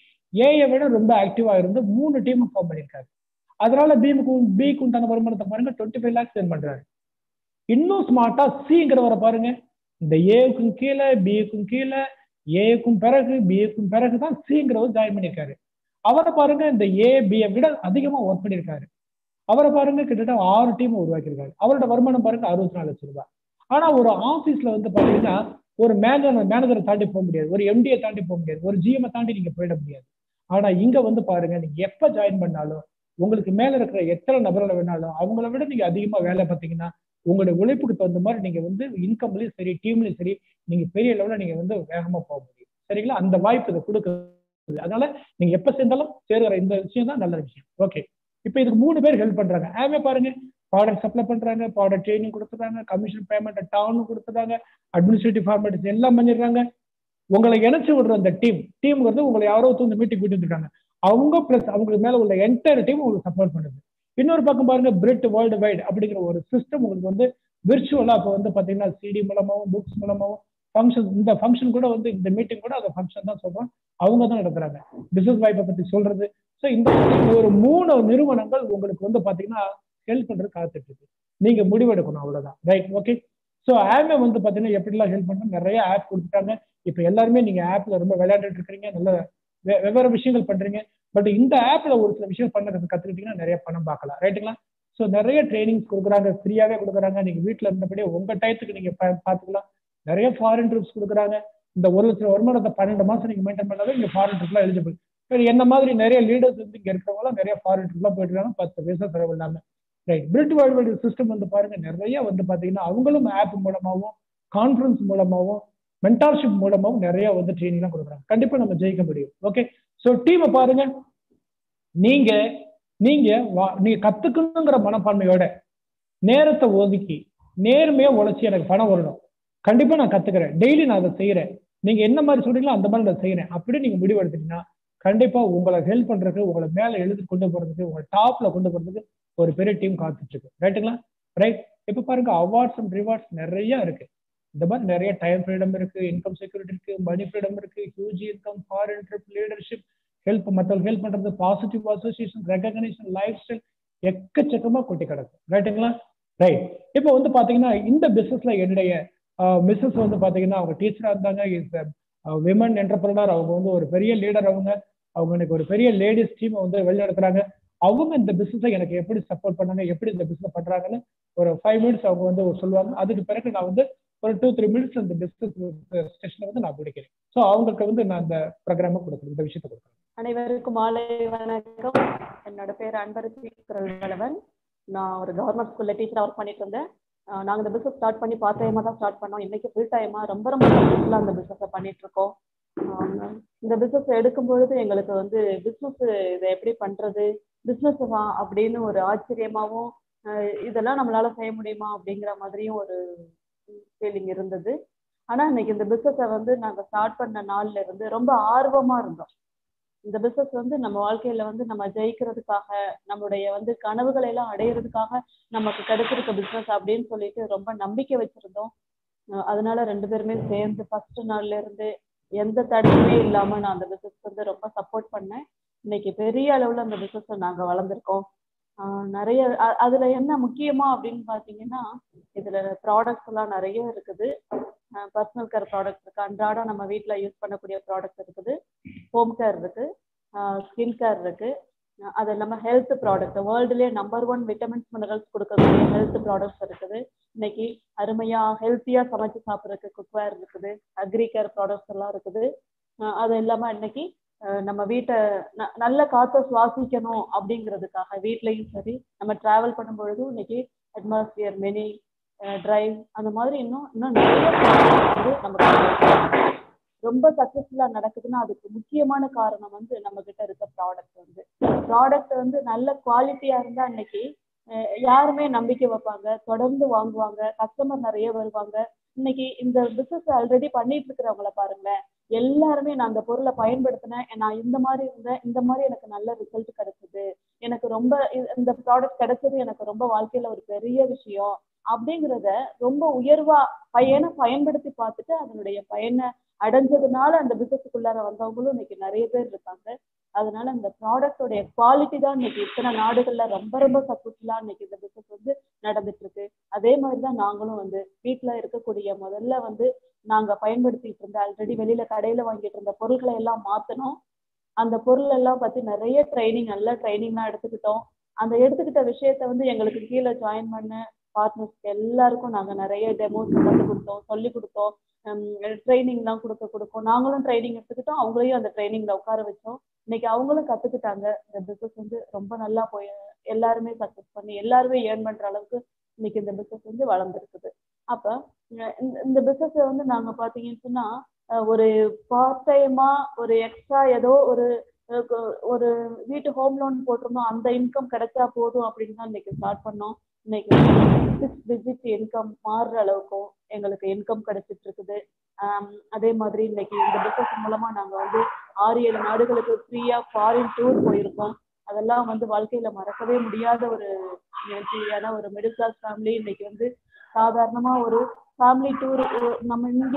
ஏயை விட ரொம்ப ஆக்டிவா இருந்து மூணு டீம் ஃபார்ம் பண்ணியிருக்காரு அதனால பிமுக்கு பிக்கு உண்டான வருமானத்தை பாருங்க டுவெண்ட்டி ஃபைவ் லேக்ஸ் ஏர்ன் பண்றாரு இன்னும் ஸ்மார்ட்டா சிங்கிறவரை பாருங்க இந்த ஏவுக்கும் கீழே பிக்கும் கீழே ஏக்கும் பிறகு பிஏக்கும் பிறகு தான் சிங்கிறவர் ஜாயின் பண்ணியிருக்காரு அவரை பாருங்க இந்த ஏ பியை விட அதிகமா ஒர்க் பண்ணியிருக்காரு அவரை பாருங்க கிட்டத்தட்ட ஆறு டீம் உருவாக்கியிருக்காரு அவரோட வருமானம் பாருங்க அறுபத்தி நாலு லட்சம் ரூபாய் ஆனா ஒரு ஆபீஸ்ல வந்து பாத்தீங்கன்னா ஒரு மேனேஜர் மேனேஜரை தாண்டி போக முடியாது ஒரு எம்டியை தாண்டி போக முடியாது ஒரு ஜிஎம் தாண்டி நீங்க போயிட முடியாது ஆனா இங்க வந்து பாருங்க நீங்க எப்ப ஜாயின் பண்ணாலும் உங்களுக்கு மேல இருக்கிற எத்தனை நபர்களை வேணாலும் அவங்கள விட நீங்க அதிகமா வேலை பார்த்தீங்கன்னா உங்களுடைய உழைப்புக்கு தகுந்த மாதிரி நீங்க வந்து இன்கம்லயும் சரி டீம்லயும் சரி நீங்க பெரிய லெவலில் நீங்க வந்து வேகமா போக முடியும் சரிங்களா அந்த வாய்ப்பு இதை கொடுக்குது அதனால நீங்க எப்ப சேர்ந்தாலும் சேருகிற இந்த விஷயம் தான் நல்ல விஷயம் ஓகே இப்போ இதுக்கு மூணு பேர் ஹெல்ப் பண்றாங்க ஆமே பாருங்க ப்ராடக்ட் சப்ளை பண்றாங்க ப்ராடக்ட் ட்ரைனிங் கொடுத்துறாங்க கமிஷன் பேமெண்ட் டவுன் கொடுத்துறாங்க அட்மினிஸ்ட்ரேட்டிவ் ஃபார்மேட்டிஸ் எல்லாம் பண்ணிடுறாங்க உங்களை இணைச்சு விடுற அந்த டீம் டீம்ங்கிறது உங்களை யாரோ வந்து மீட்டிங் கூட்டிட்டு இருக்காங்க அவங்க பிளஸ் அவங்களுக்கு மேல உள்ள என்டையர் டீம் உங்களுக்கு சப்போர்ட் பண்ணுது இன்னொரு பக்கம் பாருங்க பிரிட் வேர்ல்டு வைட் அப்படிங்கிற ஒரு சிஸ்டம் உங்களுக்கு வந்து விர்ச்சுவலா இப்போ வந்து பாத்தீங்கன்னா சிடி மூலமாவும் புக்ஸ் மூலமாவும் ஃபங்க்ஷன் இந்த ஃபங்க்ஷன் கூட வந்து இந்த மீட்டிங் கூட அந்த ஃபங்க்ஷன் தான் சொல்றோம் அவங்க தான் நடத்துறாங்க பிசினஸ் வாய்ப்பை பத்தி சொல்றது ஸோ இந்த ஒரு மூணு நிறுவனங்கள் உங்களுக்கு வந்து பாத்தீங்கன்னா ஹெல்ப் பண்றது காத்துட்டு இருக்கு நீங்க முடிவெடுக்கணும் அவ்வளவுதான் ரைட் ஓகே ஸோ ஆமே வந்து பாத்தீங்கன்னா எப்படிலாம் ஹெல்ப் பண்றாங்க நிறைய ஆப் கொடுத்துட்டாங்க இப்போ எல்லாருமே நீங்க ஆப்ல ரொம்ப விளையாண்டுட்டு இருக்கிறீங்க நல்ல வெவ்வேறு விஷயங்கள் பண்றீங்க பட் இந்த ஆப்ல ஒரு சில விஷயம் பண்ணது கத்துக்கிட்டீங்கன்னா நிறைய பணம் பார்க்கலாம் ரைட்டுங்களா ஸோ நிறைய ட்ரைனிங்ஸ் கொடுக்குறாங்க ஃப்ரீயாவே கொடுக்குறாங்க நீங்க வீட்டுல இருந்தபடியே உங்க டயத்துக்கு நீங்க பாத்துக்கலாம் நிறைய ஃபாரின் ட்ரிப்ஸ் கொடுக்குறாங்க இந்த ஒரு லட்சம் வருமானத்தை பன்னெண்டு மாசம் நீங்க மெயின்டைன் பண்ணாலே நீங்க ஃபாரின் ட்ரிப்லாம் எலிஜிபிள் சரி என்ன மாதிரி நிறைய லீடர்ஸ் வந்து இங்க இருக்கிறவங்களாம் நிறைய ஃபாரின் ட்ரிப்லாம் போயிட்டு இருக்காங்க பத்து பைசா செலவு இல்லாம ரைட் பிரிட் வேர்ல்டு சிஸ்டம் வந்து பாருங்க நிறைய வந்து பாத்தீங்கன்னா அவங்களும் ஆப் மூலமாகவும் கான்ஃபரன்ஸ் மூலமாகவும் மென்டார்ஷிப் மூலமாகவும் நிறைய வந்து ட்ரைனிங்லாம் கொடுக்குறாங்க கண்டிப்பா நம்ம ஜெயிக்க முடியும் ஓகே ஸோ டீமை பாருங்க நீங்க நீங்க நீங்க கத்துக்கணுங்கிற மனப்பான்மையோட நேரத்தை ஒதுக்கி நேர்மையா உழைச்சி எனக்கு பணம் வரணும் கண்டிப்பா நான் கத்துக்கிறேன் டெய்லி நான் அதை செய்யறேன் நீங்க என்ன மாதிரி சொல்றீங்களோ அந்த மாதிரி நான் செய்யறேன் அப்படி நீங்க முடிவு எடுத்தீங்கன்னா கண்டிப்பா உங்களை ஹெல்ப் பண்றதுக்கு உங்களை மேல எழுதி கொண்டு போறதுக்கு உங்களை டாப்ல கொண்டு போறதுக்கு ஒரு பெரிய டீம் காத்துட்டு இருக்கு ரைட்டுங்களா ரைட் இப்ப பாருங்க அவார்ட்ஸ் அண்ட் ரிவார்ட்ஸ் நிறைய இருக்கு இந்த மாதிரி நிறைய டைம் ஃப்ரீடம் இருக்கு இன்கம் செக்யூரிட்டி இருக்கு மணி ஃப்ரீடம் இருக்கு huge income foreign trip leadership help மற்றவங்க ஹெல்ப் பண்றது positive association recognition lifestyle எக்கச்சக்கமா கொட்டி கிடக்கு ரைட்டுங்களா ரைட் இப்போ வந்து பாத்தீங்கன்னா இந்த பிசினஸ்ல என்னுடைய மிஸ்ஸஸ் வந்து பாத்தீங்கன்னா அவங்க டீச்சரா இருந்தாங்க இஸ் விமன் என்டர்பிரனர் அவங்க வந்து ஒரு பெரிய லீடர் அவங்க அவங்க எனக்கு ஒரு பெரிய லேடிஸ் டீம் வந்து வழிநடத்துறாங்க அவங்க இந்த பிசினஸை எனக்கு எப்படி சப்போர்ட் பண்ணாங்க எப்படி இந்த பிசினஸ் பண்றாங்கன்னு ஒரு ஃபைவ் மினிட்ஸ் அவங்க வந்து சொல்லுவாங்க அதுக்கு பிறகு நான் வந்து ஒரு டூ த்ரீ மினிட்ஸ் அந்த பிசினஸ் செஷனை வந்து நான் முடிக்கிறேன் ஸோ அவங்களுக்கு வந்து நான் அந்த ப்ரோக்ராமை கொடுக்குறேன் இந்த விஷயத்தை கொடுக்குறேன் அனைவருக்கும் மாலை வணக்கம் என்னோட பேர் அன்பரசி குரல்வளவன் நான் ஒரு கவர்மெண்ட் ஸ்கூல்ல டீச்சரா ஒர்க் பண்ணிட்டு இருந்தேன் நாங்கள் இந்த பிசினஸ் ஸ்டார்ட் பண்ணி பார்ட் டைமா தான் ஸ்டார்ட் பண்ணோம் இன்னைக்கு ஃபுல் டைமா ரொம்ப ரொம்ப சக்ஸஸ்ஃபுல்லாக அந்த பிசினஸை பண்ணிட்டு இருக்கோம் இந்த பிசினஸ் எடுக்கும் பொழுது எங்களுக்கு வந்து பிசினஸ் இதை எப்படி பண்றது பிசினஸ் தான் அப்படின்னு ஒரு ஆச்சரியமாவும் இதெல்லாம் நம்மளால செய்ய முடியுமா அப்படிங்கிற மாதிரியும் ஒரு ஃபீலிங் இருந்தது ஆனா இன்னைக்கு இந்த பிசினஸை வந்து நாங்க ஸ்டார்ட் பண்ண நாள்ல இருந்து ரொம்ப ஆர்வமா இருந்தோம் இந்த பிசினஸ் வந்து நம்ம வாழ்க்கையில வந்து நம்ம ஜெயிக்கிறதுக்காக நம்மளுடைய வந்து கனவுகளை எல்லாம் அடையிறதுக்காக நமக்கு கிடைச்சிருக்க பிசினஸ் அப்படின்னு சொல்லிட்டு ரொம்ப நம்பிக்கை வச்சிருந்தோம் அதனால ரெண்டு பேருமே சேர்ந்து ஃபர்ஸ்ட் நாள்ல இருந்து எந்த தடையுமே இல்லாம நான் அந்த பிசினஸ் வந்து ரொம்ப சப்போர்ட் பண்ணேன் இன்னைக்கு பெரிய அளவுல அந்த பிசினஸ் நாங்க வளர்ந்துருக்கோம் நிறைய அதுல என்ன முக்கியமா அப்படின்னு பாத்தீங்கன்னா இதுல ப்ராடக்ட்ஸ் எல்லாம் நிறைய இருக்குது பர்சனல் கேர் ப்ராடக்ட் இருக்கு அன்றாடம் நம்ம வீட்டில் யூஸ் பண்ணக்கூடிய ப்ராடக்ட் இருக்குது ஹோம் கேர் இருக்கு ஸ்கின் கேர் இருக்கு அது இல்லாமல் ஹெல்த் ப்ராடக்ட் வேர்ல்டுலேயே நம்பர் ஒன் விட்டமின்ஸ் மினரல்ஸ் கொடுக்கக்கூடிய ஹெல்த் ப்ராடக்ட்ஸ் இருக்குது இன்னைக்கு அருமையா ஹெல்த்தியா சமைச்சு சாப்பிட்றதுக்கு குக்வேர் இருக்குது அக்ரி கேர் ப்ராடக்ட்ஸ் எல்லாம் இருக்குது அது இல்லாமல் இன்னைக்கு அஹ் நம்ம வீட்டை ந- நல்ல காற்றை சுவாசிக்கணும் அப்படிங்கிறதுக்காக வீட்லயும் சரி நம்ம டிராவல் பண்ணும் பொழுதும் இன்னைக்கு அட்மாஸ்பியர் மெனி டிரைவ் அந்த மாதிரி இன்னும் இன்னும் நிறைய products வந்து நமக்கு ரொம்ப சக்சஸ்ஃபுல்லா நடக்குதுன்னா அதுக்கு முக்கியமான காரணம் வந்து நம்ம கிட்ட இருக்க ப்ராடக்ட் வந்து ப்ராடக்ட் வந்து நல்ல குவாலிட்டியா இருந்தா இன்னைக்கு அஹ் யாருமே நம்பிக்கை வைப்பாங்க தொடர்ந்து வாங்குவாங்க கஸ்டமர் நிறைய வருவாங்க இன்னைக்கு இந்த பிசினஸ் ஆல்ரெடி பண்ணிட்டு இருக்கிறவங்கள பாருங்களேன் எல்லாருமே நான் அந்த பொருளை பயன்படுத்தினேன் நான் இந்த மாதிரி இருந்தேன் இந்த மாதிரி எனக்கு நல்ல ரிசல்ட் கிடைச்சது எனக்கு ரொம்ப இ- இந்த ப்ராடக்ட் கிடைச்சது எனக்கு ரொம்ப வாழ்க்கையில ஒரு பெரிய விஷயம் அப்படிங்கிறத ரொம்ப உயர்வா பயனை பயன்படுத்தி பார்த்துட்டு அதனுடைய பயனை அடைஞ்சதுனால அந்த பிசினஸுக்குள்ளார வந்தவங்களும் இன்னைக்கு நிறைய பேர் இருக்காங்க அதனால இந்த ப்ராடக்டோடைய குவாலிட்டி தான் இன்னைக்கு இத்தனை நாடுகள்ல ரொம்ப ரொம்ப சக்சஸ்ஃபுல்லா இன்னைக்கு இந்த பிசினஸ் வந்து நடந்துட்டு இருக்கு அதே மாதிரி தான் நாங்களும் வந்து வீட்ல இருக்கக்கூடிய முதல்ல வந்து நாங்க பயன்படுத்திட்டு இருந்த ஆல்ரெடி வெளியில கடையில வாங்கிட்டு இருந்த பொருட்களை எல்லாம் மாத்தணும் அந்த பொருள் எல்லாம் பத்தி நிறைய ட்ரைனிங் நல்ல ட்ரைனிங்லாம் எடுத்துக்கிட்டோம் அந்த எடுத்துக்கிட்ட விஷயத்த வந்து எங்களுக்கு கீழே ஜாயின் பண்ண பார்ட்னர்ஸ்க்கு எல்லாருக்கும் நாங்க நிறைய டெமோஸ் கற்றுக் கொடுத்தோம் சொல்லி கொடுத்தோம் ட்ரைனிங்லாம் கொடுக்க கொடுப்போம் நாங்களும் ட்ரைனிங் எடுத்துக்கிட்டோம் அவங்களையும் அந்த ட்ரைனிங்ல உட்கார வச்சோம் இன்னைக்கு அவங்களும் கத்துக்கிட்டாங்க இந்த பிசினஸ் வந்து ரொம்ப நல்லா போய் எல்லாருமே சக்சஸ் பண்ணி எல்லாருமே ஏர்ன் பண்ற அளவுக்கு இன்னைக்கு இந்த பிசினஸ் வந்து வளர்ந்துருக்குது அப்ப அஹ் இந்த இந்த பிசினஸ் வந்து நாங்க பாத்தீங்கன்னு சொன்னா அஹ் ஒரு பார்ட் டைமா ஒரு எக்ஸ்ட்ரா ஏதோ ஒரு அஹ் கொ- ஒரு வீட்டு ஹோம் லோன் போட்டிருந்தோம் அந்த இன்கம் கிடைச்சா போதும் அப்படின்னு தான் இன்னைக்கு ஸ்டார்ட் பண்ணோம் இன்னைக்கு சிக்ஸ் டிஜிட் இன்கம் மாறுற அளவுக்கும் எங்களுக்கு இன்கம் கிடைச்சிட்டு இருக்குது ஆம், அதே மாதிரி இன்னைக்கு இந்த பிசினஸ் மூலமா நாங்க வந்து ஆறு ஏழு நாடுகளுக்கு ஃப்ரீயா ஃபாரின் டூர் போயிருக்கோம் அதெல்லாம் வந்து வாழ்க்கையில மறக்கவே முடியாத ஒரு நிகழ்ச்சி ஏன்னா ஒரு மிடில் கிளாஸ் ஃபேமிலி இன்னைக்கு வந்து சாதாரணமா ஒரு ஃபேமிலி டூர் நம்ம இங்க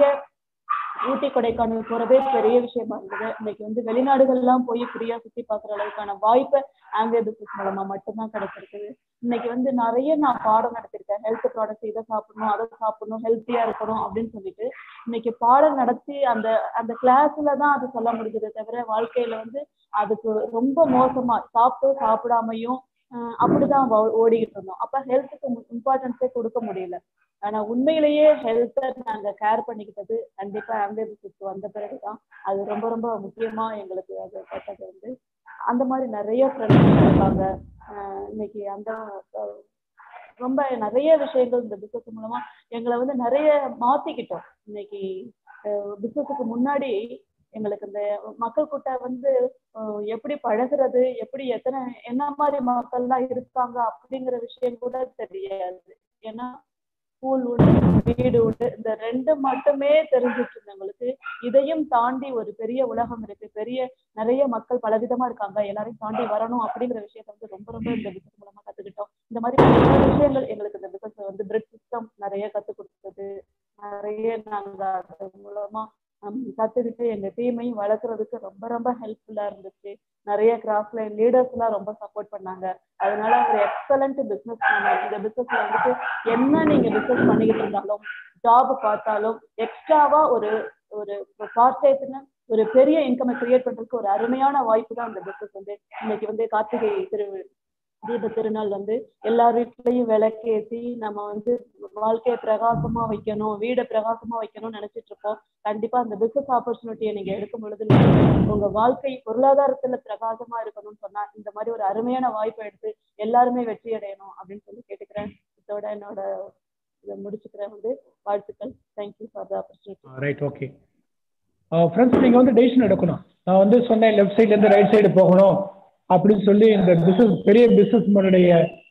ஊட்டி கொடைக்கானல் போறதே பெரிய விஷயமா இருந்தது இன்னைக்கு வந்து வெளிநாடுகள்லாம் போய் ஃப்ரீயா சுத்தி பார்க்குற அளவுக்கான வாய்ப்பை ஆங்கில பிசினஸ் மூலமா மட்டும்தான் கிடைச்சிருக்குது இன்னைக்கு வந்து நிறைய நான் பாடம் நடத்திருக்கேன் ஹெல்த் ப்ராடக்ட் இதை சாப்பிடணும் அதை சாப்பிடணும் ஹெல்த்தியா இருக்கணும் அப்படின்னு சொல்லிட்டு இன்னைக்கு பாடம் நடத்தி அந்த அந்த கிளாஸ்ல தான் அது சொல்ல முடியுது தவிர வாழ்க்கையில வந்து அதுக்கு ரொம்ப மோசமா சாப்பிட்டோ சாப்பிடாமையும் அஹ் அப்படிதான் வ- ஓடிக்கிட்டு இருந்தோம் அப்ப ஹெல்த்துக்கு இம்பார்ட்டன்ஸே கொடுக்க முடியல ஆனா உண்மையிலேயே ஹெல்த்தை நாங்க கேர் பண்ணிக்கிட்டது கண்டிப்பா ஆம்பியன்ஸுக்கு வந்த பிறகுதான் அது ரொம்ப ரொம்ப முக்கியமா எங்களுக்கு அது பட்டது வந்து அந்த மாதிரி நிறைய ஃப்ரெண்ட்ஸ் இருக்காங்க அஹ் இன்னைக்கு அந்த அஹ் ரொம்ப நிறைய விஷயங்கள் இந்த பிசினஸ் மூலமா எங்களை வந்து நிறைய மாத்திக்கிட்டோம் இன்னைக்கு பிசினஸுக்கு முன்னாடி எங்களுக்கு இந்த மக்கள் கூட்ட வந்து அஹ் எப்படி பழகுறது எப்படி எத்தனை என்ன மாதிரி மக்கள்லாம் இருக்காங்க அப்படிங்கிற விஷயம் கூட தெரியாது ஏன்னா ஸ்கூல் உண்டு வீடு உண்டு இந்த ரெண்டு மட்டுமே தெரிஞ்சிட்டு இருந்தவங்களுக்கு இதையும் தாண்டி ஒரு பெரிய உலகம் இருக்கு பெரிய நிறைய மக்கள் பலவிதமா இருக்காங்க எல்லாரையும் தாண்டி வரணும் அப்படிங்கிற விஷயத்த வந்து ரொம்ப ரொம்ப இந்த பிசினஸ் மூலமா கத்துக்கிட்டோம் இந்த மாதிரி நிறைய விஷயங்கள் எங்களுக்கு இந்த பிசினஸ் வந்து பிரெட் சிஸ்டம் நிறைய கத்து கொடுத்தது நிறைய நாங்க அது மூலமா ஹம், கத்துக்கிட்டு எங்க டீமையும் வளர்க்கறதுக்கு ரொம்ப ரொம்ப ஹெல்ப்ஃபுல்லா இருந்துச்சு நிறைய கிராஸ் லைன் லீடர்ஸ் எல்லாம் ரொம்ப சப்போர்ட் பண்ணாங்க அதனால ஒரு எக்ஸலண்ட் பிசினஸ் இந்த பிசினஸ்ல வந்துட்டு என்ன நீங்க பிசினஸ் பண்ணிக்கிட்டு இருந்தாலும் ஜாப் பார்த்தாலும் எக்ஸ்ட்ராவா ஒரு ஒரு பார்ட் டைப்னு ஒரு பெரிய இன்கம் கிரியேட் பண்றதுக்கு ஒரு அருமையான வாய்ப்பு தான் இந்த பிசினஸ் வந்து இன்னைக்கு வந்து கார்த்திகை திரு தீப திருநாள் வந்து எல்லார் வீட்லயும் விளக்கேத்தி நம்ம வந்து வாழ்க்கையை பிரகாசமா வைக்கணும் வீடை பிரகாசமா வைக்கணும்னு நினைச்சிட்டு இருப்போம் கண்டிப்பா அந்த பிசினஸ் ஆப்பர்ச்சுனிட்டியை நீங்க எடுக்கும் பொழுது நீங்க உங்க வாழ்க்கை பொருளாதாரத்துல பிரகாசமா இருக்கணும்னு சொன்னா இந்த மாதிரி ஒரு அருமையான வாய்ப்பை எடுத்து எல்லாருமே வெற்றி அடையணும் அப்படின்னு சொல்லி கேட்டுக்கிறேன் இதோட என்னோட இதை முடிச்சுக்கிறேன் வந்து வாழ்த்துக்கள் thank you for the opportunity right okay friends நீங்கள் வந்து டெசிஷன் எடுக்கணும் நான் வந்து சொன்னேன் லெஃப்ட் சைட்லேருந்து ரைட் சைடு போகணும் அப்படின்னு சொல்லி இந்த பிஸ்னஸ் பெரிய பிஸ்னஸ் மேனுடைய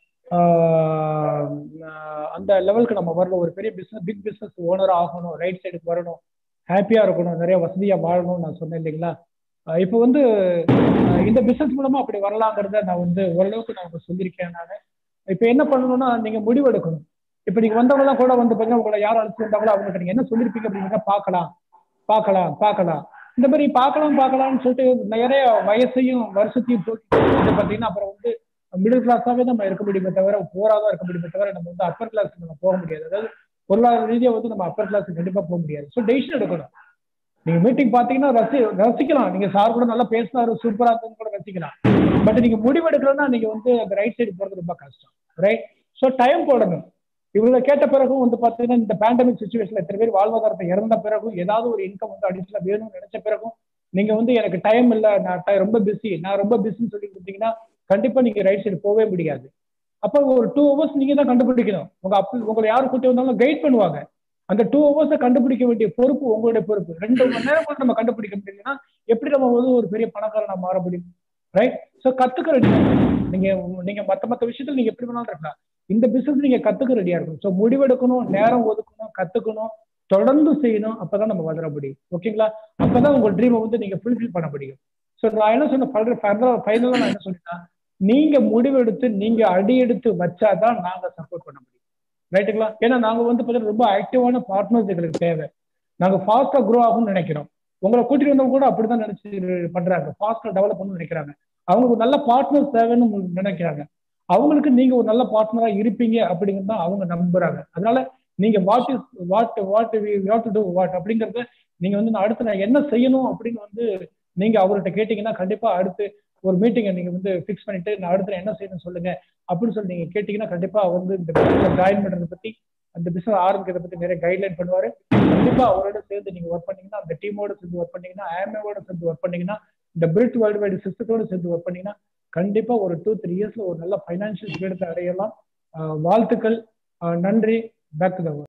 அந்த லெவலுக்கு நம்ம வரணும் ஒரு பெரிய பிஸ்னஸ் பிக் பிஸ்னஸ் ஓனர் ஆகணும் ரைட் சைடுக்கு வரணும் ஹாப்பியாக இருக்கணும் நிறைய வசதியாக வாழணும்னு நான் சொன்னேன் இல்லைங்களா ஆஹ் இப்போ வந்து ஆஹ் இந்த பிஸ்னஸ் மூலமா அப்படி வரலாங்கிறத நான் வந்து ஓரளவுக்கு நான் உங்களுக்கு சொல்லியிருக்கேன் நான் இப்போ என்ன பண்ணணும்னா நீங்கள் முடிவு எடுக்கணும் இப்போ நீங்கள் வந்தவங்கலாம் கூட வந்து பார்த்தீங்கன்னா உங்களை யார் அழைச்சி வந்தாங்களோ அவங்களுக்கு நீங்கள் என்ன சொல்லியிருப்பீங்க அப்படின்னா பார்க்கலாம் பார்க்கலாம் பார்க்கலாம் இந்த மாதிரி பார்க்கலாம் பார்க்கலாம்னு சொல்லிட்டு நிறைய வயசையும் வருஷத்தையும் போட்டு பார்த்தீங்கன்னா அப்புறம் வந்து மிடில் கிளாஸாவே நம்ம இருக்க முடியுமே தவிர போராதான் இருக்க முடியுமே தவிர நம்ம வந்து அப்பர் கிளாஸ்க்கு நம்ம போக முடியாது அதாவது பொருளாதார ரீதியாக வந்து நம்ம அப்பர் கிளாஸ் கண்டிப்பா போக முடியாது ஸோ டெசிஷன் எடுக்கணும் நீங்க மீட்டிங் பாத்தீங்கன்னா ரசி ரசிக்கலாம் நீங்க சார் கூட நல்லா பேசினாரு சூப்பரா இருந்தது கூட ரசிக்கலாம் பட் நீங்க முடிவு எடுக்கலன்னா நீங்க வந்து அந்த ரைட் சைடு போறது ரொம்ப கஷ்டம் ரைட் ஸோ டைம் போடணும் இவங்க கேட்ட பிறகும் வந்து பாத்தீங்கன்னா இந்த பேண்டமிக் சுச்சுவேஷன்ல எத்தனை பேர் வாழ்வாதாரத்தை இறந்த பிறகும் ஏதாவது ஒரு இன்கம் வந்து அடிஷனலா வேணும்னு நினைச்ச பிறகும் நீங்க வந்து எனக்கு டைம் இல்லை நான் ti- ரொம்ப பிஸி நான் ரொம்ப பிஸின்னு சொல்லி கொடுத்தீங்கன்னா கண்டிப்பா நீங்க ரைட் சைடு போகவே முடியாது அப்போ ஒரு டூ ஹவர்ஸ் நீங்க தான் கண்டுபிடிக்கணும் உங்க அப்பா உங்களை யார் கூட்டி வந்தாலும் கைட் பண்ணுவாங்க அந்த டூ ஹவர்ஸை கண்டுபிடிக்க வேண்டிய பொறுப்பு உங்களுடைய பொறுப்பு ரெண்டு மணி நேரம் கூட நம்ம கண்டுபிடிக்க முடியலன்னா எப்படி நம்ம வந்து ஒரு பெரிய பணக்காரனா மாற முடியும் ரைட் ஸோ கத்துக்க ரெடியா நீங்க நீங்க மத்த மத்த விஷயத்துல நீங்க எப்படி வேணாலும் இருக்கலாம் இந்த பிசினஸ் நீங்க கத்துக்க ரெடியா இருக்கணும் ஸோ முடிவெடுக்கணும் நேரம் ஒதுக்கணும் கத்துக்கணும் தொடர்ந்து செய்யணும் அப்பதான் நம்ம வளர முடியும் ஓகேங்களா அப்பதான் உங்க ட்ரீமை வந்து நீங்க ஃபுல்ஃபில் பண்ண முடியும் ஸோ நான் என்ன சொன்ன ஃபைனலாக நான் என்ன சொன்னேன்னா நீங்க முடிவெடுத்து நீங்க அடி எடுத்து வச்சாதான் நாங்க சப்போர்ட் பண்ண முடியும் ரைட்டுங்களா ஏன்னா நாங்க வந்து பார்த்தீங்கன்னா ரொம்ப ஆக்டிவான பார்ட்னர்ஸ் எங்களுக்கு தேவை நாங்க ஃபாஸ்டா க்ரோ ஆகும்னு நினைக்கிறோம் உங்களை கூட்டிட்டு வந்தவங்க கூட அப்படிதான் நினைச்சு பண்றாங்க ஃபாஸ்டா டெவலப் பண்ணணும்னு நினைக்கிறாங்க அவங்களுக்கு ஒரு நல்ல பார்ட்னர்ஸ் தேவைன்னு உங்களுக்கு நினைக்கிறாங்க அவங்களுக்கு நீங்க ஒரு நல்ல பார்ட்னரா இருப்பீங்க அப்படிங்கிறது தான் அவங்க நம்புறாங்க அதனால நீங்க what is what what what to do what அப்படிங்கறத நீங்க வந்து நான் அடுத்து நான் என்ன செய்யணும் அப்படின்னு வந்து நீங்க அவர்கிட்ட கேட்டீங்கன்னா கண்டிப்பா அடுத்து ஒரு மீட்டிங்கை நீங்க வந்து ஃபிக்ஸ் பண்ணிட்டு நான் அடுத்து நான் என்ன செய்யணும் சொல்லுங்க அப்படின்னு சொல்லி நீங்க கேட்டீங்கன்னா கண்டிப்பா அவர் வந்து இந்த பிசினஸ் ஜாயின் பண்றதை பத்தி அந்த பிசினஸ் ஆரம்பிக்கிறத பத்தி நிறைய கைட்லைன் பண்ணுவாரு கண்டிப்பா அவரோட சேர்ந்து நீங்க ஒர்க் பண்ணீங்கன்னா அந்த டீமோட சேர்ந்து ஒர்க் பண்ணீங்கன்னா ஆமேவோட சேர்ந்து ஒர்க் பண்ணீங்கன்னா இந்த பிரிட் வேர்ல்டு வைடு சிஸ்டத்தோட சேர்ந்து ஒர்க் பண்ணீங்கன்னா கண்டிப்பா ஒரு டூ த்ரீ இயர்ஸ்ல ஒரு நல்ல ஃபைனான்சியல் ஃப்ரீடத்தை அடையலாம் ஆஹ் வாழ்த்துக்கள் ஆஹ் நன்றி பேக் டு த